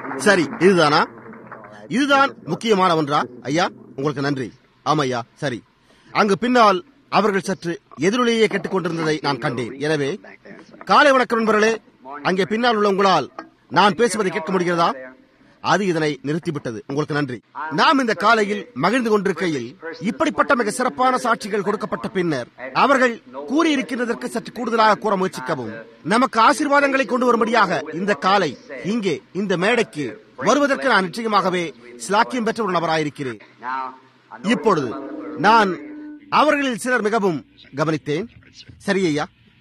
சரி இதுதானா இதுதான் முக்கியமான ஒன்றா ஐயா உங்களுக்கு நன்றி ஆமா ஐயா சரி அங்கு பின்னால் அவர்கள் சற்று எதிரொலியே கேட்டுக் கொண்டிருந்ததை நான் கண்டேன் எனவே காலை வணக்கம் நண்பர்களே அங்கே பின்னால் உள்ள உங்களால் நான் பேசுவதை கேட்க முடிகிறதா அது இதனை நிறுத்திவிட்டது உங்களுக்கு நன்றி நாம் இந்த காலையில் மகிழ்ந்து கொண்டிருக்கையில் இப்படிப்பட்ட மிக சிறப்பான சாட்சிகள் கொடுக்கப்பட்ட பின்னர் அவர்கள் கூறியிருக்கின்றதற்கு சற்று கூடுதலாக கூற முயற்சிக்கவும் நமக்கு ஆசீர்வாதங்களை கொண்டு வரும்படியாக இந்த காலை இங்கே இந்த மேடைக்கு வருவதற்கு நான் நிச்சயமாகவே சிலாக்கியம் பெற்ற ஒரு நபராயிருக்கிறேன் இப்பொழுது நான் அவர்களில் சிலர் மிகவும் கவனித்தேன் சரி ஐயா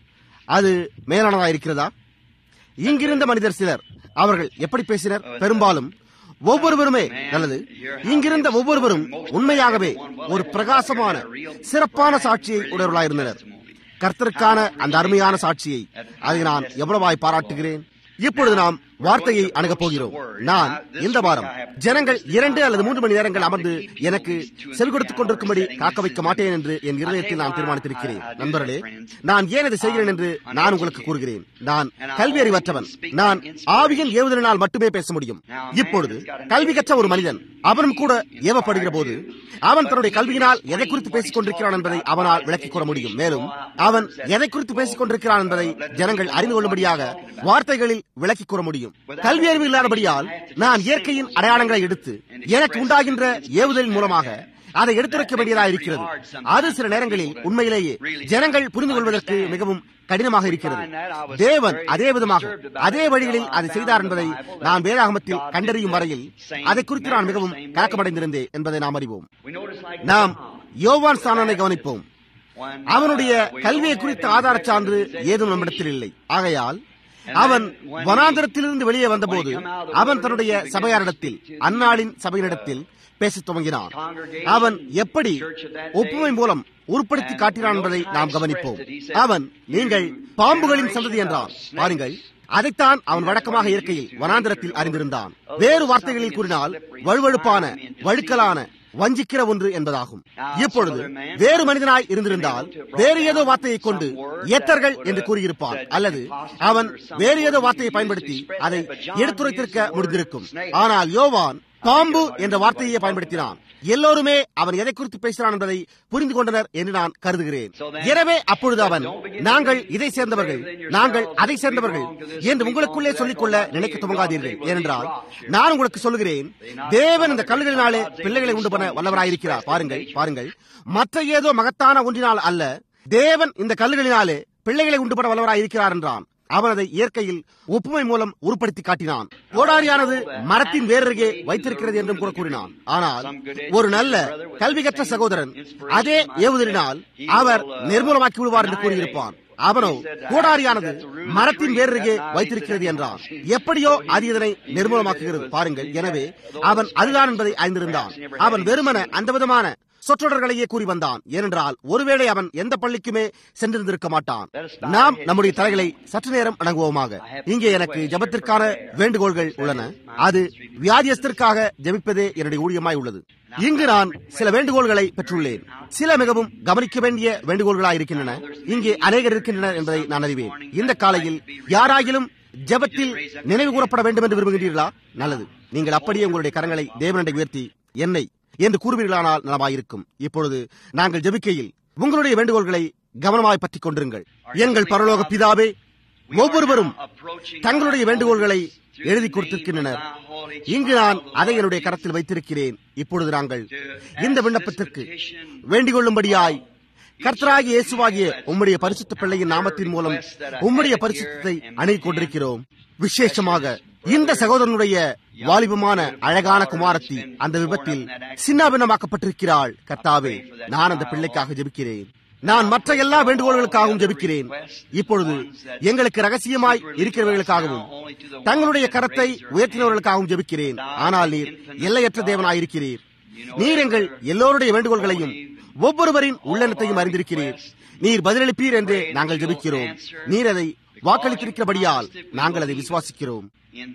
அது மேலானதா இருக்கிறதா இங்கிருந்த மனிதர் சிலர் அவர்கள் எப்படி பேசினர் பெரும்பாலும் ஒவ்வொருவருமே நல்லது இங்கிருந்த ஒவ்வொருவரும் உண்மையாகவே ஒரு பிரகாசமான சிறப்பான சாட்சியை உடையவர்களாயிருந்தனர் கர்த்தருக்கான அந்த அருமையான சாட்சியை அதை நான் எவ்வளவாய் பாராட்டுகிறேன் இப்பொழுது நாம் வார்த்தையை அணுகப் போகிறோம் நான் இந்த வாரம் ஜனங்கள் இரண்டு அல்லது மூன்று மணி நேரங்கள் அமர்ந்து எனக்கு செல் கொடுத்துக் கொண்டிருக்கும்படி காக்க வைக்க மாட்டேன் என்று என் இருதயத்தில் நான் தீர்மானித்திருக்கிறேன் நண்பர்களே நான் ஏன் இதை செய்கிறேன் என்று நான் உங்களுக்கு கூறுகிறேன் நான் கல்வி அறிவற்றவன் நான் ஆவியின் ஏவுதலினால் மட்டுமே பேச முடியும் இப்பொழுது கல்வி கற்ற ஒரு மனிதன் அவனும் கூட ஏவப்படுகிற போது அவன் தன்னுடைய கல்வியினால் எதை குறித்து பேசிக் கொண்டிருக்கிறான் என்பதை அவனால் விளக்கிக் கூற முடியும் மேலும் அவன் எதை குறித்து பேசிக் கொண்டிருக்கிறான் என்பதை ஜனங்கள் அறிந்து கொள்ளும்படியாக வார்த்தைகளில் விளக்கிக் கூற முடியும் கல்வி அறிவு இல்லாதபடியால் நான் இயற்கையின் அடையாளங்களை எடுத்து எனக்கு உண்டாகின்ற ஏவுதலின் மூலமாக அதை எடுத்துரைக்க வேண்டியதாக இருக்கிறது அது சில நேரங்களில் உண்மையிலேயே ஜனங்கள் புரிந்து கொள்வதற்கு மிகவும் கடினமாக இருக்கிறது தேவன் அதே விதமாக அதே வழிகளில் அதை செய்தார் என்பதை நான் வேதாகமத்தில் கண்டறியும் வரையில் அதை குறித்து நான் மிகவும் கலக்கமடைந்திருந்தேன் என்பதை நாம் அறிவோம் நாம் யோவான் ஸ்தானனை கவனிப்போம் அவனுடைய கல்வியை குறித்த ஆதார சான்று ஏதும் நம்மிடத்தில் இல்லை ஆகையால் அவன் வனாந்திரத்திலிருந்து வெளியே வந்தபோது அவன் தன்னுடைய சபையாரிடத்தில் அந்நாளின் சபையினிடத்தில் பேசத் துவங்கினான் அவன் எப்படி ஒப்புமை மூலம் உருப்படுத்தி காட்டினான் என்பதை நாம் கவனிப்போம் அவன் நீங்கள் பாம்புகளின் சந்ததி என்றான் பாருங்கள் அதைத்தான் அவன் வழக்கமாக இயற்கையில் வனாந்திரத்தில் அறிந்திருந்தான் வேறு வார்த்தைகளில் கூறினால் வழுவழுப்பான வழுக்கலான வஞ்சிக்கிற ஒன்று என்பதாகும் இப்பொழுது வேறு மனிதனாய் இருந்திருந்தால் வேறு ஏதோ வார்த்தையை கொண்டு ஏத்தர்கள் என்று கூறியிருப்பான் அல்லது அவன் வேறு ஏதோ வார்த்தையை பயன்படுத்தி அதை எடுத்துரைத்திருக்க முடிந்திருக்கும் ஆனால் யோவான் பாம்பு என்ற வார்த்தையை பயன்படுத்தினான் எல்லோருமே அவன் எதை குறித்து பேசுகிறான் என்பதை புரிந்து கொண்டனர் என்று நான் கருதுகிறேன் எனவே அப்பொழுது அவன் நாங்கள் இதை சேர்ந்தவர்கள் நாங்கள் அதை சேர்ந்தவர்கள் என்று உங்களுக்குள்ளே சொல்லிக்கொள்ள நினைக்க துவங்காதீர்கள் ஏனென்றால் நான் உங்களுக்கு சொல்லுகிறேன் தேவன் இந்த கல்லுகளினாலே பிள்ளைகளை உண்டு பண்ண வல்லவராயிருக்கிறார் பாருங்கள் பாருங்கள் மற்ற ஏதோ மகத்தான ஒன்றினால் அல்ல தேவன் இந்த கல்லுகளினாலே பிள்ளைகளை உண்டு பண்ண வல்லவராயிருக்கிறார் என்றான் அவன் அதை இயற்கையில் ஒப்புமை மூலம் உருப்படுத்தி காட்டினான் கோடாரியானது மரத்தின் வேறருகே வைத்திருக்கிறது என்றும் கூட கூறினான் ஆனால் ஒரு நல்ல கல்வி கற்ற சகோதரன் அதே ஏவுதலினால் அவர் நிர்மூலமாக்கி விடுவார் என்று கூறியிருப்பான் அவனோ கோடாரியானது மரத்தின் வேறருகே வைத்திருக்கிறது என்றான் எப்படியோ அது இதனை நிர்மூலமாக்குகிறது பாருங்கள் எனவே அவன் அதுதான் என்பதை அறிந்திருந்தான் அவன் வெறுமன அந்த விதமான சொற்றொடர்களையே கூறி வந்தான் ஏனென்றால் ஒருவேளை அவன் எந்த பள்ளிக்குமே சென்றிருந்திருக்க மாட்டான் நாம் நம்முடைய தலைகளை சற்று நேரம் அடங்குவோமாக இங்கே எனக்கு ஜபத்திற்கான வேண்டுகோள்கள் உள்ளன அது வியாதியஸ்திற்காக ஜபிப்பதே என்னுடைய ஊழியமாய் உள்ளது இங்கு நான் சில வேண்டுகோள்களை பெற்றுள்ளேன் சில மிகவும் கவனிக்க வேண்டிய வேண்டுகோள்களாய் இருக்கின்றன இங்கே அநேகர் இருக்கின்றனர் என்பதை நான் அறிவேன் இந்த காலையில் யாராகிலும் ஜபத்தில் நினைவு கூறப்பட வேண்டும் என்று விரும்புகிறீர்களா நல்லது நீங்கள் அப்படியே உங்களுடைய கரங்களை தேவனண்டை உயர்த்தி என்னை என்று கூறுவீர்களானால் நலமாயிருக்கும் இப்பொழுது நாங்கள் ஜெபிக்கையில் உங்களுடைய வேண்டுகோள்களை கவனமாய் பற்றிக் கொண்டிருங்கள் எங்கள் பரலோக பிதாவே ஒவ்வொருவரும் தங்களுடைய வேண்டுகோள்களை எழுதி கொடுத்திருக்கின்றனர் இங்கு நான் அதை என்னுடைய கரத்தில் வைத்திருக்கிறேன் இப்பொழுது நாங்கள் இந்த விண்ணப்பத்திற்கு வேண்டிக் கொள்ளும்படியாய் கர்த்தராகிய இயேசுவாகிய உம்முடைய பரிசுத்த பிள்ளையின் நாமத்தின் மூலம் உம்முடைய பரிசுத்தத்தை அணுகிக் கொண்டிருக்கிறோம் விசேஷமாக இந்த சகோதரனுடைய வாலிபமான அழகான குமாரத்தி அந்த விபத்தில் சின்னாபின்னமாக்கப்பட்டிருக்கிறாள் கர்த்தாவே நான் அந்த பிள்ளைக்காக ஜெபிக்கிறேன் நான் மற்ற எல்லா வேண்டுகோள்களுக்காகவும் ஜெபிக்கிறேன் இப்பொழுது எங்களுக்கு ரகசியமாய் இருக்கிறவர்களுக்காகவும் தங்களுடைய கரத்தை உயர்த்தினவர்களுக்காகவும் ஜெபிக்கிறேன் ஆனால் நீர் எல்லையற்ற தேவனாயிருக்கிறீர் நீர் எங்கள் எல்லோருடைய வேண்டுகோள்களையும் ஒவ்வொருவரின் உள்ளெண்ணத்தையும் அறிந்திருக்கிறீர் நீர் பதிலளிப்பீர் என்று நாங்கள் ஜெபிக்கிறோம் நீர் அதை வாக்களித்திருக்கிறபடியால் நாங்கள் அதை விசுவாசிக்கிறோம்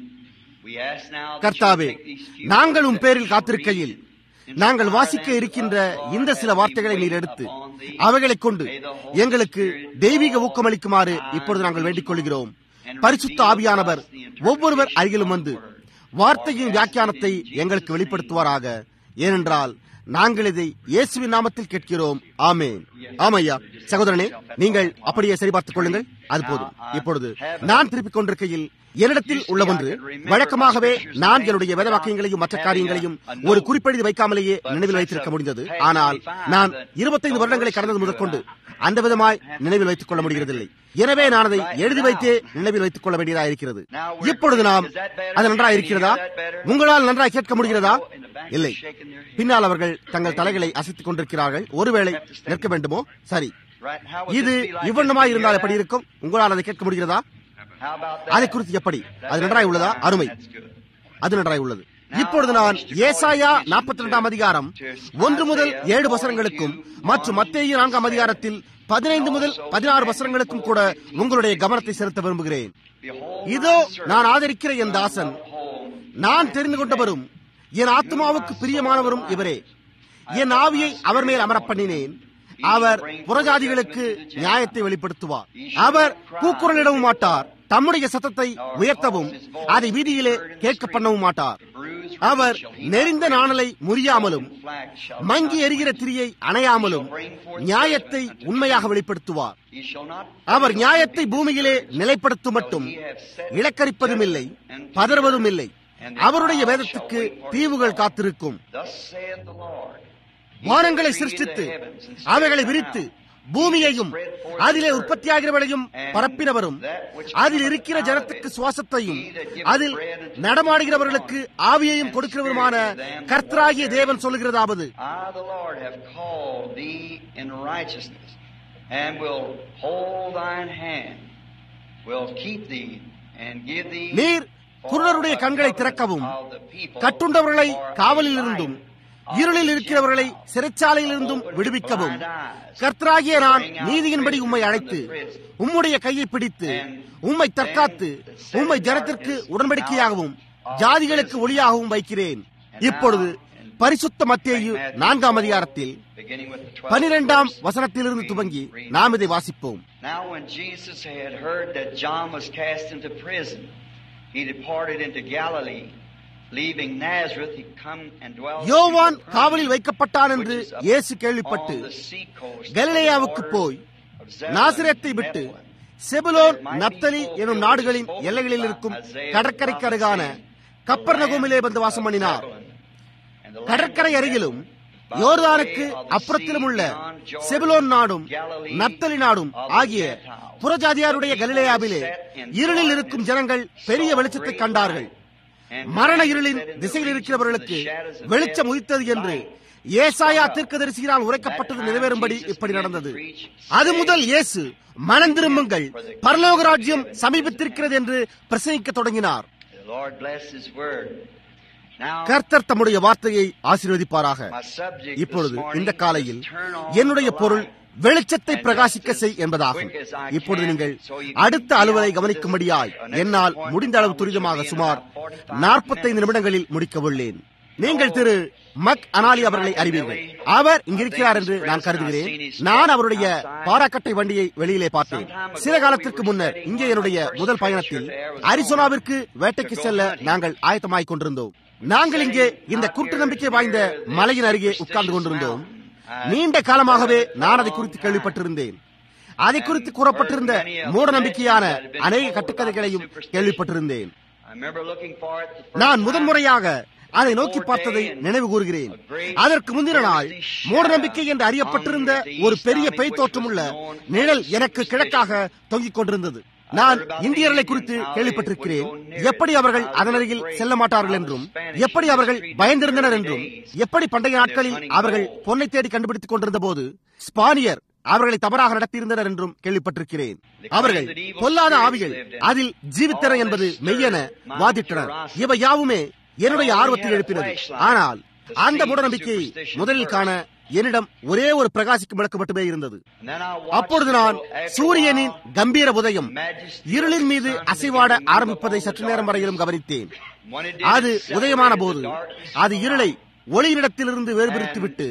கர்த்தாவே நாங்கள் உன் பேரில் காத்திருக்கையில் நாங்கள் வாசிக்க இருக்கின்ற இந்த சில வார்த்தைகளை நீர் எடுத்து அவைகளைக் கொண்டு எங்களுக்கு தெய்வீக ஊக்கமளிக்குமாறு இப்பொழுது நாங்கள் வேண்டிக் கொள்கிறோம் பரிசுத்த ஆவியானவர் ஒவ்வொருவர் அருகிலும் வந்து வார்த்தையின் வியாக்கியானத்தை எங்களுக்கு வெளிப்படுத்துவாராக ஏனென்றால் நாங்கள் இதை இயேசுவின் நாமத்தில் கேட்கிறோம் ஆமேன் ஆமையா சகோதரனே நீங்கள் அப்படியே சரிபார்த்துக் கொள்ளுங்கள் அது போதும் இப்பொழுது நான் திருப்பிக் கொண்டிருக்கையில் என்னிடத்தில் உள்ள ஒன்று வழக்கமாகவே நான் என்னுடைய வேத வாக்கியங்களையும் மற்ற காரியங்களையும் ஒரு குறிப்பெழுதி வைக்காமலேயே நினைவில் வைத்திருக்க முடிந்தது ஆனால் நான் இருபத்தைந்து வருடங்களை கடந்தது முதற்கொண்டு அந்த விதமாய் நினைவில் வைத்துக் கொள்ள முடிகிறதில்லை எனவே நான் அதை எழுதி வைத்தே நினைவில் வைத்துக் கொள்ள வேண்டியதா இருக்கிறது இப்பொழுது நாம் அது நன்றாக இருக்கிறதா உங்களால் நன்றாக கேட்க முடிகிறதா இல்லை பின்னால் அவர்கள் தங்கள் தலைகளை அசைத்துக் கொண்டிருக்கிறார்கள் ஒருவேளை நிற்க வேண்டுமோ சரி இது இவ்வண்ணமாய் இருந்தால் எப்படி இருக்கும் உங்களால் அதை கேட்க முடிகிறதா அதை குறித்து எப்படி அது நன்றாய் உள்ளதா அருமை அது நன்றாய் உள்ளது இப்பொழுது நான் ஏசாயா நாற்பத்தி ரெண்டாம் அதிகாரம் ஒன்று முதல் ஏழு வசனங்களுக்கும் மற்றும் மத்திய நான்காம் அதிகாரத்தில் பதினைந்து முதல் பதினாறு வசனங்களுக்கும் கூட உங்களுடைய கவனத்தை செலுத்த விரும்புகிறேன் இதோ நான் ஆதரிக்கிற என் தாசன் நான் தெரிந்து கொண்டவரும் என் ஆத்மாவுக்கு பிரியமானவரும் இவரே என் ஆவியை அவர் மேல் அமரப் பண்ணினேன் அவர் புறஜாதிகளுக்கு நியாயத்தை வெளிப்படுத்துவார் அவர் கூக்குரலிடவும் மாட்டார் தம்முடைய சத்தத்தை உயர்த்தவும் அதை வீதியிலே கேட்க பண்ணவும் மாட்டார் அவர் நெறிந்த நாணலை முறியாமலும் மங்கி எரிகிற திரியை அணையாமலும் நியாயத்தை உண்மையாக வெளிப்படுத்துவார் அவர் நியாயத்தை பூமியிலே நிலைப்படுத்தும் மட்டும் இலக்கரிப்பதும் இல்லை பதறுவதும் இல்லை அவருடைய வேதத்துக்கு தீவுகள் காத்திருக்கும் வானங்களை சிருஷ்டித்து அவைகளை விரித்து பூமியையும் அதிலே உற்பத்தியாகிறவளையும் பரப்பினவரும் அதில் இருக்கிற ஜனத்துக்கு சுவாசத்தையும் அதில் நடமாடுகிறவர்களுக்கு ஆவியையும் கொடுக்கிறவருமான கர்த்தராகிய தேவன் சொல்லுகிறதாவது நீர் குருடருடைய கண்களை திறக்கவும் கட்டுண்டவர்களை காவலில் இருந்தும் இருளில் இருக்கிறவர்களை சிறைச்சாலையில் இருந்தும் விடுவிக்கவும் கர்த்தராகிய நான் நீதியின்படி உம்மை அழைத்து உம்முடைய கையை பிடித்து உம்மை தற்காத்து உம்மை ஜனத்திற்கு உடன்படிக்கையாகவும் ஜாதிகளுக்கு ஒளியாகவும் வைக்கிறேன் இப்பொழுது பரிசுத்த மத்தியு நான்காம் அதிகாரத்தில் பனிரெண்டாம் வசனத்திலிருந்து துவங்கி நாம் இதை வாசிப்போம் He departed into Galilee யோவான் காவலில் வைக்கப்பட்டான் என்று இயேசு கேள்விப்பட்டு கலிலேயாவுக்கு போய் நாசிரத்தை விட்டு செபுலோன் நப்தலி எனும் நாடுகளின் எல்லைகளில் இருக்கும் கடற்கரைக்கு அருகான கப்பர் நகோமிலே வந்து வாசம் பண்ணினார் கடற்கரை அருகிலும் யோர்தானுக்கு அப்புறத்திலும் உள்ள செபுலோன் நாடும் நப்தலி நாடும் ஆகிய புறஜாதியாருடைய கலிலேயாவிலே இருளில் இருக்கும் ஜனங்கள் பெரிய வெளிச்சத்தை கண்டார்கள் மரண இருளின் திசையில் இருக்கிறவர்களுக்கு வெளிச்சம் உதித்தது என்று ஏசாயா தீர்க்கதரிசியினால் உரைக்கப்பட்டது நிறைவேறும்படி இப்படி நடந்தது அது முதல் இயேசு மனம் திரும்புங்கள் பரலோக ராஜ்யம் சமீபத்திருக்கிறது என்று பிரசங்கிக்க தொடங்கினார் கர்த்தர் தம்முடைய வார்த்தையை ஆசீர்வதிப்பாராக இப்பொழுது இந்த காலையில் என்னுடைய பொருள் வெளிச்சத்தை பிரகாசிக்க செய் என்பதாகும் இப்பொழுது நீங்கள் அடுத்த அலுவலை கவனிக்கும்படியாய் என்னால் முடிந்த அளவு துரிதமாக சுமார் நாற்பத்தைந்து நிமிடங்களில் முடிக்க உள்ளேன் நீங்கள் திரு மக் அனாலி அவர்களை அறிவீர்கள் அவர் இங்கிருக்கிறார் என்று நான் கருதுகிறேன் நான் அவருடைய பாராக்கட்டை வண்டியை வெளியிலே பார்த்தேன் சில காலத்திற்கு முன்னர் இங்கே என்னுடைய முதல் பயணத்தில் அரிசோனாவிற்கு வேட்டைக்கு செல்ல நாங்கள் ஆயத்தமாய் கொண்டிருந்தோம் நாங்கள் இங்கே இந்த குற்ற நம்பிக்கை வாய்ந்த மலையின் அருகே உட்கார்ந்து கொண்டிருந்தோம் நீண்ட காலமாகவே நான் அதை குறித்து கேள்விப்பட்டிருந்தேன் அதை குறித்து கூறப்பட்டிருந்த மூட நம்பிக்கையான அநேக கட்டுக்கதைகளையும் கேள்விப்பட்டிருந்தேன் நான் முதன்முறையாக அதை நோக்கி பார்த்ததை நினைவு கூறுகிறேன் அதற்கு முந்தின நாள் மூட நம்பிக்கை என்று அறியப்பட்டிருந்த ஒரு பெரிய பெய் தோற்றமுள்ள நிழல் எனக்கு கிழக்காக தொங்கிக் கொண்டிருந்தது நான் இந்தியர்களை குறித்து கேள்விப்பட்டிருக்கிறேன் எப்படி அவர்கள் அதனருகில் செல்ல மாட்டார்கள் என்றும் எப்படி அவர்கள் பயந்திருந்தனர் என்றும் எப்படி பண்டைய நாட்களில் அவர்கள் பொன்னை தேடி கண்டுபிடித்துக் கொண்டிருந்த போது ஸ்பானியர் அவர்களை தவறாக நடத்தியிருந்தனர் என்றும் கேள்விப்பட்டிருக்கிறேன் அவர்கள் பொல்லாத ஆவிகள் அதில் ஜீவித்தன என்பது மெய்யென வாதிட்டனர் இவை யாவுமே என்னுடைய ஆர்வத்தை எழுப்பினது ஆனால் அந்த மூடநம்பிக்கையை முதலில் காண என்னிடம் ஒரே ஒரு பிரகாசிக்கும் விளக்கு மட்டுமே இருந்தது அப்பொழுது நான் சூரியனின் கம்பீர உதயம் இருளின் மீது அசைவாட ஆரம்பிப்பதை சற்று நேரம் வரையிலும் கவனித்தேன் அது உதயமான போது அது இருளை ஒளியினிடத்திலிருந்து வேறுபிரித்து விட்டு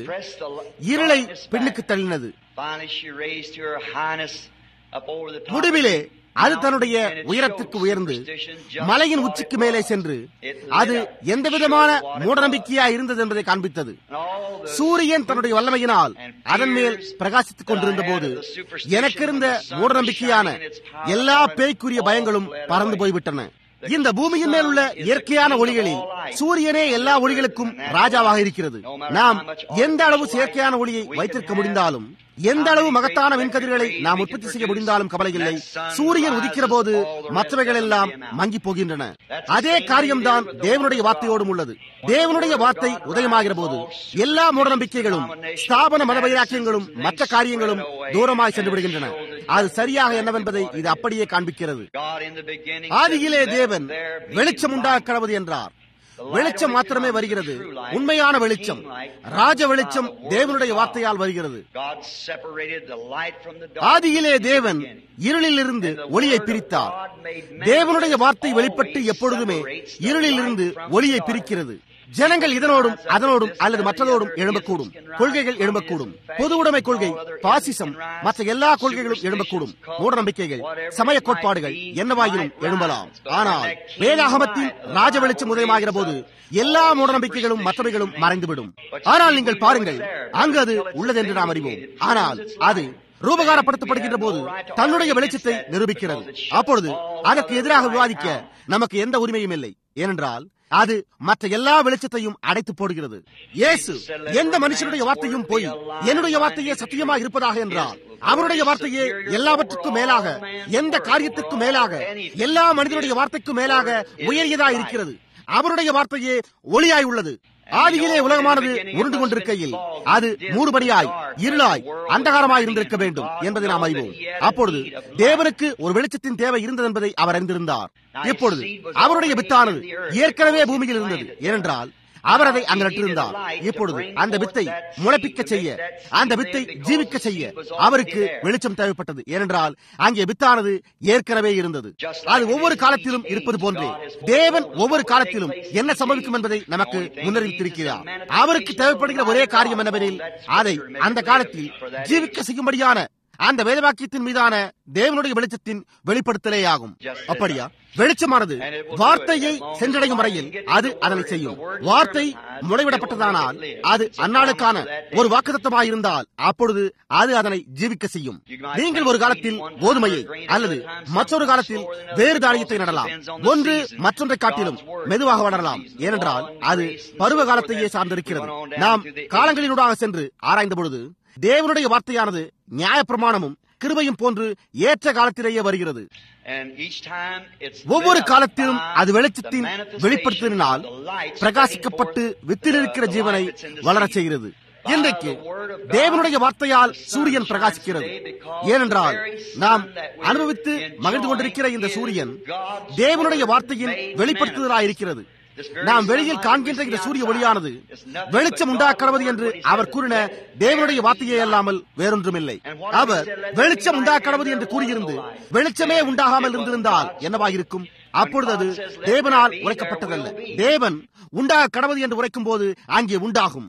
இருளை பெண்ணுக்கு தள்ளினது முடிவிலே அது தன்னுடைய உயரத்திற்கு உயர்ந்து மலையின் உச்சிக்கு மேலே சென்று அது எந்த விதமான மூடநம்பிக்கையா இருந்தது என்பதை காண்பித்தது சூரியன் தன்னுடைய வல்லமையினால் அதன் மேல் பிரகாசித்துக் கொண்டிருந்த போது எனக்கு இருந்த மூடநம்பிக்கையான எல்லா பேய்க்குரிய பயங்களும் பறந்து போய்விட்டன இந்த பூமியின் மேல் உள்ள இயற்கையான ஒளிகளில் சூரியனே எல்லா ஒளிகளுக்கும் ராஜாவாக இருக்கிறது நாம் எந்த அளவு செயற்கையான ஒளியை வைத்திருக்க முடிந்தாலும் எந்த அளவு மகத்தான விண்கதிர்களை நாம் உற்பத்தி செய்ய முடிந்தாலும் கவலை இல்லை சூரியன் உதிக்கிற போது மற்றவைகள் எல்லாம் மங்கி போகின்றன அதே காரியம்தான் தேவனுடைய வார்த்தையோடும் உள்ளது தேவனுடைய வார்த்தை உதயமாகிற போது எல்லா மூடநம்பிக்கைகளும் ஸ்தாபன மத வைராக்கியங்களும் மற்ற காரியங்களும் தூரமாய் சென்று விடுகின்றன அது சரியாக என்னவென்பதை இது அப்படியே காண்பிக்கிறது ஆதியிலே தேவன் வெளிச்சம் உண்டாக கடவுது என்றார் வெளிச்சம் மாத்திரமே வருகிறது உண்மையான வெளிச்சம் ராஜ வெளிச்சம் தேவனுடைய வார்த்தையால் வருகிறது ஆதியிலே தேவன் இருளில் இருந்து ஒளியை பிரித்தார் தேவனுடைய வார்த்தை வெளிப்பட்டு எப்பொழுதுமே இருளில் இருந்து ஒளியை பிரிக்கிறது ஜனங்கள் இதனோடும் அதனோடும் அல்லது மற்றதோடும் எழும்பக்கூடும் கொள்கைகள் எழும்பக்கூடும் பொது உடைமை கொள்கை பாசிசம் மற்ற எல்லா கொள்கைகளும் எழும்பக்கூடும் மூட நம்பிக்கைகள் சமய கோட்பாடுகள் என்னவாயினும் எழும்பலாம் ஆனால் வேதாகமத்தின் ராஜ வெளிச்சம் உதயமாகிற போது எல்லா மூட நம்பிக்கைகளும் மற்றவைகளும் மறைந்துவிடும் ஆனால் நீங்கள் பாருங்கள் அங்கு அது உள்ளது என்று நாம் அறிவோம் ஆனால் அது ரூபகாரப்படுத்தப்படுகின்ற போது தன்னுடைய வெளிச்சத்தை நிரூபிக்கிறது அப்பொழுது அதற்கு எதிராக விவாதிக்க நமக்கு எந்த உரிமையும் இல்லை ஏனென்றால் அது மற்ற எல்லா வெளிச்சத்தையும் அடைத்து போடுகிறது இயேசு எந்த மனுஷனுடைய வார்த்தையும் போய் என்னுடைய வார்த்தையே சத்தியமாக இருப்பதாக என்றால் அவருடைய வார்த்தையே எல்லாவற்றுக்கும் மேலாக எந்த காரியத்திற்கும் மேலாக எல்லா மனிதனுடைய வார்த்தைக்கும் மேலாக உயரியதா இருக்கிறது அவருடைய வார்த்தையே ஒளியாய் உள்ளது ஆதியிலே உலகமானது உருண்டு கொண்டிருக்கையில் அது மூடுபடியாய் இருளாய் அந்தகாரமாய் இருந்திருக்க வேண்டும் என்பதை நாம் அறிவோம் அப்பொழுது தேவனுக்கு ஒரு வெளிச்சத்தின் தேவை இருந்தது என்பதை அவர் அறிந்திருந்தார் இப்பொழுது அவருடைய வித்தானது ஏற்கனவே பூமியில் இருந்தது ஏனென்றால் அவர் அதை அங்கு நட்டிருந்தார் இப்பொழுது அந்த வித்தை முளைப்பிக்க செய்ய அந்த வித்தை ஜீவிக்க செய்ய அவருக்கு வெளிச்சம் தேவைப்பட்டது ஏனென்றால் அங்கே வித்தானது ஏற்கனவே இருந்தது அது ஒவ்வொரு காலத்திலும் இருப்பது போன்றே தேவன் ஒவ்வொரு காலத்திலும் என்ன சம்பவிக்கும் என்பதை நமக்கு முன்னறிவித்திருக்கிறார் அவருக்கு தேவைப்படுகிற ஒரே காரியம் என்னவெனில் அதை அந்த காலத்தில் ஜீவிக்க செய்யும்படியான அந்த வேதவாக்கியத்தின் மீதான தேவனுடைய வெளிச்சத்தின் வெளிப்படுத்தலே ஆகும் அப்படியா வெளிச்சமானது வார்த்தையை சென்றடையும் வரையில் அது அதனை செய்யும் வார்த்தை முளைவிடப்பட்டதானால் அது அந்நாளுக்கான ஒரு வாக்குத்தமாயிருந்தால் அப்பொழுது அது அதனை ஜீவிக்க செய்யும் நீங்கள் ஒரு காலத்தில் கோதுமையை அல்லது மற்றொரு காலத்தில் வேறு தானியத்தை நடலாம் ஒன்று மற்றொன்றை காட்டிலும் மெதுவாக வளரலாம் ஏனென்றால் அது பருவ காலத்தையே சார்ந்திருக்கிறது நாம் காலங்களினூடாக சென்று ஆராய்ந்த பொழுது தேவனுடைய வார்த்தையானது நியாயப்பிரமாணமும் கிருபையும் போன்று ஏற்ற காலத்திலேயே வருகிறது ஒவ்வொரு காலத்திலும் அது வெளிச்சத்தின் வெளிப்படுத்தினால் பிரகாசிக்கப்பட்டு வித்தில் இருக்கிற ஜீவனை வளரச் செய்கிறது இன்றைக்கு தேவனுடைய வார்த்தையால் சூரியன் பிரகாசிக்கிறது ஏனென்றால் நாம் அனுபவித்து மகிழ்ந்து கொண்டிருக்கிற இந்த சூரியன் தேவனுடைய வார்த்தையின் வெளிப்படுத்துதலாயிருக்கிறது நாம் வெளியில் காண்கின்ற இந்த சூரிய ஒளியானது வெளிச்சம் உண்டாக்கிறது என்று அவர் கூறின தேவனுடைய வார்த்தையே அல்லாமல் வேறொன்றுமில்லை அவர் வெளிச்சம் உண்டாக்கிறது என்று கூறியிருந்து வெளிச்சமே உண்டாகாமல் இருந்திருந்தால் என்னவாயிருக்கும் அப்பொழுது அது தேவனால் உரைக்கப்பட்டதல்ல தேவன் உண்டாக கடவுது என்று உரைக்கும் போது அங்கே உண்டாகும்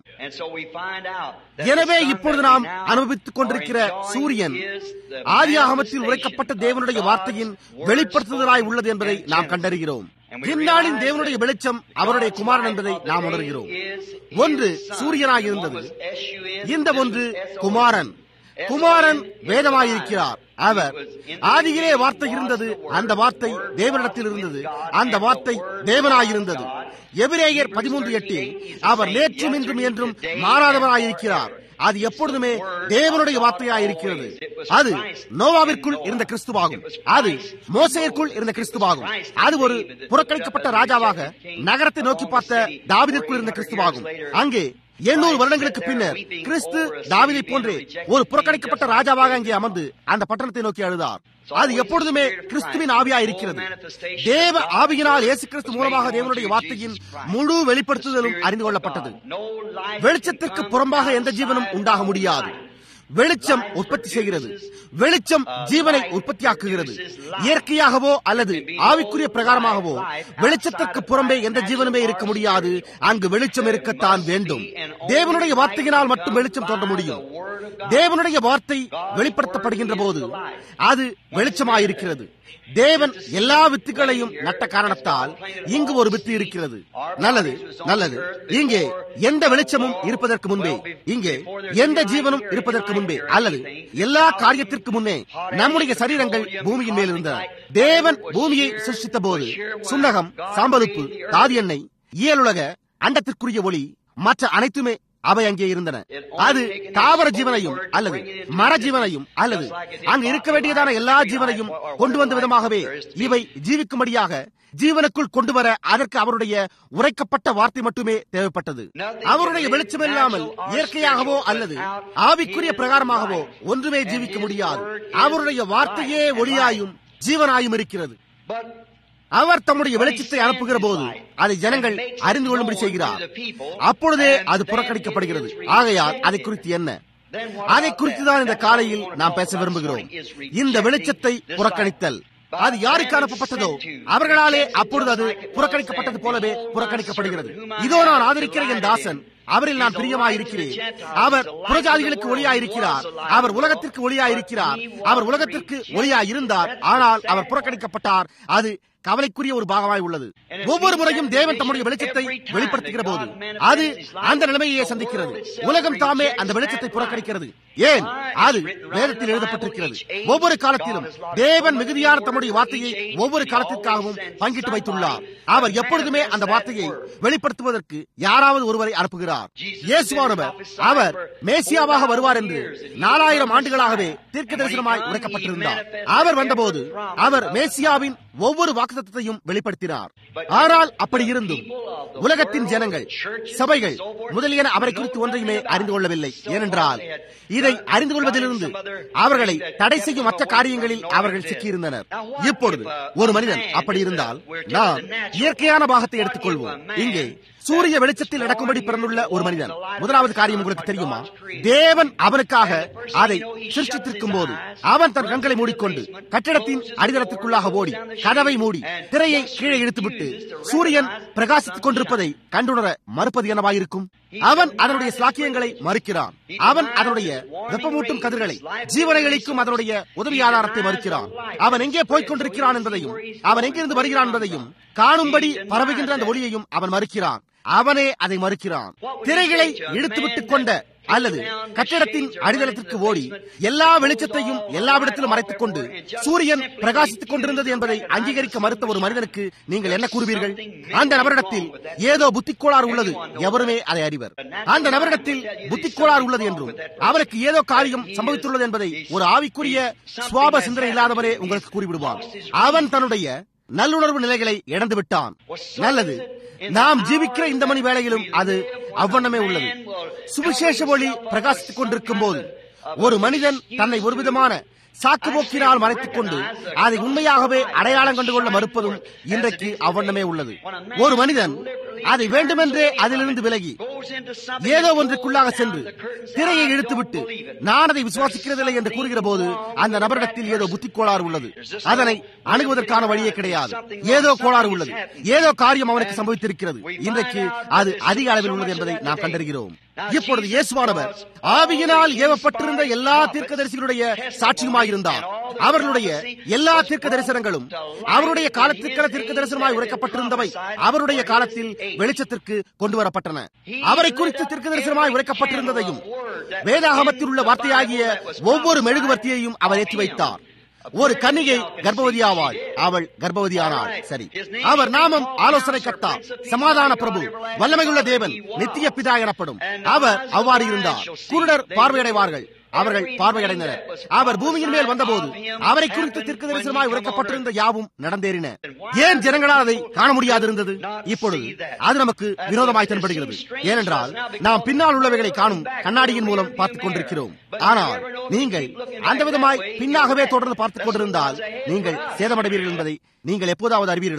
எனவே இப்பொழுது நாம் அனுபவித்துக் கொண்டிருக்கிற சூரியன் ஆதியாகமத்தில் உரைக்கப்பட்ட தேவனுடைய வார்த்தையின் வெளிப்படுத்துதலாய் உள்ளது என்பதை நாம் கண்டறிகிறோம் இந்நாளின் தேவனுடைய வெளிச்சம் அவருடைய குமாரன் என்பதை நாம் உணர்கிறோம் ஒன்று சூரியனாக இருந்தது இந்த ஒன்று குமாரன் குமாரன் வேதமாயிருக்கிறார் அவர் ஆதியிலே வார்த்தை இருந்தது அந்த வார்த்தை தேவனிடத்தில் இருந்தது அந்த வார்த்தை தேவனாயிருந்தது எபிரேயர் பதிமூன்று எட்டில் அவர் நேற்றும் இன்றும் என்றும் மாறாதவராயிருக்கிறார் அது எப்பொழுதுமே தேவனுடைய வார்த்தையாயிருக்கிறது அது நோவாவிற்குள் இருந்த கிறிஸ்துவாகும் அது மோசையிற்குள் இருந்த கிறிஸ்துவாகும் அது ஒரு புறக்கணிக்கப்பட்ட ராஜாவாக நகரத்தை நோக்கி பார்த்த தாவிதிற்குள் இருந்த கிறிஸ்துவாகும் அங்கே எண்ணூறு வருடங்களுக்கு பின்னர் கிறிஸ்து தாவிதை போன்றே ஒரு புறக்கணிக்கப்பட்ட ராஜாவாக அங்கே அமர்ந்து அந்த பட்டணத்தை நோக்கி அழுதார் அது எப்பொழுதுமே கிறிஸ்துவின் ஆவியா இருக்கிறது தேவ ஆவியினால் இயேசு கிறிஸ்து மூலமாக தேவனுடைய வார்த்தையின் முழு வெளிப்படுத்துதலும் அறிந்து கொள்ளப்பட்டது வெளிச்சத்திற்கு புறம்பாக எந்த ஜீவனும் உண்டாக முடியாது வெளிச்சம் உற்பத்தி செய்கிறது வெளிச்சம் ஜீவனை உற்பத்தியாக்குகிறது இயற்கையாகவோ அல்லது ஆவிக்குரிய பிரகாரமாகவோ வெளிச்சத்திற்கு புறம்பே எந்த ஜீவனுமே இருக்க முடியாது அங்கு வெளிச்சம் இருக்கத்தான் வேண்டும் தேவனுடைய வார்த்தையினால் மட்டும் வெளிச்சம் தோன்ற முடியும் தேவனுடைய வார்த்தை வெளிப்படுத்தப்படுகின்ற போது அது வெளிச்சமாயிருக்கிறது தேவன் எல்லா வித்துகளையும் நட்ட காரணத்தால் இங்கு ஒரு வித்து இருக்கிறது நல்லது நல்லது இங்கே எந்த வெளிச்சமும் இருப்பதற்கு முன்பே இங்கே எந்த ஜீவனும் இருப்பதற்கு முன்பே அல்லது எல்லா காரியத்திற்கு முன்னே நம்முடைய சரீரங்கள் பூமியின் மேல் இருந்தன தேவன் பூமியை சிருஷ்டித்த போது சுண்ணகம் சாம்பலுப்பு தாதி எண்ணெய் இயலுலக அண்டத்திற்குரிய ஒளி மற்ற அனைத்துமே அவை அங்கே இருந்தன அது தாவர ஜீவனையும் அல்லது மர ஜீவனையும் அல்லது அங்கு இருக்க வேண்டியதான எல்லா ஜீவனையும் கொண்டு வந்த விதமாகவே இவை ஜீவிக்கும்படியாக ஜீவனுக்குள் கொண்டு வர அதற்கு அவருடைய உரைக்கப்பட்ட வார்த்தை மட்டுமே தேவைப்பட்டது அவருடைய வெளிச்சம் இல்லாமல் இயற்கையாகவோ அல்லது ஆவிக்குரிய பிரகாரமாகவோ ஒன்றுமே ஜீவிக்க முடியாது அவருடைய வார்த்தையே ஒளியாயும் ஜீவனாயும் இருக்கிறது அவர் தம்முடைய வெளிச்சத்தை அனுப்புகிற போது அதை ஜனங்கள் அறிந்து கொள்ளும்படி செய்கிறார் அப்பொழுதே அது புறக்கணிக்கப்படுகிறது ஆகையால் அதை குறித்து என்ன அதை குறித்து தான் இந்த காலையில் நாம் பேச விரும்புகிறோம் இந்த வெளிச்சத்தை புறக்கணித்தல் அது யாருக்கு அனுப்பப்பட்டதோ அவர்களாலே அப்பொழுது அது புறக்கணிக்கப்பட்டது போலவே புறக்கணிக்கப்படுகிறது இதோ நான் ஆதரிக்கிற என் தாசன் அவரில் நான் பிரியமாயிருக்கிறேன் அவர் புறஜாதிகளுக்கு ஒளியாயிருக்கிறார் அவர் உலகத்திற்கு ஒளியாயிருக்கிறார் அவர் உலகத்திற்கு ஒளியாயிருந்தார் ஆனால் அவர் புறக்கணிக்கப்பட்டார் அது கவலைக்குரிய ஒரு பாகமாய் உள்ளது ஒவ்வொரு முறையும் தேவன் தம்முடைய வெளிச்சத்தை வெளிப்படுத்துகிற போது அது அந்த நிலைமையை சந்திக்கிறது உலகம் தாமே அந்த வெளிச்சத்தை புறக்கணிக்கிறது ஏன் அது வேதத்தில் எழுதப்பட்டிருக்கிறது ஒவ்வொரு காலத்திலும் தேவன் மிகுதியான தம்முடைய வார்த்தையை ஒவ்வொரு காலத்திற்காகவும் பங்கிட்டு வைத்துள்ளார் அவர் எப்பொழுதுமே அந்த வார்த்தையை வெளிப்படுத்துவதற்கு யாராவது ஒருவரை அனுப்புகிறார் இயேசுவானவர் அவர் மேசியாவாக வருவார் என்று நாலாயிரம் ஆண்டுகளாகவே தீர்க்க தரிசனமாய் உரைக்கப்பட்டிருந்தார் அவர் வந்தபோது அவர் மேசியாவின் ஒவ்வொரு வாக்குத்தத்தையும் வெளிப்படுத்தினார் ஆனால் அப்படி இருந்தும் உலகத்தின் ஜனங்கள் சபைகள் முதலியன அவரை குறித்து ஒன்றையுமே அறிந்து கொள்ளவில்லை ஏனென்றால் இதை அறிந்து கொள்வதிலிருந்து அவர்களை தடை செய்யும் மற்ற காரியங்களில் அவர்கள் சிக்கியிருந்தனர் இப்பொழுது ஒரு மனிதன் அப்படி இருந்தால் நாம் இயற்கையான பாகத்தை எடுத்துக்கொள்வோம் இங்கே சூரிய வெளிச்சத்தில் நடக்கும்படி பிறந்துள்ள ஒரு மனிதன் முதலாவது காரியம் உங்களுக்கு தெரியுமா தேவன் அவனுக்காக அதை சிருஷ்டித்திருக்கும் போது அவன் தன் கண்களை மூடிக்கொண்டு கட்டிடத்தின் அடித்தளத்திற்குள்ளாக ஓடி கதவை மூடி திரையை கீழே இழுத்துவிட்டு சூரியன் பிரகாசித்துக் கொண்டிருப்பதை கண்டுணர மறுப்பது என்னவாயிருக்கும் அவன் அதனுடைய சாக்கியங்களை மறுக்கிறான் அவன் அதனுடைய வெப்பமூட்டும் கதிர்களை ஜீவனை அளிக்கும் அதனுடைய உதவி ஆதாரத்தை மறுக்கிறான் அவன் எங்கே போய்க் கொண்டிருக்கிறான் என்பதையும் அவன் எங்கிருந்து வருகிறான் என்பதையும் காணும்படி பரவுகின்ற அந்த ஒளியையும் அவன் மறுக்கிறான் அவனே அதை மறுக்கிறான் திரைகளை இழுத்துவிட்டுக் கொண்ட அல்லது கட்டிடத்தின் அடித்தளத்திற்கு ஓடி எல்லா வெளிச்சத்தையும் எல்லாவிடத்திலும் மறைத்துக் கொண்டு சூரியன் பிரகாசித்துக் கொண்டிருந்தது என்பதை அங்கீகரிக்க மறுத்த ஒரு மனிதனுக்கு நீங்கள் என்ன கூறுவீர்கள் அந்த நபரிடத்தில் ஏதோ புத்திக்கோளாறு உள்ளது எவருமே அதை அறிவர் அந்த நபரிடத்தில் புத்திக்கோளாறு உள்ளது என்றும் அவருக்கு ஏதோ காரியம் சம்பவித்துள்ளது என்பதை ஒரு ஆவிக்குரிய சுவாப சிந்தனை இல்லாதவரே உங்களுக்கு கூறிவிடுவான் அவன் தன்னுடைய நல்லுணர்வு நிலைகளை இழந்து விட்டான் நல்லது நாம் ஜீவிக்கிற இந்த மணி வேளையிலும் அது அவ்வண்ணமே உள்ளது சுவிசேஷ ஒளி பிரகாசித்துக் கொண்டிருக்கும் போது ஒரு மனிதன் தன்னை ஒரு விதமான சாக்கு போக்கினால் மறைத்துக் கொண்டு அதை உண்மையாகவே அடையாளம் கண்டுகொள்ள மறுப்பதும் இன்றைக்கு அவ்வண்ணமே உள்ளது ஒரு மனிதன் அதை வேண்டுமென்றே அதிலிருந்து விலகி ஏதோ ஒன்றுக்குள்ளாக சென்று திரையை இழுத்துவிட்டு நான் அதை விசுவாசிக்கிறதில்லை என்று கூறுகிற போது அந்த நபரிடத்தில் ஏதோ புத்தி கோளாறு உள்ளது அதனை அணுகுவதற்கான வழியே கிடையாது ஏதோ கோளாறு உள்ளது ஏதோ காரியம் அவனுக்கு சம்பவித்திருக்கிறது இன்றைக்கு அது அதிக அளவில் உள்ளது என்பதை நாம் கண்டறிகிறோம் இப்பொழுது இயேசுவானவர் ஆவியினால் ஏவப்பட்டிருந்த எல்லா தீர்க்கதரிசிகளுடைய சாட்சியுமாயிருந்தார் அவர்களுடைய எல்லா தீர்க்க தரிசனங்களும் அவருடைய காலத்திற்கென தீர்க்க தரிசனமாய் உரைக்கப்பட்டிருந்தவை அவருடைய காலத்தில் வெளிச்சத்திற்கு கொண்டு வரப்பட்டன அவரை குறித்து தீர்க்க தரிசனமாய் உரைக்கப்பட்டிருந்ததையும் வேதாகமத்தில் உள்ள வார்த்தையாகிய ஒவ்வொரு மெழுகுவர்த்தியையும் அவர் ஏற்றி வைத்தார் ஒரு கன்னிகை கர்ப்பவதியாவாள் அவள் கர்ப்பவதியானாள் சரி அவர் நாமம் ஆலோசனை கத்தா சமாதான பிரபு வல்லமையுள்ள தேவன் நித்திய பிதா எனப்படும் அவர் அவ்வாறு இருந்தார் குருடர் பார்வையடைவார்கள் அவர்கள் பார்வையடைந்தனர் அவர் பூமியின் மேல் வந்தபோது அவரை குறித்து தீர்க்க தரிசனமாய் உரைக்கப்பட்டிருந்த யாவும் நடந்தேறின ஏன் ஜனங்களால் அதை காண முடியாதிருந்தது இப்பொழுது அது நமக்கு விரோதமாய் தென்படுகிறது ஏனென்றால் நாம் பின்னால் உள்ளவைகளை காணும் கண்ணாடியின் மூலம் பார்த்துக் கொண்டிருக்கிறோம் ஆனால் நீங்கள் அந்த விதமாய் பின்னாகவே தொடர்ந்து பார்த்துக் கொண்டிருந்தால் நீங்கள் சேதமடைவீர்கள் என்பதை நீங்கள் எப்போதாவது அறிவீர்களா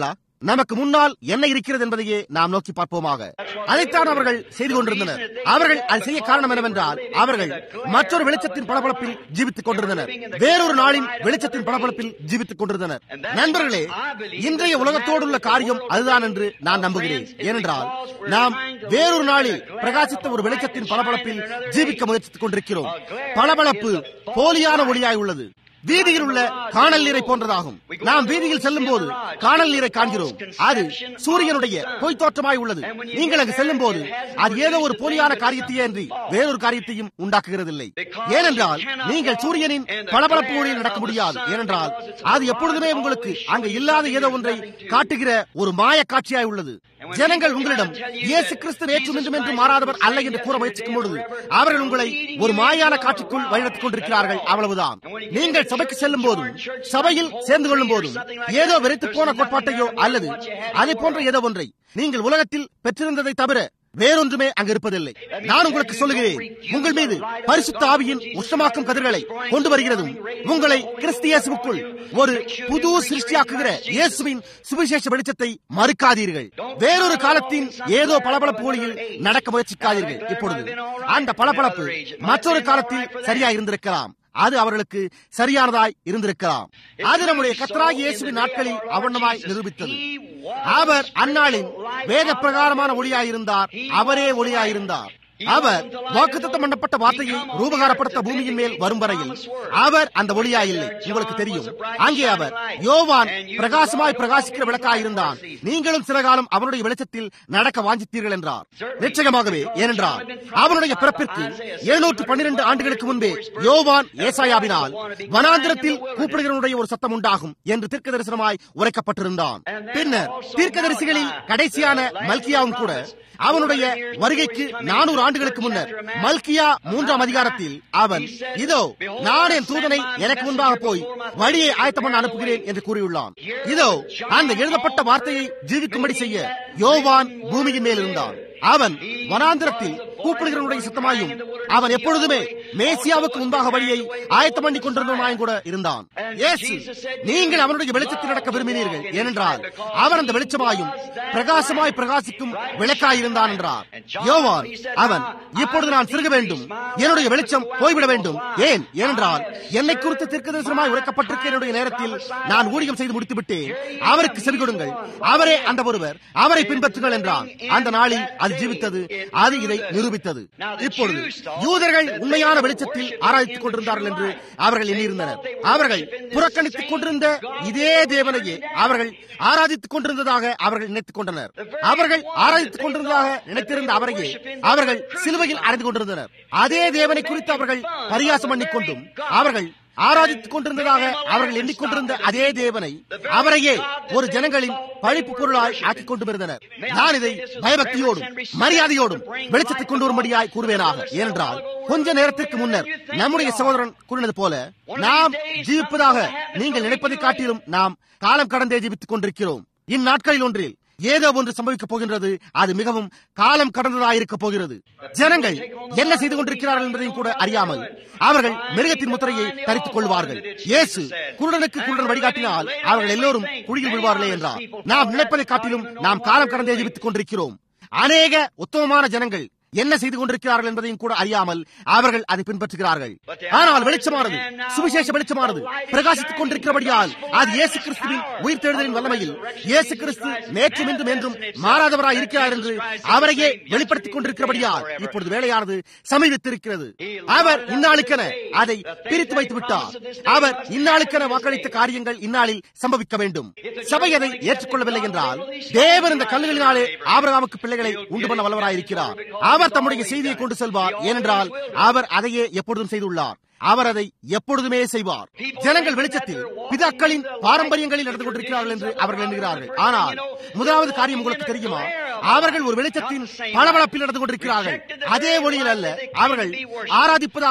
நமக்கு முன்னால் என்ன இருக்கிறது என்பதையே நாம் நோக்கி பார்ப்போமாக அதைத்தான் அவர்கள் செய்து கொண்டிருந்தனர் அவர்கள் அதை செய்ய காரணம் என்னவென்றால் அவர்கள் மற்றொரு வெளிச்சத்தின் பளபளப்பில் ஜீவித்துக் கொண்டிருந்தனர் வேறொரு நாளின் வெளிச்சத்தின் பளபளப்பில் ஜீவித்துக் கொண்டிருந்தனர் நண்பர்களே இன்றைய உலகத்தோடு உள்ள காரியம் அதுதான் என்று நான் நம்புகிறேன் ஏனென்றால் நாம் வேறொரு நாளில் பிரகாசித்த ஒரு வெளிச்சத்தின் பளபளப்பில் ஜீவிக்க முயற்சித்துக் கொண்டிருக்கிறோம் பளபளப்பு போலியான ஒளியாய் உள்ளது வீதியில் உள்ள காணல் நீரை போன்றதாகும் நாம் வீதியில் செல்லும் போது காணல் நீரை காண்கிறோம் அது சூரியனுடைய பொய் தோற்றமாய் உள்ளது நீங்கள் அங்கு செல்லும் போது அது ஏதோ ஒரு போலியான காரியத்தையே அன்றி வேறொரு காரியத்தையும் உண்டாக்குகிறதில்லை ஏனென்றால் நீங்கள் சூரியனின் பளபளப்பு ஒளியில் நடக்க முடியாது ஏனென்றால் அது எப்பொழுதுமே உங்களுக்கு அங்கு இல்லாத ஏதோ ஒன்றை காட்டுகிற ஒரு மாய காட்சியாய் உள்ளது ஜனங்கள் உங்களிடம் இயேசு கிறிஸ்து நேற்றும் இன்றும் என்று மாறாதவர் அல்ல என்று கூற முயற்சிக்கும் பொழுது அவர்கள் உங்களை ஒரு மாயான காட்சிக்குள் வழிநடத்திக் கொண்டிருக்கிறார்கள் அவ்வளவுதான் நீங்கள் சபைக்கு செல்லும் போதும் சபையில் சேர்ந்து கொள்ளும் போதும் ஏதோ வெறித்து போன கோட்பாட்டையோ அல்லது அதை போன்ற ஏதோ ஒன்றை நீங்கள் உலகத்தில் பெற்றிருந்ததை தவிர வேறொன்றுமே அங்கு இருப்பதில்லை நான் உங்களுக்கு சொல்லுகிறேன் உங்கள் மீது பரிசுத்த ஆவியின் உஷ்ணமாக்கும் கதிர்களை கொண்டு வருகிறதும் உங்களை கிறிஸ்தியேசுக்குள் ஒரு புது சிருஷ்டியாக்குகிற இயேசுவின் சுவிசேஷ வெளிச்சத்தை மறுக்காதீர்கள் வேறொரு காலத்தின் ஏதோ பளபளப்பு ஒளியில் நடக்க முயற்சிக்காதீர்கள் இப்பொழுது அந்த பளபளப்பு மற்றொரு காலத்தில் சரியா இருந்திருக்கலாம் அது அவர்களுக்கு சரியானதாய் இருந்திருக்கலாம் அது நம்முடைய கத்தராகி இயேசுவின் நாட்களில் அவண்ணமாய் நிரூபித்தது அவர் அந்நாளின் வேத பிரகாரமான ஒளியாயிருந்தார் அவரே ஒளியாயிருந்தார் அவர் வாக்குத்தத்தம் பண்ணப்பட்ட வார்த்தையை ரூபகாரப்படுத்த பூமியின் மேல் வரும் வரையில் அவர் அந்த ஒளியா இல்லை உங்களுக்கு தெரியும் அங்கே அவர் யோவான் பிரகாசமாய் பிரகாசிக்கிற விளக்காயிருந்தான் நீங்களும் சில காலம் அவனுடைய வெளிச்சத்தில் நடக்க வாஞ்சித்தீர்கள் என்றார் நிச்சயமாகவே ஏனென்றால் அவனுடைய பிறப்பிற்கு எழுநூற்று பன்னிரண்டு ஆண்டுகளுக்கு முன்பே யோவான் ஏசாயாவினால் வனாந்திரத்தில் கூப்பிடுகிறவனுடைய ஒரு சத்தம் உண்டாகும் என்று தீர்க்க தரிசனமாய் உரைக்கப்பட்டிருந்தான் பின்னர் தீர்க்கதரிசிகளில் கடைசியான மல்கியாவும் கூட அவனுடைய வருகைக்கு நானூறு ஆண்டுகளுக்கு முன்னர் மல்கியா மூன்றாம் அதிகாரத்தில் அவன் இதோ நான் என் தூதனை எனக்கு முன்பாக போய் வழியை ஆயத்தம் பண்ண அனுப்புகிறேன் என்று கூறியுள்ளான் இதோ அந்த எழுதப்பட்ட வார்த்தையை ஜீவிக்கும்படி செய்ய யோவான் பூமியின் மேல் இருந்தான் அவன் வனாந்திரத்தில் கூப்பிடுகிறவனுடைய சத்தமாயும் அவன் எப்பொழுதுமே மேசியாவுக்கு முன்பாக வழியை ஆயத்தம் பண்ணி கொண்டிருந்தவனாயும் கூட இருந்தான் இயேசு நீங்கள் அவனுடைய வெளிச்சத்தில் நடக்க விரும்பினீர்கள் ஏனென்றால் அவன் அந்த வெளிச்சமாயும் பிரகாசமாய் பிரகாசிக்கும் விளக்காய் இருந்தான் என்றார் யோவான் அவன் இப்பொழுது நான் சிறுக வேண்டும் என்னுடைய வெளிச்சம் போய்விட வேண்டும் ஏன் ஏனென்றால் என்னை குறித்து தீர்க்க தரிசனமாய் உரைக்கப்பட்டிருக்க என்னுடைய நேரத்தில் நான் ஊழியம் செய்து முடித்து விட்டேன் அவருக்கு செவி கொடுங்கள் அவரே அந்த ஒருவர் அவரை பின்பற்றுங்கள் என்றான் அந்த நாளில் அது ஜீவித்தது அது இதை நிரூபித்தது இப்பொழுது யூதர்கள் உண்மையான வெளிச்சத்தில் ஆராய்ச்சிக் கொண்டிருந்தார்கள் என்று அவர்கள் எண்ணியிருந்தனர் அவர்கள் புறக்கணித்துக் கொண்டிருந்த இதே தேவனையே அவர்கள் ஆராதித்துக் கொண்டிருந்ததாக அவர்கள் நினைத்துக் கொண்டனர் அவர்கள் ஆராதித்துக் கொண்டிருந்ததாக நினைத்திருந்த அவரையே அவர்கள் சிலுவையில் அடைந்து கொண்டிருந்தனர் அதே தேவனை குறித்து அவர்கள் பரியாசம் பண்ணிக் கொண்டும் அவர்கள் ஆராதித்துக் கொண்டிருந்ததாக அவர்கள் எண்ணிக்கொண்டிருந்த அதே தேவனை அவரையே ஒரு ஜனங்களின் பழிப்பு பொருளாய் ஆக்கிக் கொண்டு இருந்தனர் நான் இதை பயபக்தியோடும் மரியாதையோடும் வெளிச்சத்துக் கொண்டு வரும்படியாய் கூறுவேனாக ஏனென்றால் கொஞ்ச நேரத்திற்கு முன்னர் நம்முடைய சகோதரன் கூறினது போல நாம் ஜீவிப்பதாக நீங்கள் நினைப்பதை காட்டிலும் நாம் காலம் கடந்தே ஜீவித்துக் கொண்டிருக்கிறோம் இந்நாட்களில் ஒன்றில் ஏதோ ஒன்று சம்பவிக்கப் போகின்றது அது மிகவும் காலம் கடந்ததாயிருக்க போகிறது ஜனங்கள் என்ன செய்து கொண்டிருக்கிறார்கள் என்பதையும் கூட அறியாமல் அவர்கள் மிருகத்தின் முத்திரையை தரித்துக் கொள்வார்கள் இயேசு குருடனுக்கு குருடன் வழிகாட்டினால் அவர்கள் எல்லோரும் குழியில் விழுவார்களே என்றார் நாம் நினைப்பதை காட்டிலும் நாம் காலம் கடந்தே ஜீவித்துக் கொண்டிருக்கிறோம் அநேக உத்தமமான ஜனங்கள் என்ன செய்து கொண்டிருக்கிறார்கள் என்பதையும் கூட அறியாமல் அவர்கள் அதை பின்பற்றுகிறார்கள் ஆனால் வெளிச்சமானது சுவிசேஷ வெளிச்சமானது பிரகாசித்துக் கொண்டிருக்கிறபடியால் அது இயேசு கிறிஸ்துவின் உயிர்த்தெழுதலின் வல்லமையில் இயேசு கிறிஸ்து நேற்றும் இன்றும் என்றும் மாறாதவராய் இருக்கிறார் என்று அவரையே வெளிப்படுத்திக் கொண்டிருக்கிறபடியால் இப்பொழுது வேலையானது சமீபித்திருக்கிறது அவர் இந்நாளுக்கென அதை பிரித்து வைத்து விட்டார் அவர் இந்நாளுக்கென வாக்களித்த காரியங்கள் இந்நாளில் சம்பவிக்க வேண்டும் சபை அதை ஏற்றுக்கொள்ளவில்லை என்றால் தேவன் இந்த கல்லுகளினாலே ஆபரகாமுக்கு பிள்ளைகளை உண்டு பண்ண வல்லவராயிருக்கிறார் அவர் தம்முடைய செய்தியை கொண்டு செல்வார் ஏனென்றால் அவர் அதையே எப்பொழுதும் செய்துள்ளார் அவர் அதை எப்பொழுதுமே செய்வார் ஜனங்கள் வெளிச்சத்தில் பிதாக்களின் பாரம்பரியங்களில் நடந்து கொண்டிருக்கிறார்கள் என்று அவர்கள் எண்ணுகிறார்கள் ஆனால் முதலாவது காரியம் உங்களுக்கு தெரியுமா அவர்கள் ஒரு வெளிச்சத்தின் பளபளப்பில் நடந்து கொண்டிருக்கிறார்கள் அதே ஒளியில் அல்ல அவர்கள் ஆராதிப்பதாக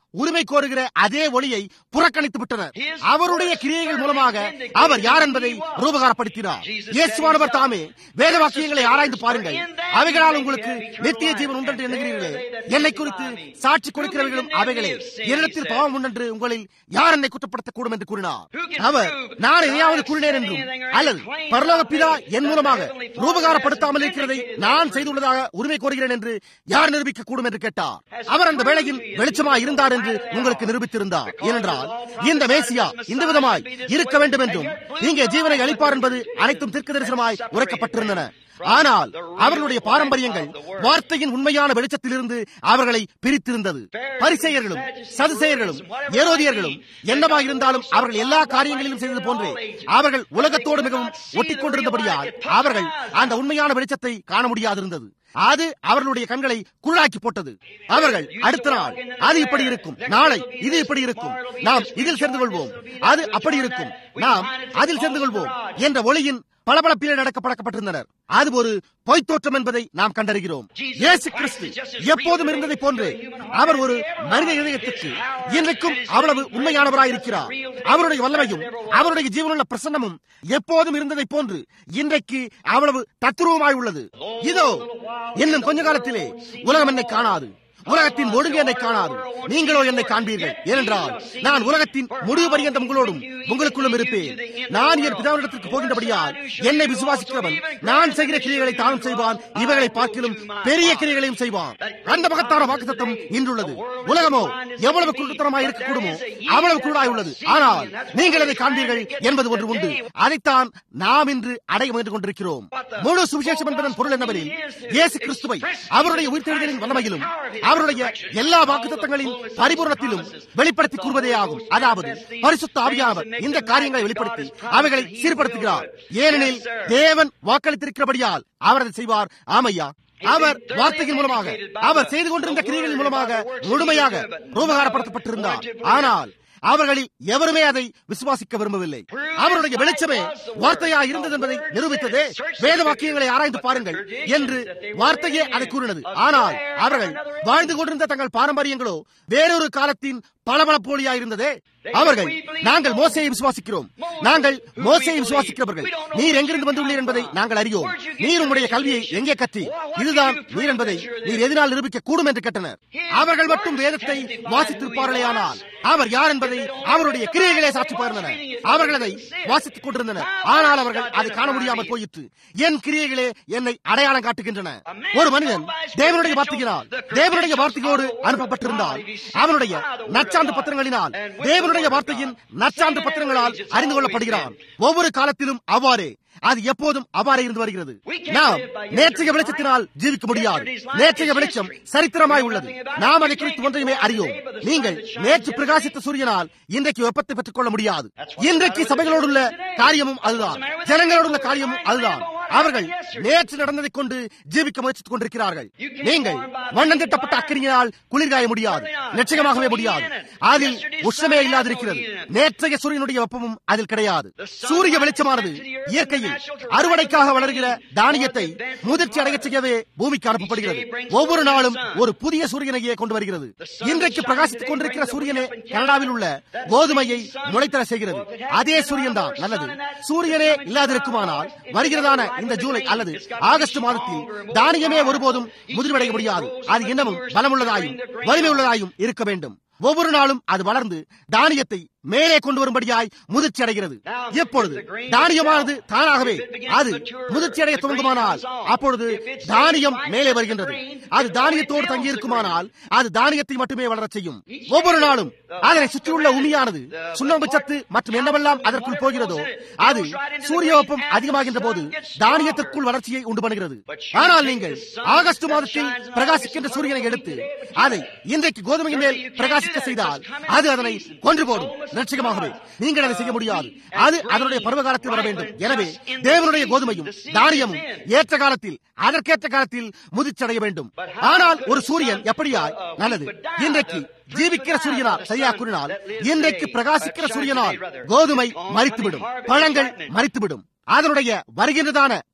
உரிமை கோருகிற அதே ஒளியை புறக்கணித்து விட்டனர் அவருடைய கிரியைகள் மூலமாக அவர் யார் என்பதை ரூபகாரப்படுத்தினார் இயேசுவானவர் தாமே வேத வாக்கியங்களை ஆராய்ந்து பாருங்கள் அவைகளால் உங்களுக்கு நித்திய ஜீவன் உண்டென்று எண்ணுகிறீர்களே என்னை குறித்து சாட்சி கொடுக்கிறவர்களும் அவைகளே என்னிடத்தில் பாவம் உண்டென்று உங்களில் யார் என்னை குற்றப்படுத்தக்கூடும் என்று கூறினார் அவர் நான் எதையாவது கூறினேன் என்றும் அல்லது பரலோக பிதா என் மூலமாக ரூபகாரப்படுத்தாமல் இருக்கிறதை நான் செய்துள்ளதாக உரிமை கோருகிறேன் என்று யார் நிரூபிக்க கூடும் என்று கேட்டார் அவர் அந்த வேளையில் வெளிச்சமா இருந்தார் என்று உங்களுக்கு நிரூபித்திருந்தார் ஏனென்றால் இந்த மேசியா இந்த விதமாய் இருக்க வேண்டும் என்றும் இங்கே ஜீவனை அளிப்பார் என்பது அனைத்தும் தீர்க்க தரிசனமாய் உரைக்கப்பட்டிருந்தன ஆனால் அவர்களுடைய பாரம்பரியங்கள் வார்த்தையின் உண்மையான வெளிச்சத்திலிருந்து அவர்களை பிரித்திருந்தது பரிசெயர்களும் சதுசெயர்களும் ஏரோதியர்களும் என்னவாக இருந்தாலும் அவர்கள் எல்லா காரியங்களிலும் செய்தது போன்றே அவர்கள் உலகத்தோடு மிகவும் ஒட்டிக் கொண்டிருந்தபடியால் அவர்கள் அந்த உண்மையான வெளிச்சத்தை காண முடியாதிருந்தது அது அவர்களுடைய கண்களை குள்ளாக்கி போட்டது அவர்கள் அடுத்த நாள் அது இப்படி இருக்கும் நாளை இது இப்படி இருக்கும் நாம் இதில் சேர்ந்து கொள்வோம் அது அப்படி இருக்கும் நாம் அதில் சேர்ந்து கொள்வோம் என்ற ஒளியின் பளபளப்பிலே நடக்க பழக்கப்பட்டிருந்தனர் அது ஒரு பொய்த்தோற்றம் என்பதை நாம் கண்டறிகிறோம் இயேசு கிறிஸ்து எப்போதும் இருந்ததை போன்று அவர் ஒரு மனித இதயத்துக்கு இன்றைக்கும் அவ்வளவு உண்மையானவராயிருக்கிறார் அவருடைய வல்லமையும் அவருடைய ஜீவனுள்ள பிரசன்னமும் எப்போதும் இருந்ததை போன்று இன்றைக்கு அவ்வளவு தத்துருவமாய் உள்ளது இதோ இன்னும் கொஞ்ச காலத்திலே உலகம் என்னை காணாது உலகத்தின் ஒழுங்கு என்னை காணாது நீங்களோ என்னை காண்பீர்கள் ஏனென்றால் நான் உலகத்தின் முடிவு பரியந்தம் உங்களோடும் உங்களுக்குள்ளும் இருப்பேன் நான் என் பிதாவிடத்திற்கு போகின்றபடியால் என்னை விசுவாசிக்கிறவன் நான் செய்கிற கிரியைகளை தானும் செய்வான் இவைகளை பார்க்கிலும் பெரிய கிரியைகளையும் செய்வான் அந்த மகத்தான வாக்குத்தத்தம் இன்றுள்ளது உலகமோ எவ்வளவு குருட்டுத்தனமாய் இருக்கக்கூடுமோ அவ்வளவு குருடாய் உள்ளது ஆனால் நீங்கள் அதை காண்பீர்கள் என்பது ஒன்று உண்டு அதைத்தான் நாம் இன்று அடைய முயன்று கொண்டிருக்கிறோம் முழு சுவிசேஷம் என்பதன் பொருள் என்னவெனில் இயேசு கிறிஸ்துவை அவருடைய உயிர்த்தெழுதலின் வல்லமையிலும் அவருடைய எல்லா வாக்குத்தத்தங்களின் பரிபூர்ணத்திலும் வெளிப்படுத்தி கூறுவதே ஆகும் அதாவது பரிசுத்த ஆவியானவர் இந்த காரியங்களை வெளிப்படுத்தி அவைகளை சீர்படுத்துகிறார் ஏனெனில் தேவன் வாக்களித்திருக்கிறபடியால் அவர் அதை செய்வார் ஆமையா அவர் வார்த்தையின் மூலமாக அவர் செய்து கொண்டிருந்த கிரியைகளின் மூலமாக முழுமையாக ரூபகாரப்படுத்தப்பட்டிருந்தார் ஆனால் அவர்களில் எவருமே அதை விசுவாசிக்க விரும்பவில்லை அவருடைய வெளிச்சமே வார்த்தையா இருந்தது என்பதை நிரூபித்ததே வேத வாக்கியங்களை ஆராய்ந்து பாருங்கள் என்று வார்த்தையே அதை கூறினது ஆனால் அவர்கள் வாழ்ந்து கொண்டிருந்த தங்கள் பாரம்பரியங்களோ வேறொரு காலத்தின் பளபளப்போலியா இருந்ததே அவர்கள் நாங்கள் மோசையை விசுவாசிக்கிறோம் நாங்கள் மோசையை விசுவாசிக்கிறவர்கள் நீர் எங்கிருந்து வந்துள்ளீர் என்பதை நாங்கள் அறியோம் நீர் உங்களுடைய கல்வியை எங்கே கற்றி இதுதான் நீர் என்பதை நீர் எதனால் நிரூபிக்க கூடும் என்று கேட்டனர் அவர்கள் மட்டும் வேதத்தை வாசித்திருப்பார்களே ஆனால் அவர் யார் என்பதை அவருடைய கிரியைகளே சாட்சி பகிர்ந்தனர் அவர்கள் அதை வாசித்துக் கொண்டிருந்தனர் ஆனால் அவர்கள் அதை காண முடியாமல் போயிற்று என் கிரியைகளே என்னை அடையாளம் காட்டுகின்றன ஒரு மனிதன் தேவனுடைய வார்த்தையினால் தேவனுடைய வார்த்தையோடு அனுப்பப்பட்டிருந்தால் அவனுடைய நச்சான்று பத்திரங்களினால் தேவனுடைய வார்த்தையின் நச்சான்று பத்திரங்களால் அறிந்து கொள்ளப்படுகிறான் ஒவ்வொரு காலத்திலும் அவ்வாறே அது எப்போதும் அவ்வாறே இருந்து வருகிறது நாம் நேற்றைய வெளிச்சத்தினால் ஜீவிக்க முடியாது நேற்றைய வெளிச்சம் சரித்திரமாய் உள்ளது நாம் அதை குறித்து ஒன்றையுமே அறியோம் நீங்கள் நேற்று பிரகாசித்த சூரியனால் இன்றைக்கு வெப்பத்தை பெற்றுக் கொள்ள முடியாது இன்றைக்கு சபைகளோடு உள்ள காரியமும் அதுதான் ஜனங்களோடு உள்ள காரியமும் அதுதான் அவர்கள் நேற்று நடந்ததைக் கொண்டு ஜீவிக்க முயற்சித்துக் கொண்டிருக்கிறார்கள் நீங்கள் வண்ணம் திட்டப்பட்ட அக்கறியினால் குளிர்காய முடியாது நிச்சயமாகவே முடியாது அதில் உஷ்ணமே இல்லாதிருக்கிறது நேற்றைய சூரியனுடைய வெப்பமும் அதில் கிடையாது சூரிய வெளிச்சமானது இயற்கையில் அறுவடைக்காக வளர்கிற தானியத்தை முதிர்ச்சி அடைய செய்யவே பூமிக்கு அனுப்பப்படுகிறது ஒவ்வொரு நாளும் ஒரு புதிய சூரியனையே கொண்டு வருகிறது இன்றைக்கு பிரகாசித்துக் கொண்டிருக்கிற சூரியனே கனடாவில் உள்ள கோதுமையை முளைத்தர செய்கிறது அதே சூரியன் தான் நல்லது சூரியனே இல்லாதிருக்குமானால் வருகிறதான இந்த ஜூலை அல்லது ஆகஸ்ட் மாதத்தில் தானியமே ஒருபோதும் முதிர்வடைய முடியாது அது இன்னமும் பலமுள்ளதாயும் வலிமை உள்ளதாயும் இருக்க வேண்டும் ஒவ்வொரு நாளும் அது வளர்ந்து தானியத்தை மேலே கொண்டு வரும்படியாய் முதிர்ச்சி அடைகிறது எப்பொழுது தானியமானது தானாகவே அது முதிர்ச்சி அடைய துவங்குமானால் அப்பொழுது தானியம் மேலே வருகின்றது அது தானியத்தோடு தங்கியிருக்குமானால் அது தானியத்தை மட்டுமே வளரச் செய்யும் ஒவ்வொரு நாளும் அதனை சுற்றியுள்ள உமியானது சுண்ணாம்பு சத்து மற்றும் என்னவெல்லாம் அதற்குள் போகிறதோ அது சூரிய வெப்பம் அதிகமாகின்ற போது தானியத்திற்குள் வளர்ச்சியை உண்டு பண்ணுகிறது ஆனால் நீங்கள் ஆகஸ்ட் மாதத்தில் பிரகாசிக்கின்ற சூரியனை எடுத்து அதை இன்றைக்கு கோதுமையின் மேல் பிரகாசிக்க செய்தால் அது அதனை கொன்று போடும் நிச்சயமாகவே நீங்கள் அதை செய்ய முடியாது அது அதனுடைய பருவ காலத்தில் வர வேண்டும் எனவே தேவனுடைய கோதுமையும் தானியமும் ஏற்ற காலத்தில் அதற்கேற்ற காலத்தில் முதிர்ச்சடைய வேண்டும் ஆனால் ஒரு சூரியன் எப்படியாய் நல்லது இன்றைக்கு ஜீவிக்கிற சூரியனால் சரியா கூறினால் இன்றைக்கு பிரகாசிக்கிற சூரியனால் கோதுமை மறித்துவிடும் பழங்கள் மறித்துவிடும் அதனுடைய வருகின்றதான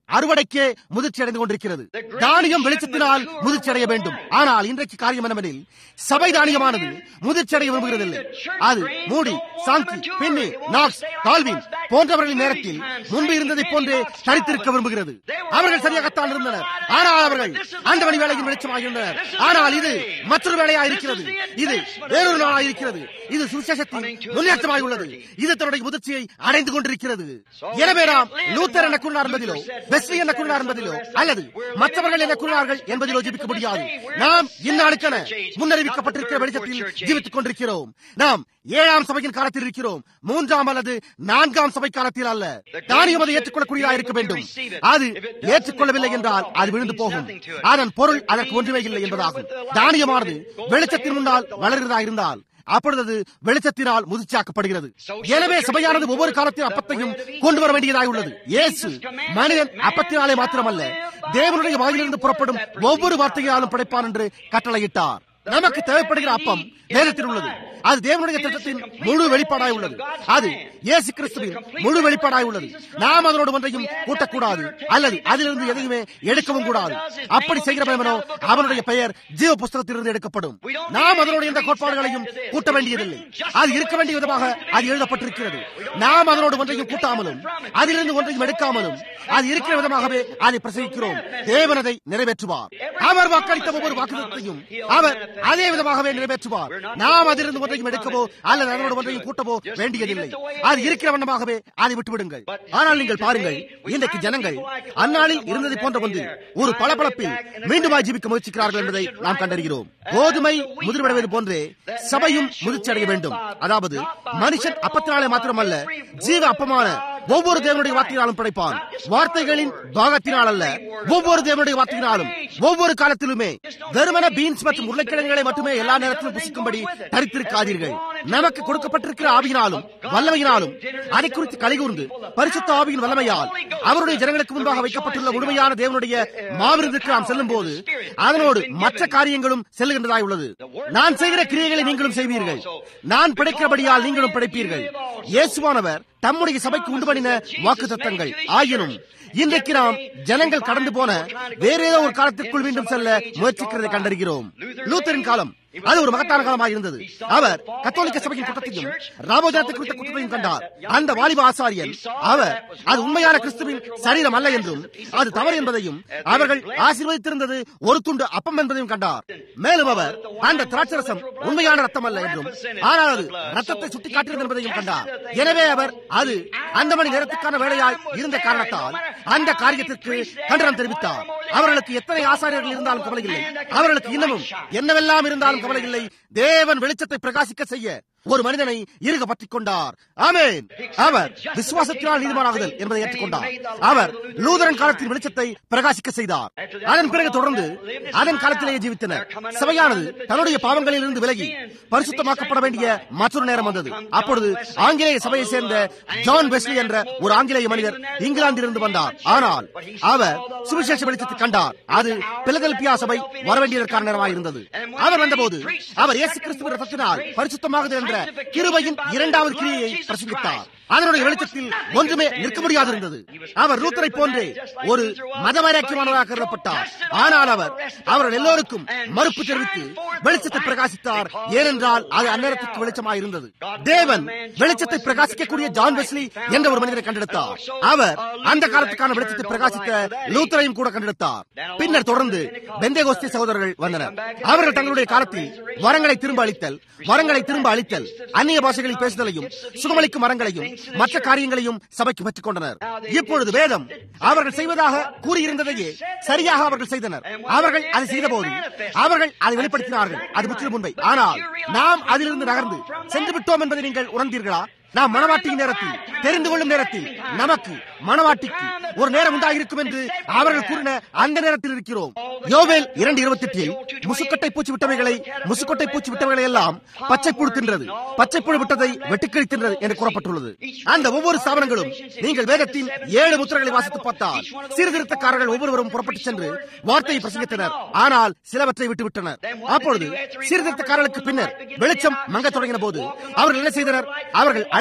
அறுவடைக்கே முதிர்ச்சி அடைந்து கொண்டிருக்கிறது தானியம் வெளிச்சத்தினால் முதிர்ச்சி அடைய வேண்டும் ஆனால் இன்றைக்கு காரியம் என்னவெனில் சபை தானியமானது முதிர்ச்சி அடைய விரும்புகிறதில்லை அது மூடி சாந்தி பின்னி நாக்ஸ் கால்வின் போன்றவர்களின் நேரத்தில் முன்பு இருந்ததை போன்றே தரித்திருக்க விரும்புகிறது அவர்கள் சரியாகத்தான் இருந்தனர் ஆனால் அவர்கள் அந்த மணி வேலையின் வெளிச்சமாக இருந்தனர் ஆனால் இது மற்றொரு வேலையாக இருக்கிறது இது வேறொரு நாளாக இருக்கிறது இது சுவிசேஷத்தின் முன்னேற்றமாக உள்ளது இது தன்னுடைய முதிர்ச்சியை அடைந்து கொண்டிருக்கிறது எனவே நாம் லூத்தர் என்ன கூறினார் என்பதிலோ வெஸ்லி என்ன கூறினார் என்பதிலோ அல்லது மற்றவர்கள் என்ன கூறினார்கள் என்பதிலோ ஜீவிக்க முடியாது நாம் இந்நாளுக்கென முன்னறிவிக்கப்பட்டிருக்கிற வெளிச்சத்தில் ஜீவித்துக் கொண்டிருக்கிறோம் நாம் ஏழாம் சபையின் காலத்தில் இருக்கிறோம் மூன்றாம் அல்லது நான்காம் சபை காலத்தில் அல்ல தானியம் அதை ஏற்றுக்கொள்ளக்கூடியதாக இருக்க வேண்டும் அது ஏற்றுக்கொள்ளவில்லை என்றால் அது விழுந்து போகும் அதன் பொருள் அதற்கு ஒன்றுமே இல்லை என்பதாகும் தானியமானது வெளிச்சத்தின் முன்னால் வளர்கிறதா இருந்தால் அப்பொழுது அது வெளிச்சத்தினால் முதிர்ச்சியாக்கப்படுகிறது எனவே சபையானது ஒவ்வொரு காலத்தின் அப்பத்தையும் கொண்டு வர வேண்டியதாக உள்ளது இயேசு மனிதன் அப்பத்தினாலே மாத்திரமல்ல தேவனுடைய வாயிலிருந்து புறப்படும் ஒவ்வொரு வார்த்தையாலும் படைப்பான் என்று கட்டளையிட்டார் நமக்கு தேவைப்படுகிற அப்பம் வேதத்தில் உள்ளது அது தேவனுடைய திட்டத்தின் முழு வெளிப்பாடாய் உள்ளது அது இயேசு கிறிஸ்துவின் முழு வெளிப்பாடாய் உள்ளது நாம் அதனோடு ஒன்றையும் கூட்டக்கூடாது அல்லது அதிலிருந்து எதையுமே எடுக்கவும் கூடாது அப்படி செய்கிறவனோ அவனுடைய பெயர் ஜீவ புஸ்தகத்திலிருந்து எடுக்கப்படும் நாம் அதனோட எந்த கோட்பாடுகளையும் கூட்ட வேண்டியதில்லை அது இருக்க வேண்டிய விதமாக அது எழுதப்பட்டிருக்கிறது நாம் அதனோடு ஒன்றையும் கூட்டாமலும் அதிலிருந்து ஒன்றையும் எடுக்காமலும் அது இருக்கிற விதமாகவே அதை பிரசங்கிக்கிறோம் தேவனதை நிறைவேற்றுவார் அவர் வாக்களித்த ஒவ்வொரு வாக்குத்தையும் அவர் அதே விதமாகவே நிறைவேற்றுவார் நாம் அதிலிருந்து ஒன்றையும் எடுக்கவோ அல்லது அதனோடு ஒன்றையும் கூட்டவோ வேண்டியதில்லை அது இருக்கிற வண்ணமாகவே அதை விட்டுவிடுங்கள் ஆனால் நீங்கள் பாருங்கள் இன்றைக்கு ஜனங்கள் அந்நாளில் இருந்ததை போன்ற ஒன்று ஒரு பளபளப்பில் மீண்டுமாய் ஜீவிக்க முயற்சிக்கிறார்கள் என்பதை நாம் கண்டறிகிறோம் கோதுமை முதிர்வடைவது போன்றே சபையும் முதிர்ச்சி அடைய வேண்டும் அதாவது மனுஷன் அப்பத்தினாலே மாத்திரமல்ல ஜீவ அப்பமான ஒவ்வொரு தேவனுடைய வார்த்தையினாலும் படைப்பான் வார்த்தைகளின் பாகத்தினால் அல்ல ஒவ்வொரு தேவனுடைய வார்த்தையினாலும் ஒவ்வொரு காலத்திலுமே வெறுமன பீன்ஸ் மற்றும் உருளைக்கிழங்குகளை மட்டுமே எல்லா நேரத்திலும் புசிக்கும்படி தரித்திருக்காதீர்கள் நமக்கு கொடுக்கப்பட்டிருக்கிற ஆவியினாலும் வல்லமையினாலும் அதை குறித்து கலிகூர்ந்து பரிசுத்த ஆவியின் வல்லமையால் அவருடைய ஜனங்களுக்கு முன்பாக வைக்கப்பட்டுள்ள முழுமையான தேவனுடைய மாவிருந்துக்கு நாம் செல்லும் போது அதனோடு மற்ற காரியங்களும் செல்லுகின்றதாய் உள்ளது நான் செய்கிற கிரியைகளை நீங்களும் செய்வீர்கள் நான் படைக்கிறபடியால் நீங்களும் படைப்பீர்கள் இயேசுவானவர் தம்முடைய சபைக்கு உண்டு பண்ணின வாக்கு தத்தங்கள் ஆயினும் இன்றைக்கு நாம் ஜனங்கள் கடந்து போன வேற ஏதோ ஒரு காலத்திற்குள் மீண்டும் செல்ல முயற்சிக்கிறதை கண்டறிகிறோம் லூத்தரின் காலம் அது ஒரு மகத்தான காலமாக இருந்தது அவர் கத்தோலிக்க சபையின் குற்றத்தையும் ராபோஜனத்தை குறித்த குற்றத்தையும் கண்டார் அந்த வாலிப ஆசாரியன் அவர் அது உண்மையான கிறிஸ்துவின் சரீரம் அல்ல என்றும் அது தவறு என்பதையும் அவர்கள் ஆசீர்வதித்திருந்தது ஒரு துண்டு அப்பம் என்பதையும் கண்டார் மேலும் அவர் அந்த திராட்சரசம் உண்மையான ரத்தம் அல்ல என்றும் ஆனால் அது ரத்தத்தை சுட்டி காட்டியது என்பதையும் கண்டார் எனவே அவர் அது அந்த மணி நேரத்துக்கான வேலையாய் இருந்த காரணத்தால் அந்த காரியத்திற்கு கண்டனம் தெரிவித்தார் அவர்களுக்கு எத்தனை ஆசாரியர்கள் இருந்தாலும் கவலை இல்லை அவர்களுக்கு இன்னமும் என்னவெல்லாம் இருந்தாலும் கவலை இல்லை தேவன் வெளிச்சத்தை பிரகாசிக்க செய்ய ஒரு மனிதனை இருக பற்றிக் கொண்டார் ஆமேன் அவர் விசுவாசத்தினால் நீதிமானாகுதல் என்பதை ஏற்றுக்கொண்டார் அவர் லூதரன் காலத்தின் வெளிச்சத்தை பிரகாசிக்க செய்தார் அதன் பிறகு தொடர்ந்து அதன் காலத்திலேயே ஜீவித்தனர் சபையானது தன்னுடைய பாவங்களில் இருந்து விலகி பரிசுத்தமாக்கப்பட வேண்டிய மற்றொரு நேரம் வந்தது அப்பொழுது ஆங்கிலேய சபையை சேர்ந்த ஜான் வெஸ்லி என்ற ஒரு ஆங்கிலேய மனிதர் இங்கிலாந்திலிருந்து வந்தார் ஆனால் அவர் சுவிசேஷ வெளிச்சத்தை கண்டார் அது பிலதெல்பியா சபை வரவேண்டியதற்கான நேரமாக இருந்தது அவர் வந்தபோது அவர் இயேசு கிறிஸ்துவின் ரத்தத்தினால் பரிசுத்தமாகுது என்ற கிருபையின் இரண்டாவது கிரியையை பிரசங்கித்தார் அதனுடைய வெளிச்சத்தில் ஒன்றுமே நிற்க முடியாது இருந்தது அவர் லூத்தரை போன்றே ஒரு மதவரைக்கியமானதாக கருதப்பட்டார் ஆனால் அவர் அவர்கள் எல்லோருக்கும் மறுப்பு தெரிவித்து வெளிச்சத்தை பிரகாசித்தார் ஏனென்றால் அது அந்நேரத்துக்கு வெளிச்சமாக இருந்தது தேவன் வெளிச்சத்தை பிரகாசிக்கக்கூடிய ஜான் வெஸ்லி என்ற ஒரு மனிதரை கண்டெடுத்தார் அவர் அந்த காலத்துக்கான வெளிச்சத்தை பிரகாசித்த லூத்தரையும் கூட கண்டெடுத்தார் பின்னர் தொடர்ந்து பெந்தேகோஸ்தி சகோதரர்கள் வந்தனர் அவர்கள் தங்களுடைய காலத்தில் வரங்களை திரும்ப அளித்தல் வரங்களை திரும்ப அளித்தல் அந்நிய பாஷைகளில் பேசுதலையும் சுகமளிக்கும் மரங்களையும் மற்ற காரியங்களையும் சபைக்கு பெற்றுக் கொண்டனர் இப்பொழுது வேதம் அவர்கள் செய்வதாக கூறியிருந்ததையே சரியாக அவர்கள் செய்தனர் அவர்கள் அதை செய்தபோது அவர்கள் அதை வெளிப்படுத்தினார்கள் அது முற்றிலும் உண்மை ஆனால் நாம் அதிலிருந்து நகர்ந்து சென்று விட்டோம் என்பதை நீங்கள் உணர்ந்தீர்களா நாம் மனவாட்டியின் நேரத்தில் தெரிந்து கொள்ளும் நேரத்தில் நமக்கு மனவாட்டிக்கு ஒரு நேரம் உண்டாகிருக்கும் என்று அவர்கள் கூறின அந்த நேரத்தில் இருக்கிறோம் யோவேல் இரண்டு இருபத்தி எட்டில் முசுக்கட்டை பூச்சி விட்டவைகளை முசுக்கொட்டை பூச்சி விட்டவைகளை எல்லாம் பச்சை புழு தின்றது பச்சை புழு விட்டதை வெட்டுக்கிழி தின்றது என்று கூறப்பட்டுள்ளது அந்த ஒவ்வொரு ஸ்தாபனங்களும் நீங்கள் வேதத்தின் ஏழு முத்திரங்களை வாசித்து பார்த்தால் சீர்திருத்தக்காரர்கள் ஒவ்வொருவரும் புறப்பட்டு சென்று வார்த்தையை பிரசங்கித்தனர் ஆனால் சிலவற்றை விட்டுவிட்டனர் அப்பொழுது சீர்திருத்தக்காரர்களுக்கு பின்னர் வெளிச்சம் மங்க தொடங்கின போது அவர்கள் என்ன செய்தனர் அவர்கள் அடுத்த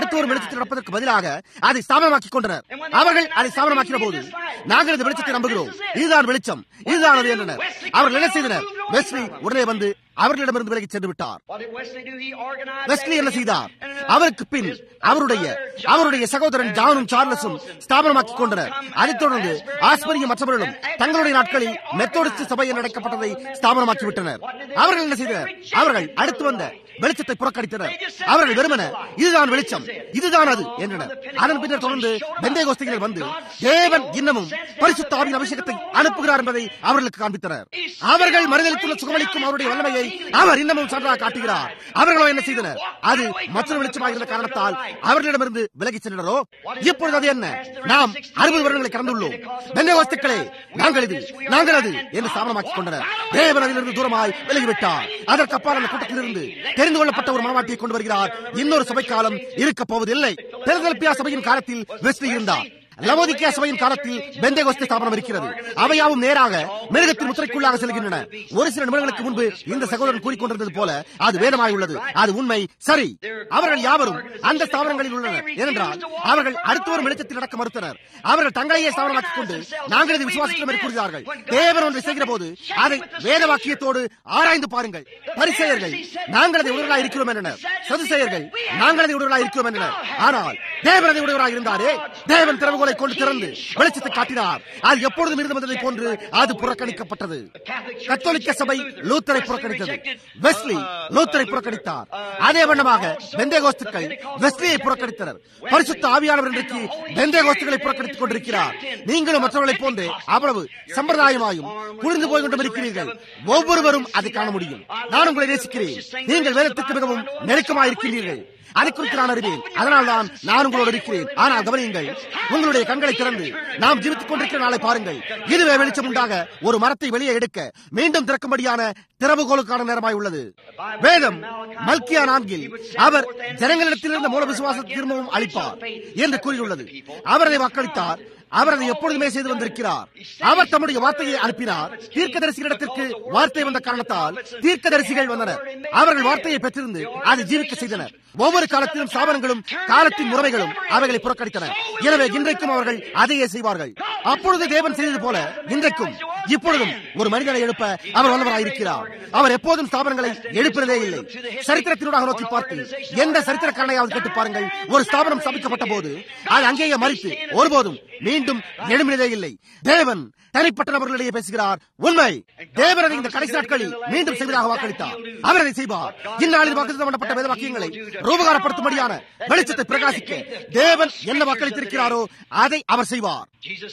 அடுத்த ஒரு வெளிச்சத்தில் நடப்பதற்கு பதிலாக அதை ஸ்தாபனமாக்கிக் கொண்டனர் அவர்கள் அதை ஸ்தாபனமாக்கின போது நாங்கள் இந்த வெளிச்சத்தை நம்புகிறோம் இதுதான் வெளிச்சம் இதுதான் அது என்றனர் அவர்கள் என்ன செய்தனர் வெஸ்லி உடனே வந்து அவர்களிடமிருந்து விலகி சென்று விட்டார் வெஸ்லி என்ன செய்தார் அவருக்கு பின் அவருடைய அவருடைய சகோதரன் ஜானும் சார்லஸும் ஸ்தாபனமாக்கிக் கொண்டனர் அதைத் தொடர்ந்து ஆஸ்பரியும் மற்றவர்களும் தங்களுடைய நாட்களில் மெத்தோடிஸ்ட் சபை என்று அழைக்கப்பட்டதை ஸ்தாபனமாக்கி விட்டனர் அவர்கள் என்ன செய்தனர் அவர்கள் அடுத்து வந்த வெளிச்சத்தை புறக்கணித்தனர் அவர்கள் வெறுமன இதுதான் வெளிச்சம் இதுதான் அது என்றனர் அதன் பின்னர் தொடர்ந்து பெந்தே கோஸ்திகள் வந்து தேவன் இன்னமும் பரிசுத்த ஆவியின் அபிஷேகத்தை அனுப்புகிறார் என்பதை அவர்களுக்கு காண்பித்தனர் அவர்கள் மனிதனுக்குள்ள சுகமளிக்கும் அவருடைய வல்லமையை அவர் இன்னமும் சான்றாக காட்டுகிறார் அவர்களோ என்ன செய்தனர் அது மற்றொரு வெளிச்சமாக இருந்த காரணத்தால் அவர்களிடமிருந்து விலகி சென்றனரோ இப்பொழுது அது என்ன நாம் அறுபது வருடங்களை கடந்துள்ளோம் பெந்தே கோஸ்துக்களே நாங்கள் இது நாங்கள் அது என்று ஸ்தாபனமாக்கிக் கொண்டனர் தேவன் அதிலிருந்து தூரமாய் விலகிவிட்டார் அதற்கு அப்பால் அந்த கூட்டத்திலிருந்து தெரிந்து கொள்ளப்பட்ட ஒரு மனவாட்டியை கொண்டு வருகிறார் இன்னொரு சபை காலம் இருக்கப் போவதில்லை பெருதல்பியா சபையின் காலத்தில் வெஸ்லி இருந்தார் லவோதிக்கியா சபையின் காலத்தில் பெந்தேகோஸ்தே ஸ்தாபனம் இருக்கிறது அவையாவும் நேராக மிருகத்தின் முத்திரைக்குள்ளாக செல்கின்றன ஒரு சில நிமிடங்களுக்கு முன்பு இந்த சகோதரன் கூறிக்கொண்டிருந்தது போல அது வேதமாய் உள்ளது அது உண்மை சரி அவர்கள் யாவரும் அந்த ஸ்தாபனங்களில் உள்ளனர் ஏனென்றால் அவர்கள் அடுத்த ஒரு வெளிச்சத்தில் நடக்க மறுத்தனர் அவர்கள் தங்களையே ஸ்தாபனமாக்கிக் கொண்டு நாங்கள் இதை விசுவாசிக்கிறோம் என்று கூறுகிறார்கள் தேவன் ஒன்றை செய்கிற போது அதை வேத வாக்கியத்தோடு ஆராய்ந்து பாருங்கள் பரிசெயர்கள் நாங்கள் அதை உடலாக இருக்கிறோம் என்றனர் சதுசெயர்கள் நாங்கள் அதை உடலாக இருக்கிறோம் என்றனர் ஆனால் தேவன் அதை உடையவராக இருந்தாரே தேவன் திறவுகோலை கொண்டு திறந்து வெளிச்சத்தை காட்டினார் அது எப்பொழுதும் இருந்து வந்ததை போன்று அது புறக்கணிக்கப்பட்டது கத்தோலிக்க சபை லூத்தரை புறக்கணித்தது வெஸ்லி லூத்தரை புறக்கணித்தார் அதே வண்ணமாக பெந்தேகோஸ்துக்கள் வெஸ்லியை புறக்கணித்தனர் பரிசுத்த ஆவியானவர் இன்றைக்கு பெந்தேகோஸ்துகளை புறக்கணித்துக் கொண்டிருக்கிறார் நீங்களும் மற்றவர்களைப் போன்று அவ்வளவு சம்பிரதாயமாயும் குளிர்ந்து போய் கொண்டும் இருக்கிறீர்கள் ஒவ்வொருவரும் அதை காண முடியும் நான் உங்களை நேசிக்கிறேன் நீங்கள் வேதத்துக்கு மிகவும் நெருக்கமாக இருக்கின்றீர்கள் அதை குறித்து நான் அறிவேன் அதனால் தான் நான் உங்களோடு இருக்கிறேன் ஆனால் கவனியுங்கள் உங்களுடைய கண்களை திறந்து நாம் ஜீவித்துக் கொண்டிருக்கிற நாளை பாருங்கள் இதுவே வெளிச்சம் உண்டாக ஒரு மரத்தை வெளியே எடுக்க மீண்டும் திறக்கும்படியான திறவுகோலுக்கான நேரமாய் உள்ளது வேதம் மல்கியா நான்கில் அவர் ஜனங்களிடத்திலிருந்த மூல விசுவாசத்தை திரும்பவும் அளிப்பார் என்று கூறியுள்ளது அவர் அதை வாக்களித்தார் அவர் அதை எப்பொழுதுமே செய்து வந்திருக்கிறார் அவர் தம்முடைய வார்த்தையை அனுப்பினார் தீர்க்கதரிசிகளிடத்திற்கு வார்த்தை வந்த காரணத்தால் தீர்க்கதரிசிகள் வந்தனர் அவர்கள் வார்த்தையை பெற்றிருந்து அதை ஜீவிக்க செய்தனர் ஒவ்வொரு காலத்திலும் சாபனங்களும் காலத்தின் முறைகளும் அவைகளை புறக்கணித்தன எனவே இன்றைக்கும் அவர்கள் அதையே செய்வார்கள் அப்பொழுது தேவன் செய்தது போல இன்றைக்கும் இப்பொழுதும் ஒரு மனிதனை எழுப்ப அவர் வல்லவராயிருக்கிறார் அவர் எப்போதும் ஸ்தாபனங்களை எழுப்பினதே இல்லை சரித்திரத்தினூடாக நோக்கி பார்த்து எந்த சரித்திரக்காரனையாவது கேட்டு பாருங்கள் ஒரு ஸ்தாபனம் ஸ்தாபிக்கப்பட்ட போது அது அங்கேயே மறித்து ஒருபோதும் மீண்டும் எழுமினதே இல்லை தேவன் தனிப்பட்ட நபர்களிடையே பேசுகிறார் உண்மை தேவன் அதை இந்த கடைசி நாட்களில் மீண்டும் செய்வதாக வாக்களித்தார் அவர் அதை செய்வார் இந்நாளில் வாக்குத்தம் பண்ணப்பட்ட வேத வாக்கியங்களை ரூபகாரப்படுத்தும்படியான வெளிச்சத்தை பிரகாசிக்க தேவன் என்ன வாக்களித்திருக்கிறாரோ அதை அவர் செய்வார்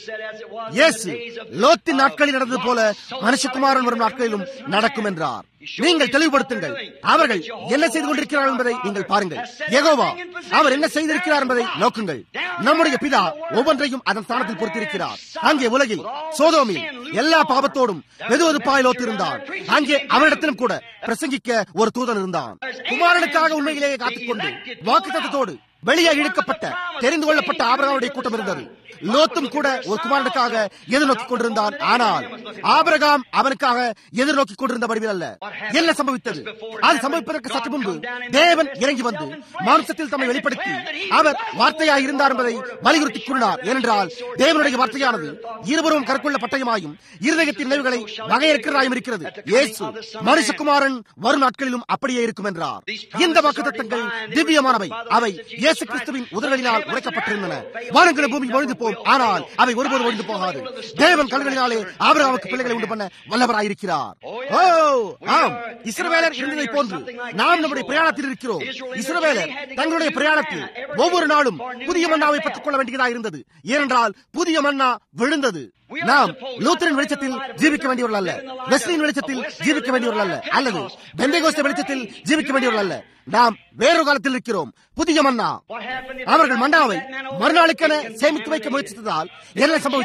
இயேசு லோத்தின் நாட்களில் நடந்தது போல மனுஷகுமாரன் வரும் நாட்களிலும் நடக்கும் என்றார் நீங்கள் தெளிவுபடுத்துங்கள் அவர்கள் என்ன செய்து கொண்டிருக்கிறார்கள் என்பதை நீங்கள் பாருங்கள் யெகோவா அவர் என்ன செய்திருக்கிறார் என்பதை நோக்குங்கள் நம்முடைய பிதா ஒவ்வொன்றையும் அதன் ஸ்தானத்தில் பொறுத்திருக்கிறார் அங்கே உலகில் சோதோமில் எல்லா பாவத்தோடும் வெதுவெதுப்பாய் லோத்திருந்தான் அங்கே அவரிடத்திலும் கூட பிரசங்கிக்க ஒரு தூதன் இருந்தான் குமாரனுக்காக உண்மையிலேயே காத்துக்கொண்டு வாக்குத்தத்தோடு வெளியே இழுக்கப்பட்ட தெரிந்து கொள்ளப்பட்ட ஆபரகாமுடைய கூட்டம் இருந்தது லோத்தும் கூட ஒரு குமாரனுக்காக எதிர்நோக்கிக் கொண்டிருந்தான் ஆனால் ஆபரகாம் அவனுக்காக எதிர்நோக்கிக் கொண்டிருந்த வடிவில் அல்ல என்ன சம்பவித்தது அது சம்பவிப்பதற்கு சற்று முன்பு தேவன் இறங்கி வந்து மாம்சத்தில் தம்மை வெளிப்படுத்தி அவர் வார்த்தையாக இருந்தார் என்பதை வலியுறுத்தி கூறினார் ஏனென்றால் தேவனுடைய வார்த்தையானது இருவரும் கற்கொள்ள பட்டயமாயும் இருதயத்தின் நினைவுகளை வகையறுக்கிறதாயும் இருக்கிறது இயேசு மனுஷகுமாரன் வரும் நாட்களிலும் அப்படியே இருக்கும் என்றார் இந்த வாக்குத்தத்தங்கள் திவ்யமானவை அவை இயேசு கிறிஸ்துவின் உதவிகளினால் உரைக்கப்பட்டிருந்தன வானங்களும் பூமி ஒழிந்து போம் ஆனால் அவை ஒருபோது ஒழிந்து போகாது தேவன் கண்களினாலே ஆபிரகாமுக்கு பிள்ளைகளை உண்டு பண்ண வல்லவராயிருக்கிறார் ஓ ஆம் இஸ்ரவேலர் இருந்ததை போன்று நாம் நம்முடைய பிரயாணத்தில் இருக்கிறோம் இஸ்ரவேலர் தங்களுடைய பிரயாணத்தில் ஒவ்வொரு நாளும் புதிய மன்னாவை பெற்றுக் கொள்ள வேண்டியதாக இருந்தது ஏனென்றால் புதிய மன்னா விழுந்தது நாம் லூத்தரின் வெளிச்சத்தில் ஜீவிக்க வேண்டியவர்கள் அல்ல வெஸ்லின் வெளிச்சத்தில் ஜீவிக்க வேண்டியவர்கள் அல்ல அல்லது பெந்தைகோஸ்த வெளிச்சத்தில் ஜீவிக்க வேண்டியவர்கள் அல்ல நாம் வேறொரு காலத்தில் இருக்கிறோம் புதிய மன்னா அவர்கள் மன்னாவை மறுநாளுக்கென சேமித்து வைக்க முயற்சித்ததால் என்ன சம்பவித்தது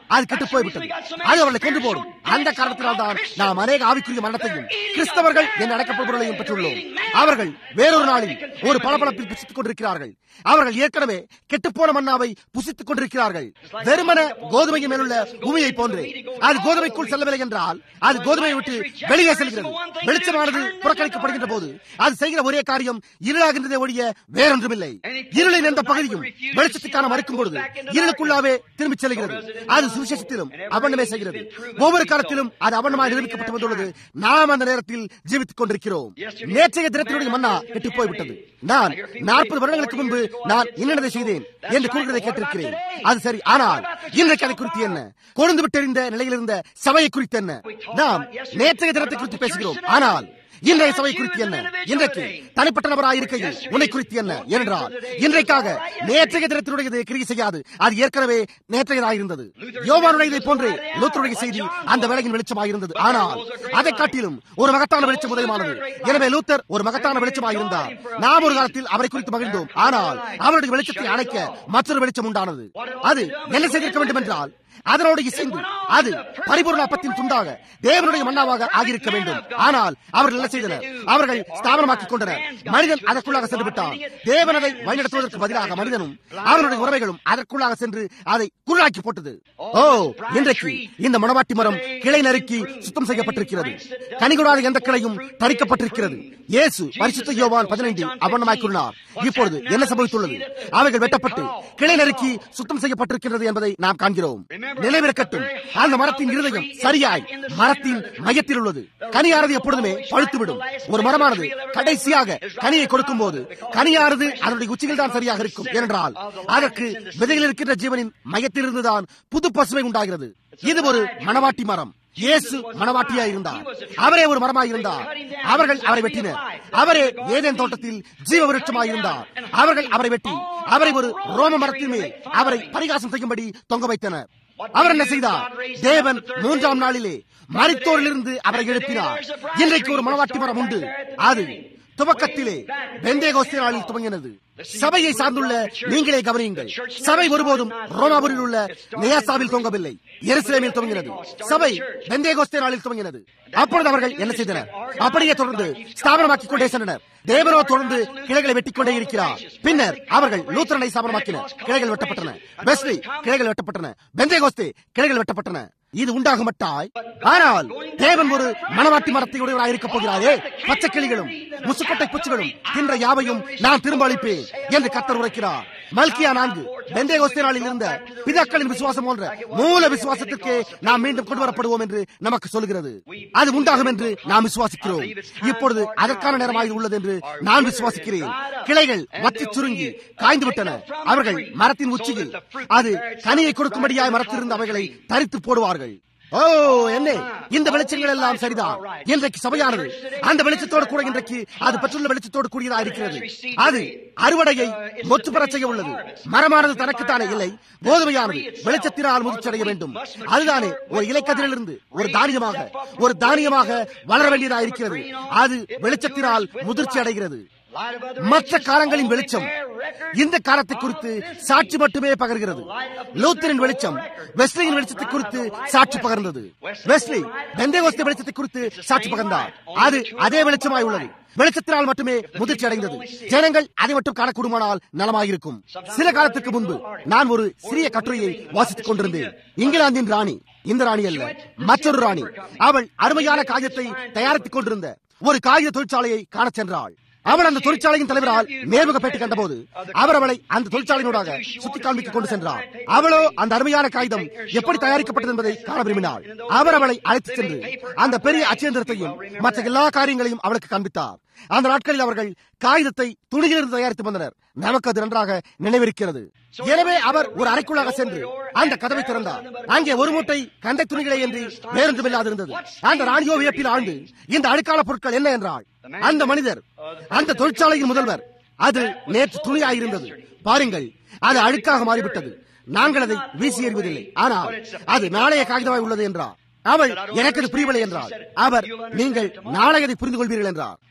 அது கெட்டு போய்விட்டது அது அவர்களை கொண்டு போடும் அந்த காரணத்தினால் தான் நாம் அநேக ஆவிக்குரிய மரணத்தையும் கிறிஸ்தவர்கள் என் அடக்கப்படுபவர்களையும் பெற்றுள்ளோம் அவர்கள் வேறொரு நாளில் ஒரு பளபளப்பில் புசித்துக் கொண்டிருக்கிறார்கள் அவர்கள் ஏற்கனவே கெட்டுப்போன மன்னாவை புசித்துக் கொண்டிருக்கிறார்கள் வெறுமன கோதுமையின் மேலுள்ள பூமியை போன்று அது கோதுமைக்குள் செல்லவில்லை என்றால் அது கோதுமையை விட்டு வெளியே செல்கிறது வெளிச்சமானது புறக்கணிக்கப்படுகின்ற போது அது செய்கிற ஒரே காரியம் இருளாகின்றதே ஒழிய வேறொன்றுமில்லை இருளின் எந்த பகுதியும் வெளிச்சத்துக்கான மறுக்கும் பொழுது இருளுக்குள்ளாவே திரும்பிச் செல்கிறது அது சுவிசேஷத்திலும் அவண்ணமே செய்கிறது ஒவ்வொரு காலத்திலும் அது அவண்ணமாய் நிரூபிக்கப்பட்டு வந்துள்ளது நாம் அந்த நேரத்தில் ஜீவித்துக் கொண்டிருக்கிறோம் நேற்றைய தினத்தினுடைய மன்னா கெட்டு போய்விட்டது நான் நாற்பது வருடங்களுக்கு முன்பு நான் என்னென்னதை செய்தேன் என்று கூறுகிறதை கேட்டிருக்கிறேன் அது சரி ஆனால் இன்றைக்கு அதை குறித்து என்ன கொழுந்து விட்டெறிந்த நிலையில் இருந்த சபையை குறித்து என்ன நாம் நேற்றைய தினத்தை குறித்து பேசுகிறோம் ஆனால் இன்றைய சபை குறித்து என்ன இன்றைக்கு தனிப்பட்ட நபராக இருக்கையில் உன்னை குறித்து என்ன என்றால் இன்றைக்காக நேற்றைய தினத்தினுடையது கிரியை செய்யாது அது ஏற்கனவே நேற்றையதாக இருந்தது யோவானுடையதை போன்று லூத்தருடைய செய்தி அந்த வேலையின் வெளிச்சமாக இருந்தது ஆனால் அதை காட்டிலும் ஒரு மகத்தான வெளிச்சம் உதயமானது எனவே லூத்தர் ஒரு மகத்தான வெளிச்சமாக இருந்தார் நாம் ஒரு காலத்தில் அவரை குறித்து மகிழ்ந்தோம் ஆனால் அவருடைய வெளிச்சத்தை அணைக்க மற்றொரு வெளிச்சம் உண்டானது அது என்ன செய்திருக்க வேண்டும் என்றால் அதனோடு இசைந்து அது பரிபூர்ண அப்பத்தின் துண்டாக தேவனுடைய மன்னாவாக ஆகியிருக்க வேண்டும் ஆனால் அவர்கள் என்ன செய்தனர் அவர்கள் ஸ்தாபனமாக்கிக் கொண்டனர் மனிதன் அதற்குள்ளாக சென்று விட்டான் தேவன் அதை வழிநடத்துவதற்கு பதிலாக மனிதனும் அவனுடைய உறவைகளும் அதற்குள்ளாக சென்று அதை குருளாக்கி போட்டது ஓ இன்றைக்கு இந்த மணவாட்டி மரம் கிளை நறுக்கி சுத்தம் செய்யப்பட்டிருக்கிறது கனிகொடாத எந்த கிளையும் தரிக்கப்பட்டிருக்கிறது இயேசு பரிசுத்த யோவான் பதினைந்தில் அவண்ணமாய் கூறினார் இப்பொழுது என்ன சம்பவித்துள்ளது அவைகள் வெட்டப்பட்டு கிளை நறுக்கி சுத்தம் செய்யப்பட்டிருக்கிறது என்பதை நாம் காண்கிறோம் நினைவிருக்கட்டும் அந்த மரத்தின் இருதயம் சரியாய் மரத்தின் மையத்தில் உள்ளது கனியானது எப்பொழுதுமே பழுத்துவிடும் ஒரு மரமானது கடைசியாக கனியை கொடுக்கும் போது கனியானது அதனுடைய உச்சிகள் தான் சரியாக இருக்கும் ஏனென்றால் அதற்கு விதையில் இருக்கின்ற ஜீவனின் மையத்தில் இருந்துதான் புது பசுமை உண்டாகிறது இது ஒரு மணவாட்டி மரம் இயேசு மணவாட்டியா இருந்தார் அவரே ஒரு மரமாய் இருந்தார் அவர்கள் அவரை வெட்டினர் அவரே ஏதேன் தோட்டத்தில் ஜீவ விருட்சமாய் இருந்தார் அவர்கள் அவரை வெட்டி அவரை ஒரு ரோம மரத்தின் மேல் அவரை பரிகாசம் செய்யும்படி தொங்க வைத்தனர் அவர் என்ன செய்தார் தேவன் மூன்றாம் நாளிலே மரித்தோரிலிருந்து அவரை எழுப்பினார் இன்றைக்கு ஒரு மணவாட்டி மரம் உண்டு அது துவக்கத்திலே பெந்தேகோஸ்தே நாளில் துவங்கினது சபையை சார்ந்துள்ள நீங்களே கவனியுங்கள் சபை ஒருபோதும் ரோமாபுரில் உள்ள நியாசாவில் தொங்கவில்லை எருசலேமில் துவங்கினது சபை பெந்தேகோஸ்தே நாளில் துவங்கினது அப்பொழுது அவர்கள் என்ன செய்தனர் அப்படியே தொடர்ந்து ஸ்தாபனமாக்கிக் கொண்டே சென்றனர் தேவனோ தொடர்ந்து கிளைகளை வெட்டிக் கொண்டே இருக்கிறார் பின்னர் அவர்கள் லூத்தரனை ஸ்தாபனமாக்கினர் கிளைகள் வெட்டப்பட்டன பெஸ்லி கிளைகள் வெட்டப்பட்டன பெந்தேகோஸ்தே கிளைகள் வெட்டப்பட்டன இது உண்டாக மட்டாய் ஆனால் தேவன் ஒரு மணவாட்டி மரத்தை உடையவராக இருக்கப் போகிறாரே பச்சை கிளிகளும் முசுப்பட்டை பூச்சிகளும் தின்ற யாவையும் நான் திரும்ப அளிப்பேன் என்று கத்தர் உரைக்கிறார் மல்கியா நான்கு பெந்தேகோஸ்தே நாளில் இருந்த பிதாக்களின் விசுவாசம் போன்ற மூல விசுவாசத்திற்கு நாம் மீண்டும் கொண்டு வரப்படுவோம் என்று நமக்கு சொல்கிறது அது உண்டாகும் என்று நாம் விசுவாசிக்கிறோம் இப்பொழுது அதற்கான நேரமாக உள்ளது என்று நான் விசுவாசிக்கிறேன் கிளைகள் வத்தி சுருங்கி காய்ந்து விட்டன அவர்கள் மரத்தின் உச்சியில் அது கனியை கொடுக்கும்படியாய் மரத்திலிருந்து அவைகளை தரித்து போடுவார்கள் ஓ என்ன இந்த வெளிச்சங்கள் எல்லாம் சரிதான் இன்றைக்கு சபையானது அந்த வெளிச்சத்தோடு கூட இன்றைக்கு அது பெற்றுள்ள வெளிச்சத்தோடு கூடியதா இருக்கிறது அது அறுவடையை ஒத்து பெறச் செய்ய உள்ளது மரமானது தனக்குத்தானே இல்லை கோதுமையானது வெளிச்சத்தினால் முதிர்ச்சடைய வேண்டும் அதுதானே ஒரு இலைக்கதிரிலிருந்து ஒரு தானியமாக ஒரு தானியமாக வளர வேண்டியதா இருக்கிறது அது வெளிச்சத்தினால் முதிர்ச்சி அடைகிறது மற்ற காலங்களின் வெளிச்சம் இந்த காலத்தை குறித்து சாட்சி மட்டுமே பகர்கிறது லூத்தரின் வெளிச்சம் வெஸ்லியின் வெளிச்சத்தை குறித்து சாட்சி பகர்ந்தது வெஸ்லி பெந்தேகோஸ்தே வெளிச்சத்தை குறித்து சாட்சி பகர்ந்தார் அது அதே வெளிச்சமாய் உள்ளது வெளிச்சத்தினால் மட்டுமே முதிர்ச்சி அடைந்தது ஜனங்கள் அதை மட்டும் காணக்கூடுமானால் நலமாயிருக்கும் சில காலத்துக்கு முன்பு நான் ஒரு சிறிய கட்டுரையை வாசித்துக் கொண்டிருந்தேன் இங்கிலாந்தின் ராணி இந்த ராணி அல்ல மற்றொரு ராணி அவள் அருமையான காகிதத்தை தயாரித்துக் கொண்டிருந்த ஒரு காகித தொழிற்சாலையை காணச் சென்றாள் அவள் அந்த தொழிற்சாலையின் தலைவரால் நேர்முக பேட்டி கண்டபோது அவர் அவளை அந்த தொழிற்சாலையினூடாக சுத்தி காண்பிக்க கொண்டு சென்றார் அவளோ அந்த அருமையான காகிதம் எப்படி தயாரிக்கப்பட்டது என்பதை காண விரும்பினாள் அவர் அவளை அழைத்துச் சென்று அந்த பெரிய அச்சேந்திரத்தையும் மற்ற எல்லா காரியங்களையும் அவளுக்கு காண்பித்தார் அந்த நாட்களில் அவர்கள் காகிதத்தை துணியிலிருந்து தயாரித்து வந்தனர் நமக்கு அது நன்றாக நினைவிருக்கிறது எனவே அவர் ஒரு அறைக்குள்ளாக சென்று அந்த கதவை திறந்தார் அங்கே ஒரு மூட்டை கண்டை துணிகளை என்று வேறொன்றுமில்லாதிருந்தது அந்த ராணியோ வியப்பில் ஆழ்ந்து இந்த அழுக்கால பொருட்கள் என்ன என்றாள் அந்த மனிதர் அந்த தொழிற்சாலையின் முதல்வர் அது நேற்று துணியாயிருந்தது பாருங்கள் அது அழுக்காக மாறிவிட்டது நாங்கள் அதை வீசி எறிவதில்லை ஆனால் அது நாளைய காகிதமாய் உள்ளது என்றார் அவள் எனக்கு அது புரியவில்லை என்றார் அவர் நீங்கள் நாளை அதை புரிந்து கொள்வீர்கள் என்றார்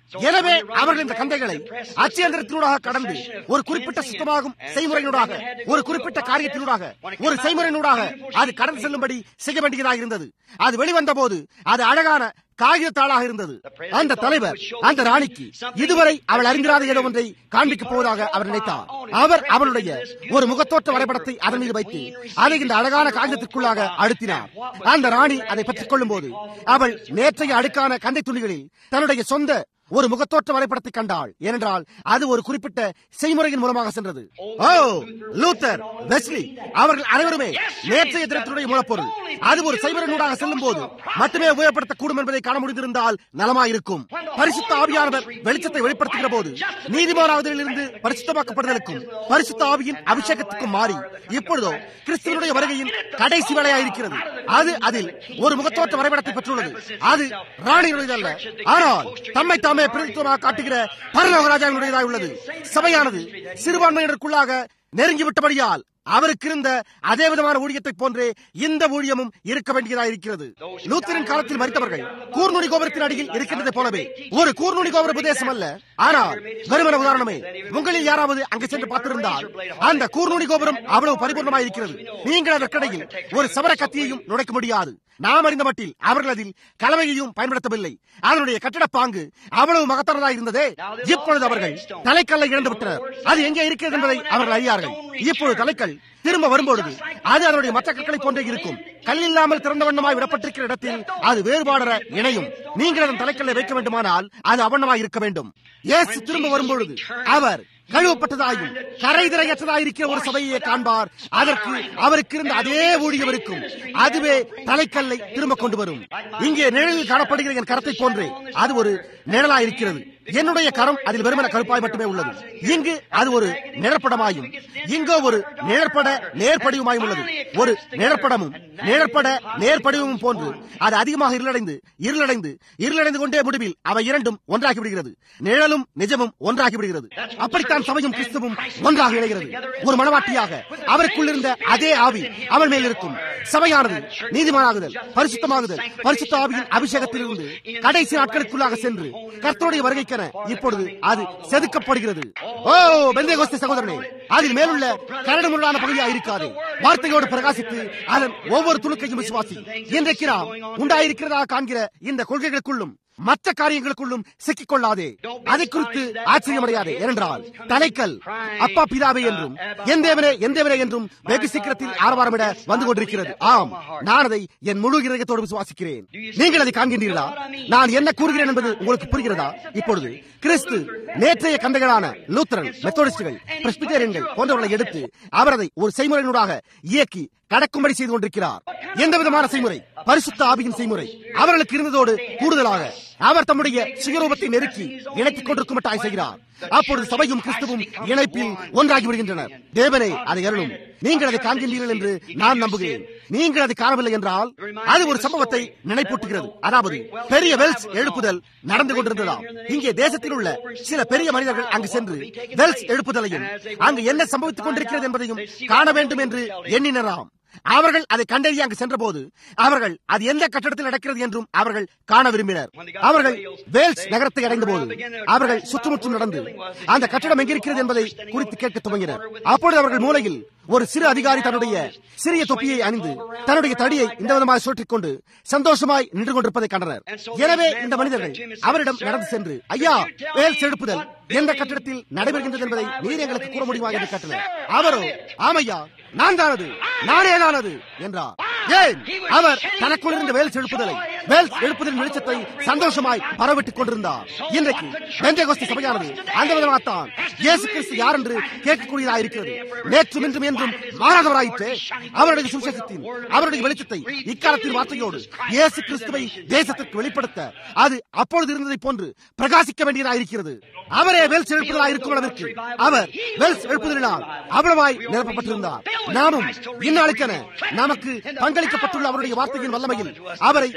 எனவே அவர்கள் இந்த கந்தைகளை அச்சியந்திரத்தினூடாக கடந்து ஒரு குறிப்பிட்ட சுத்தமாகும் செய்முறையினூடாக ஒரு குறிப்பிட்ட காரியத்தினூடாக ஒரு செய்முறையினூடாக அது கடந்து செல்லும்படி செய்ய வேண்டியதாக இருந்தது அது வெளிவந்த போது அது அழகான காகிதத்தாளாக இருந்தது அந்த தலைவர் அந்த ராணிக்கு இதுவரை அவள் அறிந்திராத ஏதோ ஒன்றை காண்பிக்கப் போவதாக அவர் நினைத்தார் அவர் அவளுடைய ஒரு முகத்தோற்ற வரைபடத்தை அதன் மீது வைத்து அதை இந்த அழகான காகிதத்திற்குள்ளாக அழுத்தினார் அந்த ராணி அதை பெற்றுக் கொள்ளும் போது அவள் நேற்றைய அடுக்கான கந்தை துணிகளில் தன்னுடைய சொந்த ஒரு முகத்தோற்ற வரைபடத்தை கண்டாள் ஏனென்றால் அது ஒரு குறிப்பிட்ட செய்முறையின் மூலமாக சென்றது ஓ லூத்தர் வெஸ்லி அவர்கள் அனைவருமே நேற்றைய தினத்தினுடைய மூலப்பொருள் அது ஒரு செய்முறையினூடாக செல்லும் போது மட்டுமே உபயோகப்படுத்தக்கூடும் என்பதை காண முடிந்திருந்தால் நலமாயிருக்கும் பரிசுத்த ஆவியானவர் வெளிச்சத்தை வெளிப்படுத்துகிற போது நீதிமானாவதிலிருந்து பரிசுத்தமாக்கப்படுதலுக்கும் பரிசுத்த ஆவியின் அபிஷேகத்துக்கும் மாறி இப்பொழுதோ கிறிஸ்துவனுடைய வருகையின் கடைசி வேலையாயிருக்கிறது அது அதில் ஒரு முகத்தோற்ற வரைபடத்தை பெற்றுள்ளது அது ராணியினுடையதல்ல ஆனால் தம்மை தாமே பிரதித்துவமாக காட்டுகிற பரலோகராஜாவினுடையதாக உள்ளது சபையானது சிறுபான்மையினருக்குள்ளாக நெருங்கிவிட்டபடியால் அவருக்கு இருந்த அதே விதமான ஊழியத்தை போன்றே இந்த ஊழியமும் இருக்க வேண்டியதாக இருக்கிறது லூத்தரின் காலத்தில் மறித்தவர்கள் கூர்நுடி கோபுரத்தின் அடியில் இருக்கின்றதை போலவே ஒரு கூர்நுடி கோபுர பிரதேசம் அல்ல ஆனால் வெறுமன உதாரணமே உங்களில் யாராவது அங்கு சென்று பார்த்திருந்தால் அந்த கூர்நுடி கோபுரம் அவ்வளவு பரிபூர்ணமாக இருக்கிறது நீங்கள் அதற்கிடையில் ஒரு சமர கத்தியையும் நுழைக்க முடியாது நாம் அறிந்த மட்டில் அவர்கள் அதில் கலவையையும் பயன்படுத்தவில்லை அதனுடைய கட்டட பாங்கு அவ்வளவு மகத்தானதாக இருந்ததே இப்பொழுது அவர்கள் தலைக்கல்லை இழந்து விட்டனர் அது எங்கே இருக்கிறது என்பதை அவர்கள் அறியார்கள் இப்பொழுது தலைக்கல் திரும்ப வரும்பொழுது அது அதனுடைய மற்ற கற்களை போன்றே இருக்கும் கல் இல்லாமல் திறந்த வண்ணமாய் விடப்பட்டிருக்கிற இடத்தில் அது வேறுபாடற இணையும் நீங்கள் அதன் தலைக்கல்லை வைக்க வேண்டுமானால் அது அவண்ணமாய் இருக்க வேண்டும் இயேசு திரும்ப வரும்பொழுது அவர் கழுவப்பட்டதாயும் கரைதிரையற்றதாயிருக்கிற ஒரு சபையை காண்பார் அதற்கு அவருக்கு இருந்த அதே ஊழியம் இருக்கும் அதுவே தலைக்கல்லை திரும்ப கொண்டு வரும் இங்கே நிழலில் காணப்படுகிற என் கரத்தை போன்றே அது ஒரு நிழலாயிருக்கிறது என்னுடைய கரம் அதில் வெறுமன கருப்பாய் மட்டுமே உள்ளது இங்கு அது ஒரு நிழற்படமாயும் இங்கோ ஒரு நிழற்பட நேர்படிவுமாயும் உள்ளது ஒரு நிழற்படமும் நிழற்பட நேர்படிவும் போன்று அது அதிகமாக இருளடைந்து இருளடைந்து இருளடைந்து கொண்டே முடிவில் அவை இரண்டும் ஒன்றாகி விடுகிறது நிழலும் நிஜமும் ஒன்றாகி விடுகிறது அப்படித்தான் சபையும் கிறிஸ்துவும் ஒன்றாக இணைகிறது ஒரு மனவாட்டியாக அவருக்குள் இருந்த அதே ஆவி அவள் மேல் இருக்கும் சபையானது நீதிமானாகுதல் பரிசுத்தமாகுதல் பரிசுத்த ஆவியின் அபிஷேகத்திலிருந்து கடைசி நாட்களுக்குள்ளாக சென்று கர்த்தருடைய வருகைக்கென இப்பொழுது அது செதுக்கப்படுகிறது ஓ பெந்தே கோஸ்தி சகோதரனே அதில் மேலுள்ள கரடு முரடான பகுதியாக இருக்காது வார்த்தையோடு பிரகாசித்து அதன் ஒவ்வொரு துணுக்கையும் விசுவாசி இன்றைக்கு நாம் உண்டாயிருக்கிறதாக காண்கிற இந்த கொள்கைகளுக்குள்ளும் மற்ற காரியங்களுக்குள்ளும் சிக்கிக் கொள்ளாதே அதை குறித்து ஆச்சரியமடையாதே ஏனென்றால் தலைக்கல் அப்பா பிதாவே என்றும் என் தேவனே என் தேவனே என்றும் வெகு சீக்கிரத்தில் ஆரவாரமிட வந்து கொண்டிருக்கிறது ஆம் நான் அதை என் முழு இதயத்தோடு விசுவாசிக்கிறேன் நீங்கள் அதை காண்கின்றீர்களா நான் என்ன கூறுகிறேன் என்பது உங்களுக்கு புரிகிறதா இப்பொழுது கிறிஸ்து நேற்றைய கந்தைகளான லூத்தரன் மெத்தோடிஸ்டுகள் பிரஸ்பிட்டேரியன்கள் போன்றவர்களை எடுத்து அவர் அதை ஒரு செய்முறையினூடாக இயக்கி கடக்கும்படி செய்து கொண்டிருக்கிறார் எந்த விதமான செய்முறை பரிசுத்த ஆவியின் செய்முறை அவர்களுக்கு இருந்ததோடு கூடுதலாக அவர் தம்முடைய சுயரூபத்தை நெருக்கி இணைத்துக் கொண்டிருக்கும் மட்டாய் செய்கிறார் அப்பொழுது சபையும் கிறிஸ்துவும் இணைப்பில் ஒன்றாகி விடுகின்றனர் தேவனே அதை அருளும் நீங்கள் அதை காண்கின்றீர்கள் என்று நான் நம்புகிறேன் நீங்கள் அதை காணவில்லை என்றால் அது ஒரு சம்பவத்தை நினைப்பூட்டுகிறது அதாவது பெரிய வெல்ஸ் எழுப்புதல் நடந்து கொண்டிருந்ததாம் இங்கே தேசத்தில் உள்ள சில பெரிய மனிதர்கள் அங்கு சென்று வெல்ஸ் எழுப்புதலையும் அங்கு என்ன சம்பவித்துக் கொண்டிருக்கிறது என்பதையும் காண வேண்டும் என்று எண்ணினராம் அவர்கள் அதை கண்டறிய அங்கு சென்றபோது அவர்கள் அது எந்த கட்டடத்தில் நடக்கிறது என்றும் அவர்கள் காண விரும்பினர் அவர்கள் வேல்ஸ் நகரத்தை அடைந்த போது அவர்கள் சுற்றுமுற்றும் நடந்து அந்த கட்டடம் எங்கிருக்கிறது என்பதை குறித்து கேட்க துவங்கினர் அப்பொழுது அவர்கள் மூலையில் ஒரு சிறு அதிகாரி தன்னுடைய சிறிய தொப்பியை அணிந்து தன்னுடைய தடியை இந்த விதமாக சுற்றிக் கொண்டு சந்தோஷமாய் நின்று கொண்டிருப்பதை கண்டனர் எனவே இந்த மனிதர்கள் அவரிடம் நடந்து சென்று ஐயா வேல் செழுப்புதல் எந்த கட்டிடத்தில் நடைபெறுகின்றது என்பதை நீர் எங்களுக்கு கூற முடியுமா என்று கேட்டனர் அவரோ ஆமையா நான் தானது நானே தானது என்றார் ஏன் அவர் தனக்குள் இருந்த வேல் செழுப்புதலை வேல் எழுப்புதலின் வெளிச்சத்தை சந்தோஷமாய் பரவிட்டுக் கொண்டிருந்தார் இன்றைக்கு பெந்தேகோஸ்தி சபையானது அந்த விதமாகத்தான் இயேசு கிறிஸ்து யார் என்று கேட்கக்கூடியதாக இருக்கிறது நேற்றும் இன்றும் என்றும் மாறாதவராயிற்று அவருடைய சுவிசேஷத்தின் அவருடைய வெளிச்சத்தை இக்காலத்தின் வார்த்தையோடு இயேசு கிறிஸ்துவை தேசத்திற்கு வெளிப்படுத்த அது அப்பொழுது இருந்ததை போன்று பிரகாசிக்க வேண்டியதாக இருக்கிறது அவரே வெல்ஸ் எழுப்புதலாக இருக்கும் அளவிற்கு அவர் வெல்ஸ் எழுப்புதலினால் அவ்வளவாய் நிரப்பப்பட்டிருந்தார் நாமும் இந்நாளுக்கென நமக்கு பங்களிக்கப்பட்டுள்ள அவருடைய வார்த்தையின் வல்லமையில் அவரை பிரதிபலி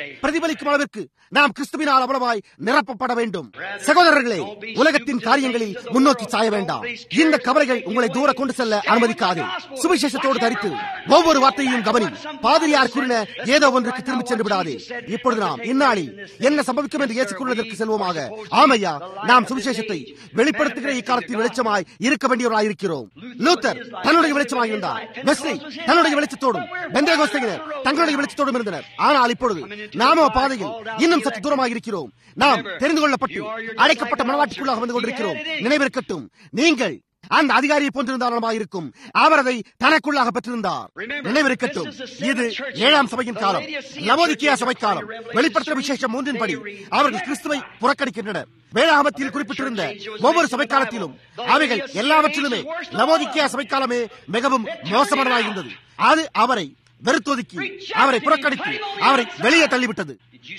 பிரதிபலிக்கும் அளவிற்கு நாம் கிறிஸ்துவினால் அவ்வளவாய் நிரப்பப்பட வேண்டும் சகோதரர்களே உலகத்தின் காரியங்களில் முன்னோக்கி சாய வேண்டாம் இந்த கவலைகள் உங்களை தூர கொண்டு செல்ல அனுமதிக்காது சுவிசேஷத்தோடு தரித்து ஒவ்வொரு வார்த்தையையும் கவனி பாதிரியார் கூறின ஏதோ ஒன்றுக்கு திரும்பி சென்று விடாதே இப்பொழுது நாம் இந்நாளில் என்ன சம்பவிக்கும் என்று இயேசு கூறுவதற்கு செல்வோமாக ஆமையா நாம் சுவிசேஷத்தை வெளிப்படுத்துகிற இக்காலத்தில் வெளிச்சமாய் இருக்க வேண்டியவராயிருக்கிறோம் லூத்தர் தன்னுடைய வெளிச்சமாய் இருந்தார் வெஸ்லி தன்னுடைய வெளிச்சத்தோடும் பெந்தேகோஸ்தையினர் தங்களுடைய வெளிச்சத்தோடும் இருந்தனர் ஆனால் இப்பொழுது நாம பாதையில் இன்னும் சற்று தூரமாக இருக்கிறோம் நாம் தெரிந்து கொள்ளப்பட்டு அழைக்கப்பட்ட மனவாட்டிக்குள்ளாக வந்து கொண்டிருக்கிறோம் நினைவிருக்கட்டும் நீங்கள் அந்த அதிகாரியை போன்றிருந்தாலும் இருக்கும் அவர் அதை தனக்குள்ளாக பெற்றிருந்தார் நினைவிருக்கட்டும் இது ஏழாம் சபையின் காலம் லவோதிக்கியா சபை காலம் வெளிப்படுத்தும் விசேஷம் மூன்றின்படி அவர்கள் கிறிஸ்துவை புறக்கணிக்கின்றனர் வேளாகமத்தில் குறிப்பிட்டிருந்த ஒவ்வொரு சபை காலத்திலும் அவைகள் எல்லாவற்றிலுமே லவோதிக்கியா சபை காலமே மிகவும் மோசமானதாக இருந்தது அது அவரை வெறுத்தொதுக்கி அவரை புறக்கணித்து அவரை வெளியே தள்ளிவிட்டது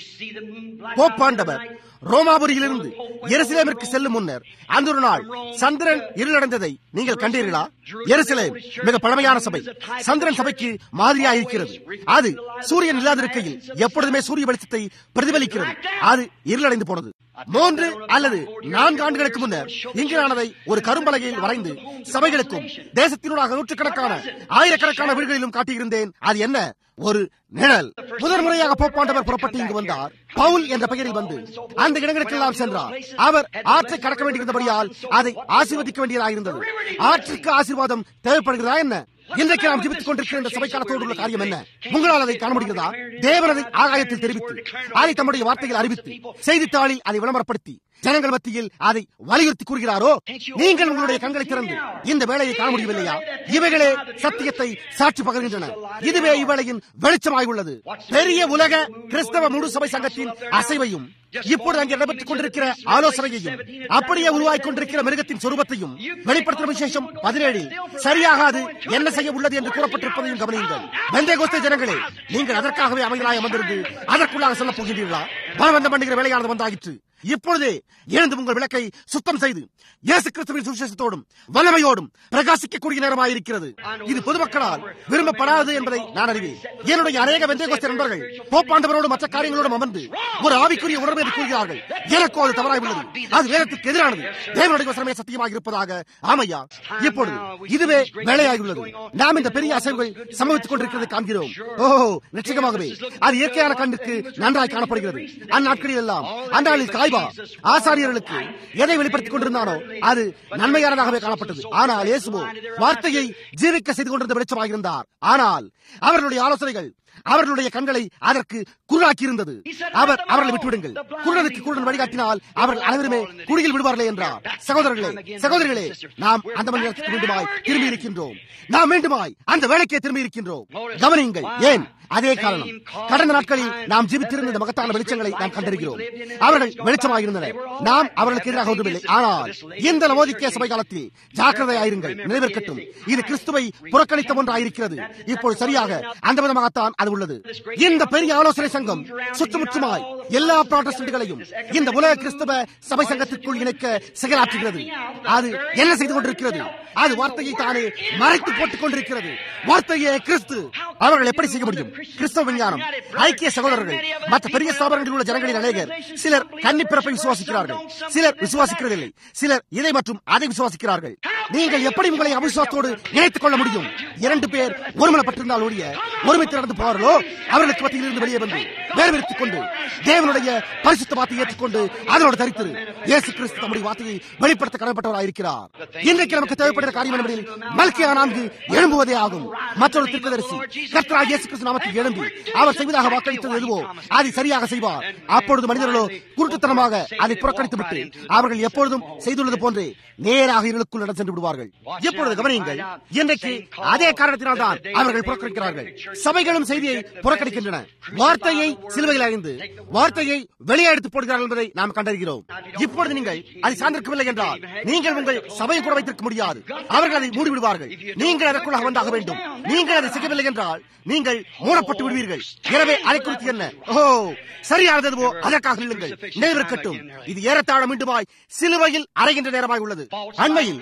போப்பாண்டவர் ரோமாபுரியிலிருந்து எருசலேமிற்கு செல்லும் முன்னர் அந்த ஒரு நாள் சந்திரன் இருளடைந்ததை நீங்கள் கண்டீர்களா எருசலேம் மிக பழமையான சபை சந்திரன் சபைக்கு மாதிரியாக இருக்கிறது அது சூரியன் இல்லாதிருக்கையில் எப்பொழுதுமே சூரிய வெளிச்சத்தை பிரதிபலிக்கிறது அது இருளடைந்து போனது மூன்று அல்லது நான்கு ஆண்டுகளுக்கு முன்னர் இங்கு நான் அதை ஒரு கரும்பலகையில் வரைந்து சபைகளுக்கும் தேசத்தினூடாக நூற்றுக்கணக்கான ஆயிரக்கணக்கான வீடுகளிலும் காட்டியிருந்தேன் அது என்ன ஒரு நிழல் முதல் முறையாக போப்பாண்டவர் புறப்பட்டு இங்கு வந்தார் பவுல் என்ற பெயரில் வந்து அந்த இடங்களுக்கெல்லாம் சென்றார் அவர் ஆற்றை கடக்க வேண்டியிருந்தபடியால் அதை ஆசீர்வதிக்க வேண்டியதாக இருந்தது ஆற்றுக்கு ஆசீர்வாதம் தேவைப்படுகிறதா என்ன இன்றைக்கு நாம் ஜிபித்துக் கொண்டிருக்கிற இந்த சபைக்காலத்தோடு உள்ள காரியம் என்ன உங்களால் அதை காண முடிகிறதா தேவன் அதை ஆகாயத்தில் தெரிவித்து அதை தம்முடைய வார்த்தையில் அறிவித்து செய்தித்தாளில் அதை விளம்பரப்படுத்தி ஜனங்கள் மத்தியில் அதை வலியுறுத்தி கூறுகிறாரோ நீங்கள் உங்களுடைய கண்களை திறந்து இந்த வேலையை காண முடியவில்லையா இவைகளே சத்தியத்தை சாட்சி பகர்கின்றன இதுவே இவ்வேளையின் வெளிச்சமாய் உள்ளது பெரிய உலக கிறிஸ்தவ முழு சபை சங்கத்தின் அசைவையும் இப்பொழுது அங்கே நடைபெற்றுக் கொண்டிருக்கிற ஆலோசனையையும் அப்படியே உருவாக்கிக் கொண்டிருக்கிற மிருகத்தின் சொரூபத்தையும் வெளிப்படுத்தும் விசேஷம் பதினேழில் சரியாக அது என்ன செய்ய உள்ளது என்று கூறப்பட்டிருப்பதையும் கவனியுங்கள் வெந்தேகோஸ்தே ஜனங்களே நீங்கள் அதற்காகவே அமைகளாய் அமர்ந்திருந்து அதற்குள்ளாக செல்லப் போகின்றீர்களா பலவந்தம் பண்ணுகிற வேலையானது வந்தாயிற்று இப்பொழுதே எழுந்து உங்கள் விளக்கை சுத்தம் செய்து இயேசு கிறிஸ்துவின் சுவிசேஷத்தோடும் வல்லமையோடும் பிரகாசிக்கக்கூடிய நேரமாயிருக்கிறது இது பொதுமக்களால் விரும்பப்படாது என்பதை நான் அறிவேன் என்னுடைய அநேக வெந்தேகோஸ்தே நண்பர்கள் போப்பாண்டவரோடு மற்ற காரியங்களோடும் அமர்ந்து ஒரு ஆவிக்குரிய உணர்வை என்று கூறுகிறார்கள் எனக்கோ அது தவறாய் உள்ளது அது வேதத்திற்கு எதிரானது தேவனுடைய வசனமே சத்தியமாக இருப்பதாக ஆமையா இப்பொழுது இதுவே வேலையாகியுள்ளது நாம் இந்த பெரிய அசைவுகள் சம்பவித்துக் கொண்டிருக்கிறதை காண்கிறோம் ஓஹோ நிச்சயமாகவே அது இயற்கையான கண்ணுக்கு நன்றாய் காணப்படுகிறது அந்நாட்களில் எல்லாம் அந்நாளில் காய்பா ஆசாரியர்களுக்கு எதை வெளிப்படுத்திக் கொண்டிருந்தானோ அது நன்மையானதாகவே காணப்பட்டது ஆனால் இயேசுவோ வார்த்தையை ஜீவிக்க செய்து கொண்டிருந்த வெளிச்சமாக இருந்தார் ஆனால் அவர்களுடைய ஆலோசனைகள் அவர்களுடைய கண்களை அதற்கு குருடாக்கி இருந்தது அவர் அவர்களை விட்டுவிடுங்கள் குருடனுக்கு குருடன் வழிகாட்டினால் அவர்கள் அனைவருமே குடியில் விடுவார்களே என்றார் சகோதரர்களே சகோதரிகளே நாம் அந்த மணி நேரத்துக்கு மீண்டுமாய் திரும்பி இருக்கின்றோம் நாம் மீண்டுமாய் அந்த வேலைக்கே திரும்பி இருக்கின்றோம் கவனியுங்கள் ஏன் அதே காரணம் கடந்த நாட்களில் நாம் ஜீவித்திருந்த இந்த மகத்தான வெளிச்சங்களை நாம் கண்டிருக்கிறோம் அவர்கள் வெளிச்சமாக இருந்தனர் நாம் அவர்களுக்கு எதிராக ஒன்றுமில்லை ஆனால் இந்த நவோதிக்கே சபை காலத்தில் ஜாக்கிரதையாயிருங்கள் நினைவிருக்கட்டும் இது கிறிஸ்துவை புறக்கணித்த ஒன்றாயிருக்கிறது இப்போது சரியாக அந்த விதமாகத்தான் அது உள்ளது இந்த பெரிய ஆலோசனை சங்கம் சுற்றுமுற்றுமாய் எல்லா புராட்டஸ்டன்ட்களையும் இந்த உலக கிறிஸ்தவ சபை சங்கத்திற்குள் இணைக்க செயலாற்றுகிறது அது என்ன செய்து கொண்டிருக்கிறது அது வார்த்தையை தானே மறைத்து போட்டுக் கொண்டிருக்கிறது வார்த்தையே கிறிஸ்து அவர்கள் எப்படி செய்ய முடியும் கிறிஸ்தவ விஞ்ஞானம் ஐக்கிய சகோதரர்கள் மற்ற பெரிய ஸ்தாபனங்களில் உள்ள ஜனங்களின் அநேகர் சிலர் கன்னி பிறப்பை விசுவாசிக்கிறார்கள் சிலர் விசுவாசிக்கிறதில்லை சிலர் இதை மற்றும் அதை விசுவாசிக்கிறார்கள் நீங்கள் எப்படி உங்களை அவிசுவாசத்தோடு இணைத்துக் கொள்ள முடியும் இரண்டு பேர் ஒருமனப்பட்டிருந்தால் ஒழிய ஒருமித்து நடந்து போவார்களோ அவர்களுக்கு மத்தியில் இருந்து வெளியே வந்து வேறுவிருத்துக் கொண்டு தேவனுடைய பரிசுத்த வார்த்தையை ஏற்றுக்கொண்டு அதனோடு தரித்திரு இயேசு கிறிஸ்து தம்முடைய வார்த்தையை வெளிப்படுத்த கடமைப்பட்டவராயிருக்கிறார் இன்றைக்கு நமக்கு தேவைப்படுகிற காரியம் என்பதில் மல்கியா நான்கு எழும்புவதே ஆகும் மற்றொரு திருக்கதரிசி கர்த்தராக இயேசு கிறிஸ்து நாமத்தில் எழும்பி அவர் செய்வதாக வாக்களித்தது எதுவோ அதை சரியாக செய்வார் அப்பொழுது மனிதர்களோ குருட்டுத்தனமாக அதை புறக்கணித்து விட்டு அவர்கள் எப்பொழுதும் செய்துள்ளது போன்றே நேராக இருளுக்குள் நட சென்று விடுவார்கள் இப்பொழுது கவனியுங்கள் இன்றைக்கு அதே காரணத்தினால் தான் அவர்கள் புறக்கணிக்கிறார்கள் சபைகளும் செய்தியை புறக்கணிக்கின்றன வார்த்தையை சிலுவையில் அறிந்து வார்த்தையை வெளியே எடுத்து போடுகிறார்கள் என்பதை நாம் கண்டறிகிறோம் இப்பொழுது நீங்கள் அதை சார்ந்திருக்கவில்லை என்றால் நீங்கள் உங்கள் சபையை கூட வைத்திருக்க முடியாது அவர்கள் அதை மூடிவிடுவார்கள் நீங்கள் அதற்குள்ளாக வந்தாக வேண்டும் நீங்கள் அதை செய்யவில்லை என்றால் நீங்கள் மூடப்பட்டு விடுவீர்கள் எனவே அதை குறித்து என்ன ஓ சரியானதுவோ அதற்காக நில்லுங்கள் நினைவிருக்கட்டும் இது ஏறத்தாழ மீண்டுமாய் சிலுவையில் அறைகின்ற நேரமாய் உள்ளது அண்மையில் உலக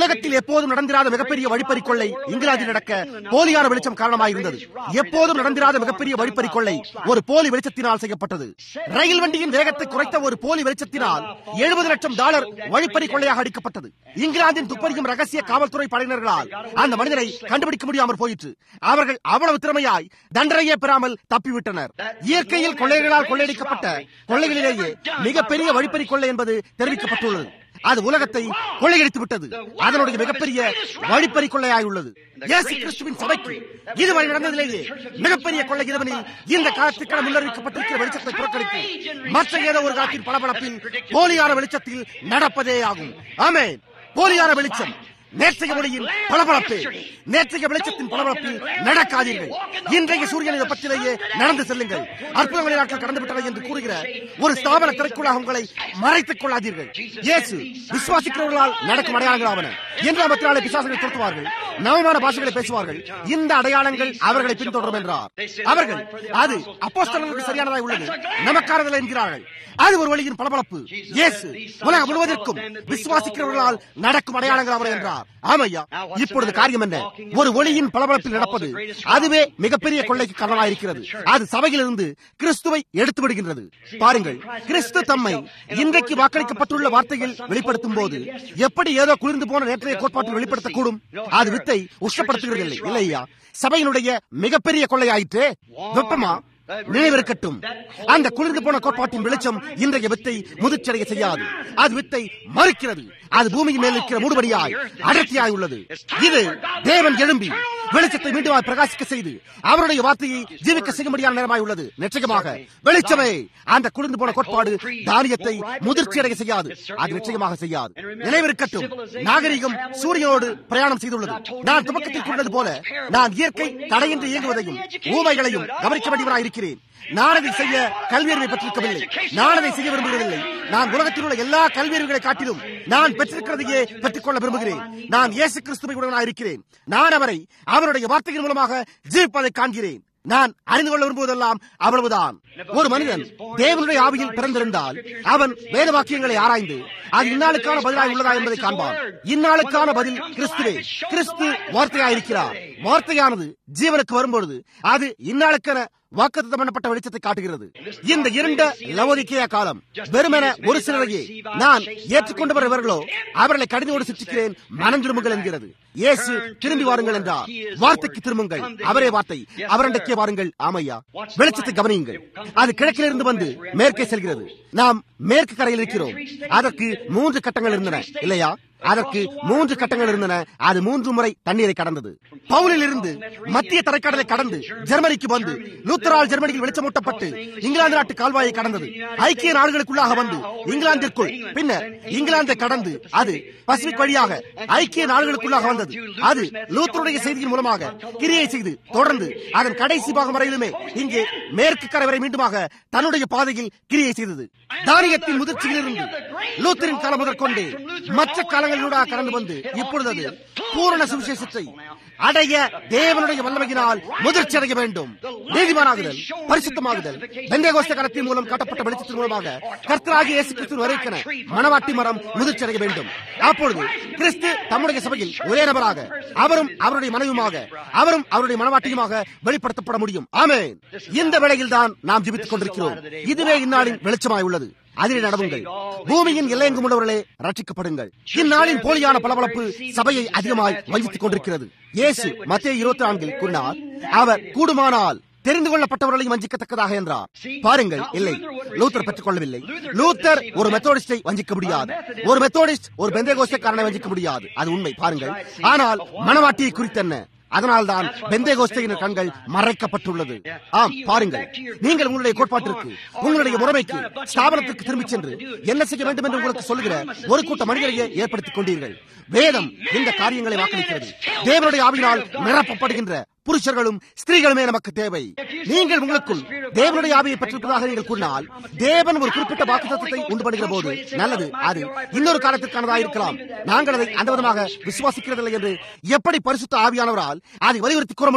உலகத்தில் எப்போதும் நடந்திராத மிகப்பெரிய வழிப்பறி கொள்ளை இங்கிலாந்தில் நடக்க போலியான வெளிச்சம் காரணமாயிருந்தது எப்போதும் நடந்திராத மிகப்பெரிய வழிப்பறி கொள்ளை ஒரு போலி வெளிச்சத்தினால் செய்யப்பட்டது ரயில் வண்டியின் வேகத்தை குறைத்த ஒரு போலி வெளிச்சத்தினால் எழுபது லட்சம் டாலர் வழிப்பறி கொள்ளையாக அடிக்கப்பட்டது இங்கிலாந்தின் துப்பறியும் ரகசிய காவல்துறை படையினர்களால் அந்த மனிதனை கண்டுபிடிக்க முடியாமல் போயிற்று அவர்கள் அவ்வளவு திறமையாய் தண்டனையே பெறாமல் தப்பிவிட்டனர் இயற்கையில் கொள்ளையர்களால் கொள்ளையடிக்கப்பட்ட கொள்ளைகளிலேயே மிகப்பெரிய வழிப்பறி கொள்ளை என்பது தெரிவிக்கப்பட்டுள்ளது அது உலகத்தை கொள்ளையடித்து விட்டது அதனுடைய மிகப்பெரிய வழிப்பறி கொள்ளையாய் உள்ளது இயேசு கிறிஸ்துவின் சபைக்கு இதுவரை நடந்ததிலேயே மிகப்பெரிய கொள்ளை இரவனில் இந்த காலத்திற்கான முன்னறிவிக்கப்பட்டிருக்கிற வெளிச்சத்தை புறக்கணித்து மற்ற ஏதோ ஒரு காலத்தின் பளபளப்பில் போலியான வெளிச்சத்தில் நடப்பதே ஆகும் ஆமென் போலியான வெளிச்சம் நேற்றைய ஒளியின் பளபளப்பு நேற்றைய வெளிச்சத்தின் பளபளப்பில் நடக்காதீர்கள் இன்றைய சூரியனின் வெப்பத்திலேயே நடந்து செல்லுங்கள் அற்புதங்களை நாட்கள் கடந்து விட்டன என்று கூறுகிற ஒரு ஸ்தாபன திரைக்குள்ளாக உங்களை மறைத்துக் கொள்ளாதீர்கள் இயேசு விசுவாசிக்கிறவர்களால் நடக்கும் அடையாளங்களாவன என்று மத்தியாலே பிசாசுகளை துரத்துவார்கள் நவமான பாஷைகளை பேசுவார்கள் இந்த அடையாளங்கள் அவர்களை பின்தொடரும் என்றார் அவர்கள் அது அப்போஸ்தலர்களுக்கு சரியானதாய் உள்ளது நமக்கானதில்லை என்கிறார்கள் அது ஒரு வழியின் பளபளப்பு இயேசு உலகம் முழுவதற்கும் விசுவாசிக்கிறவர்களால் நடக்கும் அடையாளங்கள் அவர் என்றார் ஆமையா இப்பொழுது காரியம் என்ன ஒரு ஒளியின் பளபளப்பில் நடப்பது அதுவே மிகப்பெரிய கொள்ளைக்கு காரணமாயிருக்கிறது அது சபையிலிருந்து கிறிஸ்துவை எடுத்து விடுகின்றது பாருங்கள் கிறிஸ்து தம்மை இன்றைக்கு வாக்களிக்கப்பட்டுள்ள வார்த்தையில் வெளிப்படுத்தும் போது எப்படி ஏதோ குளிர்ந்து போன நேற்றைய கோட்பாட்டில் வெளிப்படுத்தக்கூடும் அது வித்தை உஷ்ணப்படுத்துகிறதில்லை இல்லையா சபையினுடைய மிகப்பெரிய கொள்ளையாயிற்றே வெப்பமா நினைவிருக்கட்டும் அந்த குளிர்ந்து போன கோட்பாட்டின் வெளிச்சம் இன்றைய வித்தை முதிர்ச்சடைய செய்யாது அது வித்தை மறுக்கிறது அது பூமியின் மேல் இருக்கிற மூடுபடியாய் அடர்த்தியாய் உள்ளது இது தேவன் எழும்பி வெளிச்சத்தை மீண்டும் பிரகாசிக்க செய்து அவருடைய வார்த்தையை ஜீவிக்க செய்யும்படியான நேரமாய் உள்ளது நிச்சயமாக வெளிச்சமே அந்த குளிர்ந்து போன கோட்பாடு தானியத்தை முதிர்ச்சி அடைய செய்யாது அது நிச்சயமாக செய்யாது நினைவிருக்கட்டும் நாகரிகம் சூரியனோடு பிரயாணம் செய்துள்ளது நான் துவக்கத்தில் கூறினது போல நான் இயற்கை தடையின்றி இயங்குவதையும் ஊமைகளையும் கவனிக்க வேண்டியவராய் இருக்கிறேன் நான் அதை செய்ய கல்வியறிவை பெற்றிருக்கவில்லை நான் அதை செய்ய விரும்புகிறதில்லை நான் உலகத்தில் உள்ள எல்லா கல்வியறிவுகளை காட்டிலும் நான் பெற்றிருக்கிறதையே பெற்றுக்கொள்ள விரும்புகிறேன் நான் இயேசு கிறிஸ்துவை உடனாக இருக்கிறேன் நான் அவரை அவருடைய வார்த்தைகள் மூலமாக ஜீவிப்பதை காண்கிறேன் நான் அறிந்து கொள்ள விரும்புவதெல்லாம் அவ்வளவுதான் ஒரு மனிதன் தேவனுடைய ஆவியில் பிறந்திருந்தால் அவன் வேத வாக்கியங்களை ஆராய்ந்து அது இந்நாளுக்கான பதிலாக உள்ளதா என்பதை காண்பான் இந்நாளுக்கான பதில் கிறிஸ்துவே கிறிஸ்து வார்த்தையாயிருக்கிறார் வார்த்தையானது ஜீவனுக்கு வரும்பொழுது அது இந்நாளுக்கான வாக்குத்தம் பண்ணப்பட்ட வெளிச்சத்தை காட்டுகிறது இந்த இருண்ட லவோதிக்கேய காலம் வெறுமென ஒரு சிலரையே நான் ஏற்றுக்கொண்டவர் இவர்களோ அவர்களை கடிதோடு சிற்றிக்கிறேன் மனம் திரும்புங்கள் என்கிறது இயேசு திரும்பி வாருங்கள் என்றார் வார்த்தைக்கு திரும்புங்கள் அவரே வார்த்தை அவரண்டைக்கே வாருங்கள் ஆமையா வெளிச்சத்தை கவனியுங்கள் அது கிழக்கிலிருந்து வந்து மேற்கே செல்கிறது நாம் மேற்கு கரையில் இருக்கிறோம் அதற்கு மூன்று கட்டங்கள் இருந்தன இல்லையா அதற்கு மூன்று கட்டங்கள் இருந்தன அது மூன்று முறை தண்ணீரை கடந்தது பவுலில் இருந்து மத்திய தரைக்கடலை கடந்து ஜெர்மனிக்கு வந்து லூத்தரால் ஜெர்மனியில் வெளிச்சமூட்டப்பட்டு இங்கிலாந்து நாட்டு கால்வாயை கடந்தது ஐக்கிய நாடுகளுக்குள்ளாக வந்து இங்கிலாந்திற்குள் பின்னர் இங்கிலாந்தை கடந்து அது பசிபிக் வழியாக ஐக்கிய நாடுகளுக்குள்ளாக வந்தது அது லூத்தருடைய செய்தியின் மூலமாக கிரியை செய்து தொடர்ந்து அதன் கடைசி பாகம் வரையிலுமே இங்கே மேற்கு கரை வரை மீண்டுமாக தன்னுடைய பாதையில் கிரியை செய்தது தானியத்தின் முதிர்ச்சியிலிருந்து லூத்தரின் காலம் முதற்கொண்டு மற்ற காலங்களிலூடாக கடந்து வந்து இப்பொழுது அது பூரண சுவிசேஷத்தை அடைய தேவனுடைய வல்லமையினால் முதிர்ச்சி அடைய வேண்டும் நீதிமானாகுதல் பரிசுத்தமாகுதல் பெந்தேகோஸ்த காலத்தின் மூலம் காட்டப்பட்ட வெளிச்சத்தின் மூலமாக கர்த்தராகிய இயேசு கிறிஸ்து வரைக்கன மனவாட்டி மரம் முதிர்ச்சி அடைய வேண்டும் அப்பொழுது கிறிஸ்து தம்முடைய சபையில் ஒரே நபராக அவரும் அவருடைய மனைவியுமாக அவரும் அவருடைய மனவாட்டியுமாக வெளிப்படுத்தப்பட முடியும் ஆமே இந்த வேளையில் தான் நாம் ஜிபித்துக் கொண்டிருக்கிறோம் இதுவே இந்நாளின் வெளிச்சமாய் உள்ளது அதிலே நடவுங்கள் பூமியின் எல்லையெங்கும் உள்ளவர்களே ரட்சிக்கப்படுங்கள் இந்நாளின் போலியான பளபளப்பு சபையை அதிகமாய் வஞ்சித்துக் கொண்டிருக்கிறது இயேசு மத்திய இருபத்தி நான்கில் கூறினார் அவர் கூடுமானால் தெரிந்து கொள்ளப்பட்டவர்களையும் வஞ்சிக்கத்தக்கதாக என்றார் பாருங்கள் இல்லை லூத்தர் பெற்றுக் கொள்ளவில்லை லூத்தர் ஒரு மெத்தோடிஸ்டை வஞ்சிக்க முடியாது ஒரு மெத்தோடிஸ்ட் ஒரு பெந்தேகோஸ்தக்காரனை வஞ்சிக்க முடியாது அது உண்மை பாருங்கள் ஆனால் மனவாட்டியை குறித்தென்ன அதனால்தான் பெந்தேகோஸ்தையின் கண்கள் மறைக்கப்பட்டுள்ளது ஆம் பாருங்கள் நீங்கள் உங்களுடைய கோட்பாட்டிற்கு உங்களுடைய முறைமைக்கு ஸ்தாபனத்திற்கு திரும்பிச் சென்று என்ன செய்ய வேண்டும் என்று உங்களுக்கு சொல்லுகிற ஒரு கூட்ட மனிதரையே ஏற்படுத்திக் கொண்டீர்கள் வேதம் இந்த காரியங்களை வாக்களிக்கிறது தேவனுடைய ஆவியினால் நிரப்பப்படுகின்ற புருஷர்களும் ஸ்திரீகளுமே நமக்கு தேவை நீங்கள் உங்களுக்குள் தேவனுடைய ஆவியை பெற்றிருப்பதாக நீங்கள் கூறினால் தேவன் ஒரு குறிப்பிட்ட வாக்குத்தத்தை உண்டு பண்ணுகிற போது நல்லது அது இன்னொரு காலத்திற்கானதாக இருக்கலாம் நாங்கள் அதை அந்த விதமாக விசுவாசிக்கிறதில்லை என்று எப்படி பரிசுத்த ஆவியானவரால் அதை வலியுறுத்தி கூற முடியும்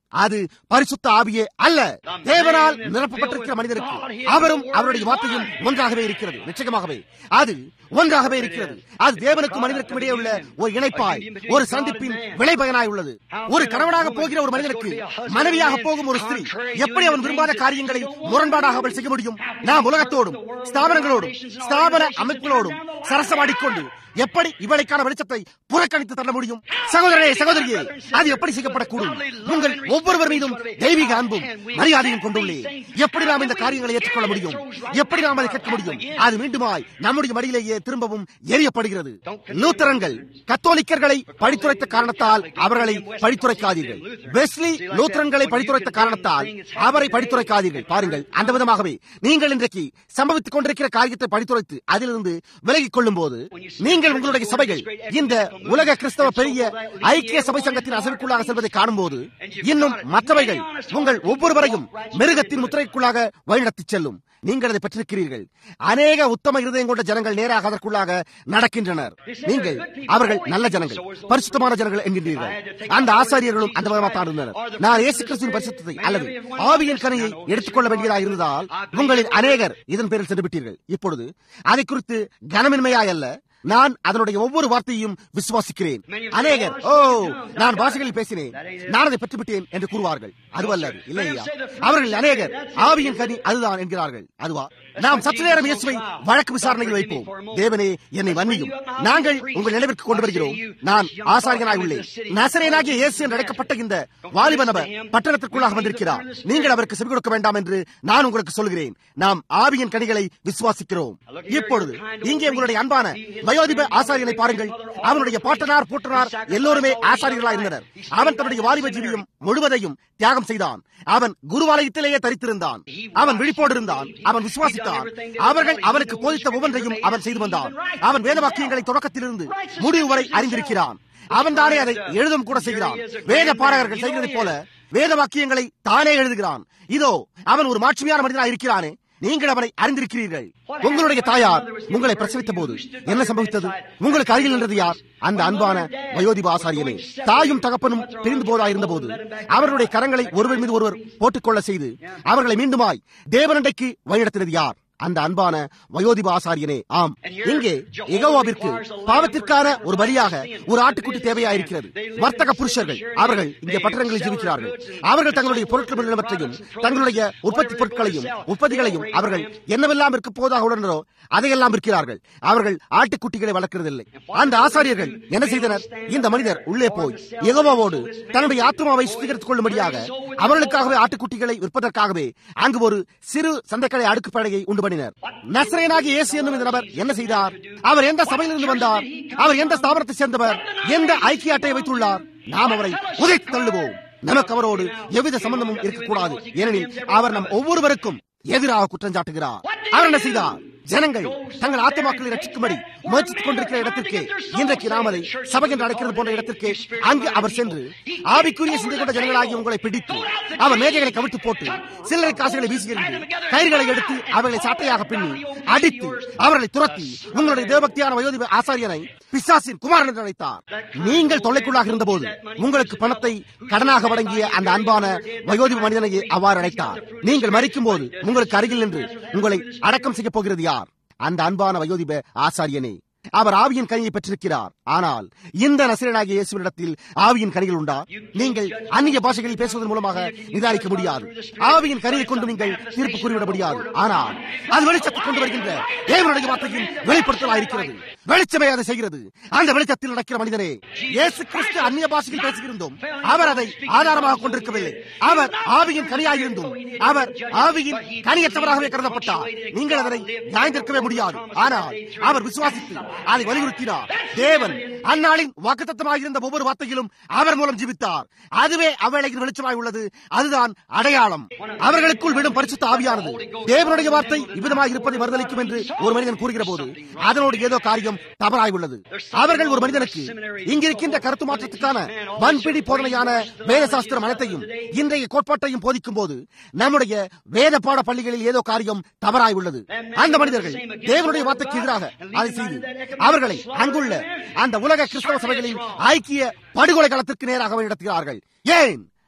அது பரிசுத்த ஆவியே அல்ல தேவனால் நிரப்பப்பட்டிருக்கிற மனிதருக்கு அவரும் அவருடைய வார்த்தையும் ஒன்றாகவே இருக்கிறது நிச்சயமாகவே அது ஒன்றாகவே இருக்கிறது அது தேவனுக்கும் மனிதனுக்கும் இடையே உள்ள ஒரு இணைப்பாய் ஒரு சந்திப்பின் விளைபயனாய் உள்ளது ஒரு கணவனாக போகிற ஒரு மனிதனுக்கு மனைவியாக போகும் ஒரு ஸ்திரீ எப்படி அவன் விரும்பாத காரியங்களை முரண்பாடாக அவள் செய்ய முடியும் நாம் உலகத்தோடும் ஸ்தாபனங்களோடும் ஸ்தாபன அமைப்புகளோடும் சரசமாடிக்கொண்டு எப்படி இவளைக்கான வெளிச்சத்தை புறக்கணித்து தள்ள முடியும் சகோதரனே சகோதரியே அது எப்படி செய்யப்படக்கூடும் உங்கள் ஒவ்வொருவர் மீதும் தெய்வீக அன்பும் மரியாதையும் கொண்டுள்ளே எப்படி நாம் இந்த காரியங்களை ஏற்றுக்கொள்ள முடியும் எப்படி நாம் அதை கேட்க முடியும் அது மீண்டுமாய் நம்முடைய மடியிலேயே திரும்பவும் எரியப்படுகிறது லூத்தரன்கள் கத்தோலிக்கர்களை படித்துரைத்த காரணத்தால் அவர்களை படித்துரைக்காதீர்கள் வெஸ்லி லூத்தரன்களை படித்துரைத்த காரணத்தால் அவரை படித்துரைக்காதீர்கள் பாருங்கள் அந்த விதமாகவே நீங்கள் இன்றைக்கு சம்பவித்துக் கொண்டிருக்கிற காரியத்தை படித்துரைத்து அதிலிருந்து விலகிக் கொள்ளும் போது நீங்கள் உங்களுடைய சபைகள் இந்த உலக கிறிஸ்தவ பெரிய ஐக்கிய சபை சங்கத்தின் அசலுக்குள்ளாக செல்வதை காணும்போது இன்னும் மற்றவைகள் உங்கள் ஒவ்வொருவரையும் மிருகத்தின் முத்திரைக்குள்ளாக வழிநடத்திச் செல்லும் நீங்கள் அதை பெற்றிருக்கிறீர்கள் அநேக உத்தம இருதயம் கொண்ட ஜனங்கள் நேராக அதற்குள்ளாக நடக்கின்றனர் நீங்கள் அவர்கள் நல்ல ஜனங்கள் பரிசுத்தமான ஜனங்கள் என்கின்றீர்கள் அந்த ஆசாரியர்களும் அந்த விதமாக இருந்தனர் நான் இயேசு கிறிஸ்துவின் பரிசுத்தத்தை அல்லது ஆவியின் கனையை எடுத்துக்கொள்ள வேண்டியதாக இருந்ததால் உங்களில் அநேகர் இதன் பேரில் சென்று விட்டீர்கள் இப்பொழுது அதை குறித்து கனமின்மையாய் அல்ல நான் அதனுடைய ஒவ்வொரு வார்த்தையும் விசுவாசிக்கிறேன் அநேகர் ஓ நான் பாஷைகளில் பேசினேன் நான் அதை பெற்றுவிட்டேன் என்று கூறுவார்கள் அதுவல்ல அது இல்லையா அவர்கள் அநேகர் ஆவியின் கனி அதுதான் என்கிறார்கள் அதுவா நாம் சற்று நேரம் இயேசுவை வழக்கு விசாரணையில் வைப்போம் தேவனே என்னை மன்னியும் நாங்கள் உங்கள் நினைவிற்கு கொண்டு வருகிறோம் நான் ஆசாரியனாய் உள்ளேன் நசரேனாகிய இயேசு என்று அழைக்கப்பட்ட இந்த வாலிப நபர் பட்டணத்திற்குள்ளாக வந்திருக்கிறார் நீங்கள் அவருக்கு செவி கொடுக்க வேண்டாம் என்று நான் உங்களுக்கு சொல்கிறேன் நாம் ஆவியின் கனிகளை விசுவாசிக்கிறோம் இப்பொழுது இங்கே உங்களுடைய அன்பான வயோதிப ஆசாரியனை பாருங்கள் அவனுடைய பாட்டனார் பூட்டனார் எல்லோருமே ஆசாரியர்களாக இருந்தனர் அவன் தன்னுடைய வாலிப ஜீவியம் முழுவதையும் தியாகம் செய்தான் அவன் குருவாலயத்திலேயே தரித்திருந்தான் அவன் விழிப்போடு இருந்தான் அவன் விசுவாசித்தான் அவர்கள் அவனுக்கு போதித்த ஒவ்வொன்றையும் அவன் செய்து வந்தான் அவன் வேத வாக்கியங்களை தொடக்கத்திலிருந்து முடிவு வரை அறிந்திருக்கிறான் அவன் தானே அதை எழுதும் கூட செய்கிறான் வேத பாடகர்கள் செய்கிறதைப் போல வேத வாக்கியங்களை தானே எழுதுகிறான் இதோ அவன் ஒரு மாட்சிமையான மனிதனாக இருக்கிறானே நீங்கள் அவனை அறிந்திருக்கிறீர்கள் உங்களுடைய தாயார் உங்களை பிரசவித்த போது என்ன சம்பவித்தது உங்களுக்கு அருகில் நின்றது யார் அந்த அன்பான வயோதிப ஆசாரியனே தாயும் தகப்பனும் பிரிந்து போதா இருந்த போது அவர்களுடைய கரங்களை ஒருவர் மீது ஒருவர் போட்டுக்கொள்ள செய்து அவர்களை மீண்டுமாய் தேவனண்டைக்கு வழிநடத்தினது யார் அந்த அன்பான வயோதிப ஆசாரியனே ஆம் இங்கே எகோவாவிற்கு பாவத்திற்கான ஒரு பலியாக ஒரு ஆட்டுக்குட்டி தேவையாயிருக்கிறது வர்த்தக புருஷர்கள் அவர்கள் இங்கே பட்டணங்களில் ஜீவிக்கிறார்கள் அவர்கள் தங்களுடைய பொருட்கள் நிலவற்றையும் தங்களுடைய உற்பத்தி பொருட்களையும் உற்பத்திகளையும் அவர்கள் என்னவெல்லாம் இருக்க போதாக உடனோ அதையெல்லாம் விற்கிறார்கள் அவர்கள் ஆட்டுக்குட்டிகளை வளர்க்கிறதில்லை அந்த ஆசாரியர்கள் என்ன செய்தனர் இந்த மனிதர் உள்ளே போய் எகோவாவோடு தன்னுடைய ஆத்மாவை சுத்திகரித்துக் கொள்ளும்படியாக அவர்களுக்காகவே ஆட்டுக்குட்டிகளை விற்பதற்காகவே அங்கு ஒரு சிறு சந்தைக்கடை அடுக்குப்படையை உண்டு பண்ணினர் நசரேனாகிய இயேசு என்னும் இந்த நபர் என்ன செய்தார் அவர் எந்த சபையிலிருந்து வந்தார் அவர் எந்த ஸ்தாபனத்தை சேர்ந்தவர் எந்த ஐக்கிய அட்டையை வைத்துள்ளார் நாம் அவரை உதைத்து தள்ளுவோம் நமக்கு அவரோடு எவ்வித சம்பந்தமும் இருக்கக்கூடாது ஏனெனில் அவர் நம் ஒவ்வொருவருக்கும் எதிராக குற்றம் சாட்டுகிறார் அவர் என்ன செய்தார் ஜனங்கள் தங்கள் ஆத்மாக்களை ரட்சிக்கும்படி முயற்சித்துக் கொண்டிருக்கிற இடத்திற்கு இன்றைக்கு நாமலை சபை என்று அழைக்கிறது போன்ற இடத்திற்கு அங்கு அவர் சென்று ஆவிக்குரிய சிந்தை கொண்ட ஜனங்களாகி உங்களை பிடித்து அவர் மேஜைகளை கவிழ்த்து போட்டு சில்லறை காசுகளை வீசுகிறது கயிறுகளை எடுத்து அவர்களை சாட்டையாக பின்னி அடித்து அவர்களை துரத்தி உங்களுடைய தேவபக்தியான வயோதிப ஆசாரியனை பிசாசின் குமாரன் என்று அழைத்தார் நீங்கள் தொல்லைக்குள்ளாக இருந்தபோது உங்களுக்கு பணத்தை கடனாக வழங்கிய அந்த அன்பான வயோதிப மனிதனையே அவ்வாறு அழைத்தார் நீங்கள் மறிக்கும் போது உங்களுக்கு அருகில் நின்று உங்களை அடக்கம் செய்ய போகிறது யார் அந்த அன்பான வயோதிப ஆசாரியனே அவர் ஆவியின் கனியை பெற்றிருக்கிறார் ஆனால் இந்த நசிரனாகிய இயேசுவினிடத்தில் ஆவியின் கனிகள் உண்டா நீங்கள் அந்நிய பாஷைகளில் பேசுவதன் மூலமாக நிதானிக்க முடியாது ஆவியின் கனியை கொண்டு நீங்கள் தீர்ப்பு கூறிவிட முடியாது ஆனால் அது வெளிச்சத்தை கொண்டு வருகின்ற தேவனுடைய வார்த்தையின் வெளிப்படுத்தலாயிருக்கிறது வெளிச்சமே அதை செய்கிறது அந்த வெளிச்சத்தில் நடக்கிற மனிதனே இயேசு கிறிஸ்து அந்நிய பாஷையில் பேசுகிருந்தும் அவர் அதை ஆதாரமாக கொண்டிருக்கவில்லை அவர் ஆவியின் கனியாயிருந்தும் அவர் ஆவியின் கனியற்றவராகவே கருதப்பட்டார் நீங்கள் அதனை நியாயந்திருக்கவே முடியாது ஆனால் அவர் விசுவாசித்து அதை வலியுறுத்தினார் தேவன் அந்நாளின் வாக்குத்தத்தமாக இருந்த ஒவ்வொரு வார்த்தையிலும் அவர் மூலம் ஜீவித்தார் அதுவே அவ்வேளையில் வெளிச்சமாய் உள்ளது அதுதான் அடையாளம் அவர்களுக்குள் விடும் பரிசுத்த ஆவியானது தேவனுடைய வார்த்தை இவ்விதமாக இருப்பதை மறுதளிக்கும் என்று ஒரு மனிதன் கூறுகிற போது அதனோடு ஏதோ காரியம் தவறாய் உள்ளது அவர்கள் ஒரு மனிதனுக்கு இங்கிருக்கின்ற கருத்து மாற்றத்துக்கான வன்பிடி போதனையான வேத சாஸ்திரம் அனைத்தையும் இன்றைய கோட்பாட்டையும் போதிக்கும் போது நம்முடைய வேத பாட பள்ளிகளில் ஏதோ காரியம் தவறாய் உள்ளது அந்த மனிதர்கள் தேவனுடைய வார்த்தைக்கு எதிராக அதை செய்து அவர்களை அங்குள்ள அந்த உலக கிறிஸ்தவ சபைகளின் ஐக்கிய படுகொலை களத்திற்கு நேராக நடத்துகிறார்கள் ஏன்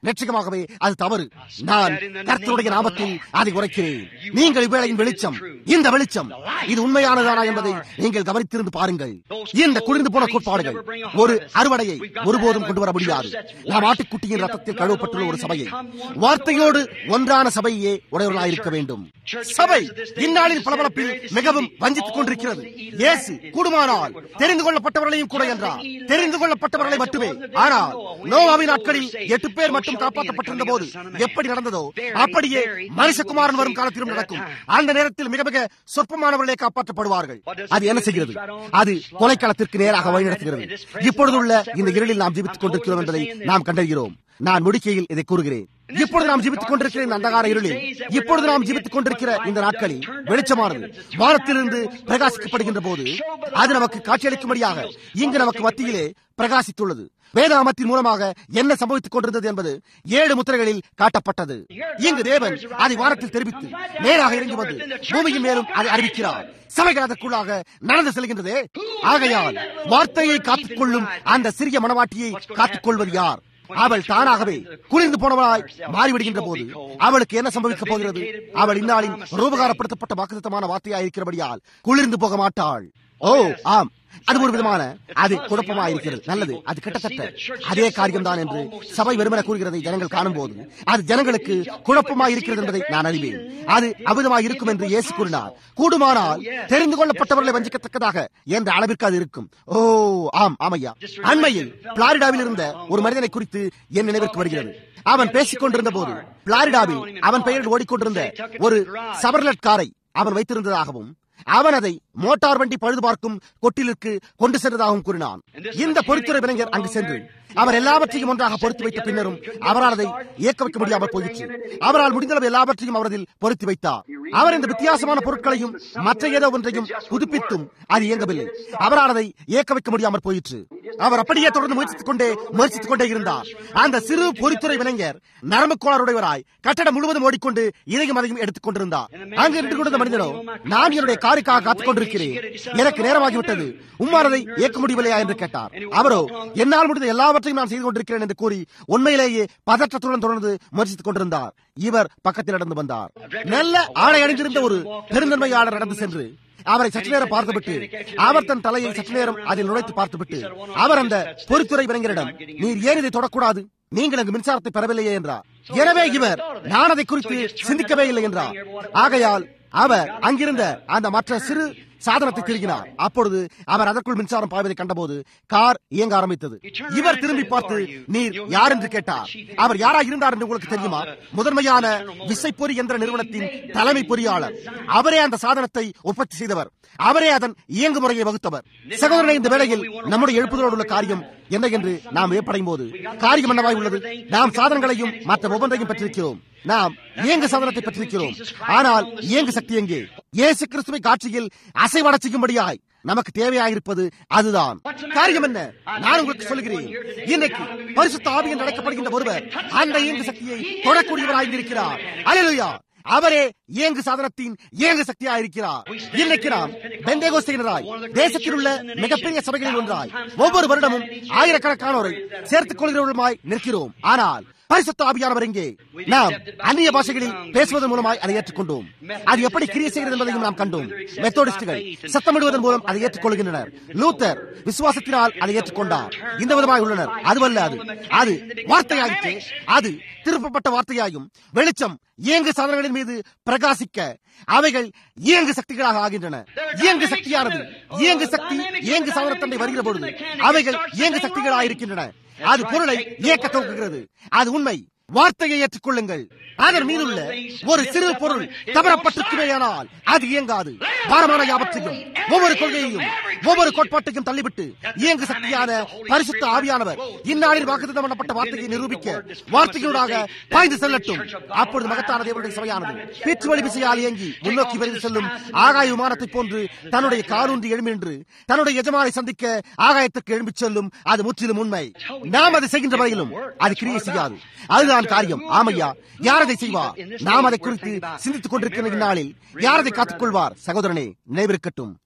நிச்சயமாகவே அது தவறு நான் கர்த்தருடைய நாமத்தில் அதை உரைக்கிறேன் நீங்கள் இவ்வேளையின் வெளிச்சம் இந்த வெளிச்சம் இது உண்மையானதானா என்பதை நீங்கள் கவனித்திருந்து பாருங்கள் இந்த குளிர்ந்து போன கோட்பாடுகள் ஒரு அறுவடையை ஒருபோதும் கொண்டு வர முடியாது நாம் ஆட்டுக்குட்டியின் ரத்தத்தில் கழுவப்பட்டுள்ள ஒரு சபையை வார்த்தையோடு ஒன்றான சபையே உடையவர்களாக இருக்க வேண்டும் சபை இந்நாளின் பளபளப்பில் மிகவும் வஞ்சித்துக் கொண்டிருக்கிறது இயேசு கூடுமானால் தெரிந்து கொள்ளப்பட்டவர்களையும் கூட என்றார் தெரிந்து கொள்ளப்பட்டவர்களை மட்டுமே ஆனால் நோவாவின் நாட்களில் எட்டு பேர் மட்டும் காப்பாற்றப்பட்டிருந்த போது எப்படி நடந்ததோ அப்படியே மனுஷகுமாரன் வரும் காலத்திலும் நடக்கும் அந்த நேரத்தில் மிக மிக சொற்பமானவர்களே காப்பாற்றப்படுவார்கள் அது என்ன செய்கிறது அது கொலைக்களத்திற்கு நேராக வழிநடத்துகிறது இப்பொழுதுள்ள இந்த இருளில் நாம் ஜீவித்துக் கொண்டிருக்கிறோம் என்பதை நாம் கண்டறிகிறோம் நான் முடிக்கையில் இதை கூறுகிறேன் இப்பொழுது நாம் ஜீவித்துக் கொண்டிருக்கிற இந்த அந்தகார இருளில் இப்பொழுது நாம் ஜீவித்துக் கொண்டிருக்கிற இந்த நாட்களில் வெளிச்சமானது வானத்திலிருந்து பிரகாசிக்கப்படுகின்ற போது அது நமக்கு காட்சியளிக்கும்படியாக இங்கு நமக்கு மத்தியிலே பிரகாசித்துள்ளது வேதாமத்தின் மூலமாக என்ன சம்பவித்துக் கொண்டிருந்தது என்பது ஏழு முத்திரைகளில் காட்டப்பட்டது இங்கு தேவன் அதை வானத்தில் தெரிவித்து நேராக இறங்கி வந்து பூமியின் மேலும் அதை அறிவிக்கிறார் சபைகள் அதற்குள்ளாக நடந்து செல்கின்றதே ஆகையால் வார்த்தையை காத்துக்கொள்ளும் அந்த சிறிய மனவாட்டியை காத்துக்கொள்வது யார் அவள் தானாகவே குளிர்ந்து போனவளாய் மாறிவிடுகின்ற போது அவளுக்கு என்ன சம்பவிக்கப் போகிறது அவள் இந்நாளின் ரூபகாரப்படுத்தப்பட்ட வாக்குத்தமான வார்த்தையாய் இருக்கிறபடியால் குளிர்ந்து போக மாட்டாள் ஓ ஆம் அது ஒரு விதமான அது குழப்பமா இருக்கிறது நல்லது அது கிட்டத்தட்ட அதே காரியம்தான் என்று சபை வெறுமன கூறுகிறதை ஜனங்கள் காணும் போது அது ஜனங்களுக்கு குழப்பமா இருக்கிறது என்பதை நான் அறிவேன் அது அவிதமாக இருக்கும் என்று இயேசு கூறினார் கூடுமானால் தெரிந்து கொள்ளப்பட்டவர்களை வஞ்சிக்கத்தக்கதாக என்ற அளவிற்கு அது இருக்கும் ஓ ஆம் ஆமையா அண்மையில் பிளாரிடாவில் இருந்த ஒரு மனிதனை குறித்து என் நினைவிற்கு வருகிறது அவன் பேசிக் கொண்டிருந்த போது பிளாரிடாவில் அவன் பெயரில் ஓடிக்கொண்டிருந்த ஒரு சவர்லட் காரை அவன் வைத்திருந்ததாகவும் அவன் அதை மோட்டார் வண்டி பழுது பார்க்கும் கொட்டிலுக்கு கொண்டு சென்றதாகவும் கூறினான் இந்த பொறித்துறை விளைஞர் அங்கு சென்று அவர் எல்லாவற்றையும் ஒன்றாக பொருத்தி வைத்த பின்னரும் அவரால் அதை இயக்க வைக்க முடியாமல் போயிற்று அவரால் முடிந்தளவு எல்லாவற்றையும் அவரதில் பொருத்தி வைத்தார் அவர் இந்த வித்தியாசமான பொருட்களையும் மற்ற ஏதோ ஒன்றையும் புதுப்பித்தும் அது இயங்கவில்லை அவரால் அதை இயக்க வைக்க முடியாமல் போயிற்று அவர் அப்படியே தொடர்ந்து முயற்சித்துக் கொண்டே முயற்சித்துக் கொண்டே இருந்தார் அந்த சிறு பொறித்துறை விளைஞர் நரம்பு கோளாறுடையவராய் கட்டடம் முழுவதும் ஓடிக்கொண்டு இதையும் அதையும் எடுத்துக் கொண்டிருந்தார் அங்கு நின்று கொண்டிருந்த மனிதனோ நான் என்னுடைய காருக்காக காத்துக் கொண்டிருக்கிறேன் எனக்கு நேரமாகிவிட்டது உம்மானதை இயக்க முடியவில்லையா என்று கேட்டார் அவரோ என்னால் முடிந்த எல்லாவற்றையும் நான் செய்து கொண்டிருக்கிறேன் என்று கூறி உண்மையிலேயே பதற்றத்துடன் தொடர்ந்து முயற்சித்துக் கொண்டிருந்தார் இவர் பக்கத்தில் நடந்து வந்தார் நல்ல ஆடை அணிந்திருந்த ஒரு பெருந்தன்மையாளர் நடந்து சென்று அவரை சற்று நேரம் பார்த்துவிட்டு அவர் தன் தலையை சற்று நேரம் அதில் நுழைத்து பார்த்துவிட்டு அவர் அந்த பொறித்துறை விளைஞரிடம் நீர் ஏன் இதை தொடக்கூடாது நீங்கள் அங்கு மின்சாரத்தை பெறவில்லையே என்றார் எனவே இவர் நான் அதை குறித்து சிந்திக்கவே இல்லை என்றார் ஆகையால் அவர் அங்கிருந்த அந்த மற்ற சிறு சாதனத்தை திருகினார் அப்பொழுது அவர் அதற்குள் மின்சாரம் பாய்வதை கண்டபோது கார் இயங்க ஆரம்பித்தது இவர் திரும்பி பார்த்து நீர் யார் என்று கேட்டார் அவர் யாராக இருந்தார் என்று உங்களுக்கு தெரியுமா முதன்மையான விசைப்பொறி என்ற நிறுவனத்தின் தலைமை பொறியாளர் அவரே அந்த சாதனத்தை உற்பத்தி செய்தவர் அவரே அதன் இயங்கு முறையை வகுத்தவர் சகோதரனை இந்த வேளையில் நம்முடைய எழுப்புதலோடு உள்ள காரியம் என்ன என்று நாம் வியப்படையும் போது காரியம் என்னவாய் உள்ளது நாம் சாதனங்களையும் மற்ற ஒவ்வொன்றையும் பெற்றிருக்கிறோம் நாம் இயங்கு சாதனத்தை பெற்றிருக்கிறோம் ஆனால் இயங்கு சக்தி எங்கே இயேசு கிறிஸ்துவை காட்சியில் அசைவட செய்யும்படியாய் நமக்கு தேவையாயிருப்பது அதுதான் காரியம் என்ன நான் உங்களுக்கு சொல்கிறேன் இன்னைக்கு பரிசுத்த ஆவி என்று அழைக்கப்படுகின்ற ஒருவர் அந்த இயங்கு சக்தியை தொடக்கூடியவராய் இருக்கிறார் அலையா அவரே இயங்கு சாதனத்தின் இயங்கு சக்தியா இருக்கிறார் இன்னைக்கு நாம் பெந்தேகோஸ்தினராய் தேசத்தில் உள்ள மிகப்பெரிய சபைகளில் ஒன்றாய் ஒவ்வொரு வருடமும் ஆயிரக்கணக்கானோரை சேர்த்துக் கொள்கிறவர்களுமாய் நிற்கிறோம் ஆனால் பரிசுத்த ஆவியானவர் எங்கே நாம் அந்நிய பாஷைகளில் பேசுவதன் மூலமாய் அதை ஏற்றுக்கொண்டோம் அது எப்படி கிரிய செய்கிறது என்பதையும் நாம் கண்டோம் மெத்தோடிஸ்டுகள் சத்தமிடுவதன் மூலம் அதை ஏற்றுக்கொள்கின்றனர் லூத்தர் விசுவாசத்தினால் அதை ஏற்றுக்கொண்டார் இந்த விதமாய் உள்ளனர் அதுவல்ல அது அது வார்த்தையாயிற்று அது திருப்பப்பட்ட வார்த்தையாயும் வெளிச்சம் இயங்கு சாதனங்களின் மீது பிரகாசிக்க அவைகள் இயங்கு சக்திகளாக ஆகின்றன இயங்கு சக்தியானது இயங்கு சக்தி இயங்கு சாதனத்தண்டை வருகிற பொழுது அவைகள் இயங்கு சக்திகளாக இருக்கின்றன அது பொருளை இயக்க துவக்குகிறது அது உண்மை வார்த்தையை ஏற்றுக்கொள்ளுங்கள் அதன் மீதுள்ள ஒரு சிறு பொருள் தவறப்பட்டிருக்குமேயானால் அது இயங்காது பாரமான யாவற்றையும் ஒவ்வொரு கொள்கையையும் ஒவ்வொரு கோட்பாட்டையும் தள்ளிவிட்டு இயங்கு சக்தியான பரிசுத்த ஆவியானவர் இந்நாளில் வாக்குத்தம் பண்ணப்பட்ட வார்த்தையை நிரூபிக்க வார்த்தைகளூடாக பாய்ந்து செல்லட்டும் அப்பொழுது மகத்தான தேவனுடைய சபையானது பீச்சு வழி விசையால் இயங்கி முன்னோக்கி விரைந்து செல்லும் ஆகாய விமானத்தை போன்று தன்னுடைய காலூன்றி எழும்பி நின்று தன்னுடைய எஜமானை சந்திக்க ஆகாயத்துக்கு எழும்பிச் செல்லும் அது முற்றிலும் உண்மை நாம் அதை செய்கின்ற வரையிலும் அது கிரியை செய்யாது அதுதான் காரியம் ஆமையா யார் அதை செய்வார் நாம் அதை குறித்து சிந்தித்துக் கொண்டிருக்கிற இந்நாளில் யார் அதை காத்துக் கொள்வார் சகோதரனே நினைவிருக்கட்டும்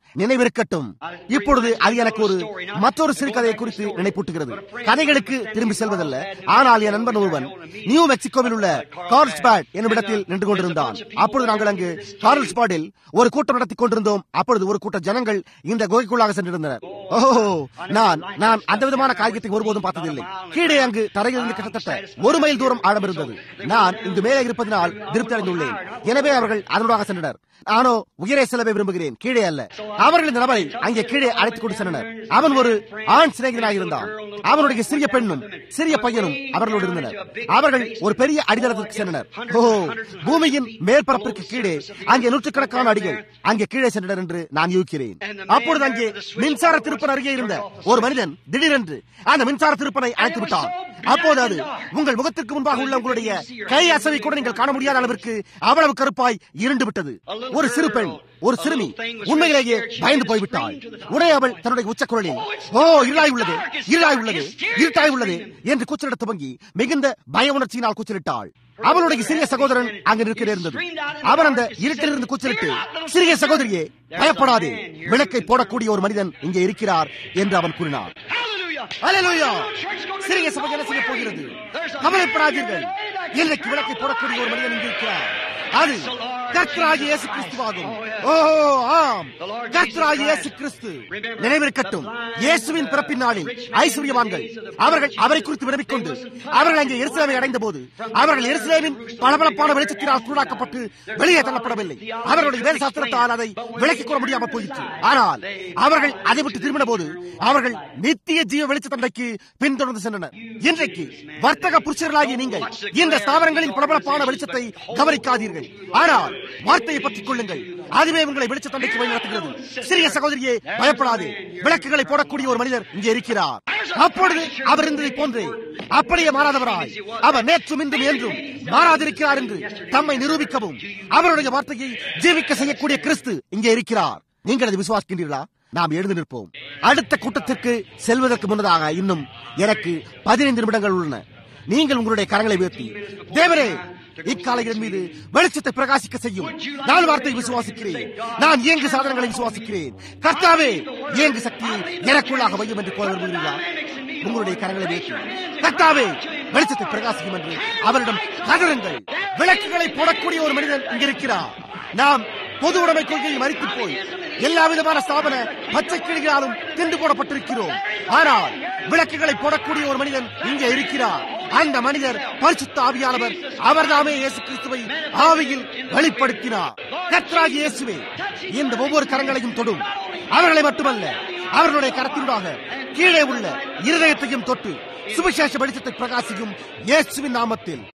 நினைவிருக்கட்டும் இப்பொழுது அது எனக்கு ஒரு மற்றொரு சிறுகதையை குறித்து நினைப்பூட்டுகிறது கதைகளுக்கு திரும்பி செல்வதல்ல ஆனால் என் நண்பன் ஒருவன் நியூ மெக்சிகோவில் உள்ள கார்ல்ஸ்பாட் என்னும் இடத்தில் நின்று கொண்டிருந்தான் அப்பொழுது நாங்கள் அங்கு கார்ல்ஸ்பாடில் ஒரு கூட்டம் நடத்தி கொண்டிருந்தோம் அப்பொழுது ஒரு கூட்ட ஜனங்கள் இந்த குகைக்குள்ளாக சென்றிருந்தனர் ஓஹோ நான் நான் அந்த விதமான காரியத்தை ஒருபோதும் பார்த்ததில்லை கீழே அங்கு தரையிலிருந்து கிட்டத்தட்ட ஒரு மைல் தூரம் ஆழம் இருந்தது நான் இங்கு மேலே இருப்பதனால் திருப்தி அடைந்துள்ளேன் எனவே அவர்கள் அதனூடாக சென்றனர் நானோ உயரே செல்லவே விரும்புகிறேன் கீழே அல்ல அவர்கள் இந்த நபரை அங்கே கீழே அழைத்துக் கொண்டு சென்றனர் அவன் ஒரு ஆண் சிநேகிதனாக இருந்தான் அவனுடைய சிறிய பெண்ணும் சிறிய பையனும் அவர்களோடு இருந்தனர் அவர்கள் ஒரு பெரிய அடித்தளத்திற்கு சென்றனர் ஓ பூமியின் மேற்பரப்பிற்கு கீழே அங்கே நூற்றுக்கணக்கான அடிகள் அங்கே கீழே சென்றனர் என்று நான் யூகிக்கிறேன் அப்பொழுது அங்கே மின்சார திருப்பன் அருகே இருந்த ஒரு மனிதன் திடீரென்று அந்த மின்சார திருப்பனை அழைத்து விட்டான் அப்போது அது உங்கள் முகத்திற்கு முன்பாக உள்ள உங்களுடைய கை அசைவை கூட நீங்கள் காண முடியாத அளவிற்கு அவ்வளவு கருப்பாய் இருண்டு விட்டது ஒரு சிறு பெண் ஒரு சிறுமி உண்மையிலேயே பயந்து போய்விட்டாள் உடனே அவள் தன்னுடைய உச்சக்குரலில் ஓ இருளாய் உள்ளது இருளாய் உள்ளது இருட்டாய் உள்ளது என்று கூச்சலிட துவங்கி மிகுந்த பய உணர்ச்சியினால் கூச்சலிட்டாள் அவளுடைய சிறிய சகோதரன் அங்கு நிற்க நேர்ந்தது அவன் அந்த இருட்டிலிருந்து கூச்சலிட்டு சிறிய சகோதரியே பயப்படாதே விளக்கை போடக்கூடிய ஒரு மனிதன் இங்கே இருக்கிறார் என்று அவன் கூறினார் அல்லேலூயா சிறிய சபை என்ன செய்ய போகிறது கவலைப்படாதீர்கள் இன்றைக்கு விளக்கை போடக்கூடிய ஒரு மனிதன் இங்கே இருக்கிறார் அது கர்த்தராகிய இயேசு கிறிஸ்துவாகும் ஓ ஆம் கர்த்தராகிய இயேசு கிறிஸ்து நினைவிருக்கட்டும் இயேசுவின் பிறப்பின் நாளில் ஐஸ்வர்யவான்கள் அவர்கள் அவரை குறித்து விரும்பிக் கொண்டு அவர்கள் அங்கே எருசலேமை அடைந்த போது அவர்கள் எருசலேமின் பளபளப்பான வெளிச்சத்தினால் சூடாக்கப்பட்டு வெளியே தள்ளப்படவில்லை அவர்களுடைய வேத சாஸ்திரத்தால் அதை விலக்கிக் கொள்ள முடியாமல் போயிற்று ஆனால் அவர்கள் அதை விட்டு திரும்பின போது அவர்கள் நித்திய ஜீவ வெளிச்ச தந்தைக்கு பின்தொடர்ந்து சென்றனர் இன்றைக்கு வர்த்தக புருஷர்களாகிய நீங்கள் இந்த ஸ்தாபனங்களின் பிரபலப்பான வெளிச்சத்தை கவனிக்காதீர்கள் ஆனால் வார்த்தையை பற்றிக் கொள்ளுங்கள் அதுவே உங்களை வெளிச்ச தந்தைக்கு வழி நடத்துகிறது சிறிய சகோதரியே பயப்படாதே விளக்குகளை போடக்கூடிய ஒரு மனிதர் இங்கே இருக்கிறார் அப்பொழுது அவர் இருந்ததை போன்றே அப்படியே மாறாதவராய் அவர் நேற்றும் இன்றும் என்றும் மாறாதிருக்கிறார் என்று தம்மை நிரூபிக்கவும் அவருடைய வார்த்தையை ஜீவிக்க செய்யக்கூடிய கிறிஸ்து இங்கே இருக்கிறார் நீங்கள் அதை விசுவாசிக்கின்றீர்களா நாம் எழுந்து நிற்போம் அடுத்த கூட்டத்திற்கு செல்வதற்கு முன்னதாக இன்னும் எனக்கு பதினைந்து நிமிடங்கள் உள்ளன நீங்கள் உங்களுடைய கரங்களை உயர்த்தி தேவரே இக்காலையின் மீது வெளிச்சத்தை பிரகாசிக்க செய்யும் நான் வார்த்தையை விசுவாசிக்கிறேன் நான் இயங்கு சாதனங்களை விசுவாசிக்கிறேன் கர்த்தாவே இயங்கு சக்தியை எனக்குள்ளாக வையும் என்று கோர விரும்புகிறீர்களா உங்களுடைய கரங்களை வைத்து கர்த்தாவே வெளிச்சத்தை பிரகாசிக்கும் என்று அவரிடம் கதறுங்கள் விளக்குகளை போடக்கூடிய ஒரு மனிதன் இங்கிருக்கிறார் நாம் பொது உடைமை கொள்கையை மறித்து போய் எல்லா விதமான ஸ்தாபன பச்சை கிளிகளாலும் திண்டு போடப்பட்டிருக்கிறோம் ஆனால் விளக்குகளை போடக்கூடிய ஒரு மனிதன் இங்கே இருக்கிறார் அந்த மனிதர் பரிசுத்த ஆவியானவர் அவர்தாமே இயேசு கிறிஸ்துவை ஆவியில் வெளிப்படுத்தினார் கத்ராகி இயேசுவே இந்த ஒவ்வொரு கரங்களையும் தொடும் அவர்களை மட்டுமல்ல அவர்களுடைய கரத்தினூடாக கீழே உள்ள இருதயத்தையும் தொட்டு சுவிசேஷ வெளிச்சத்தை பிரகாசிக்கும் இயேசுவின் நாமத்தில்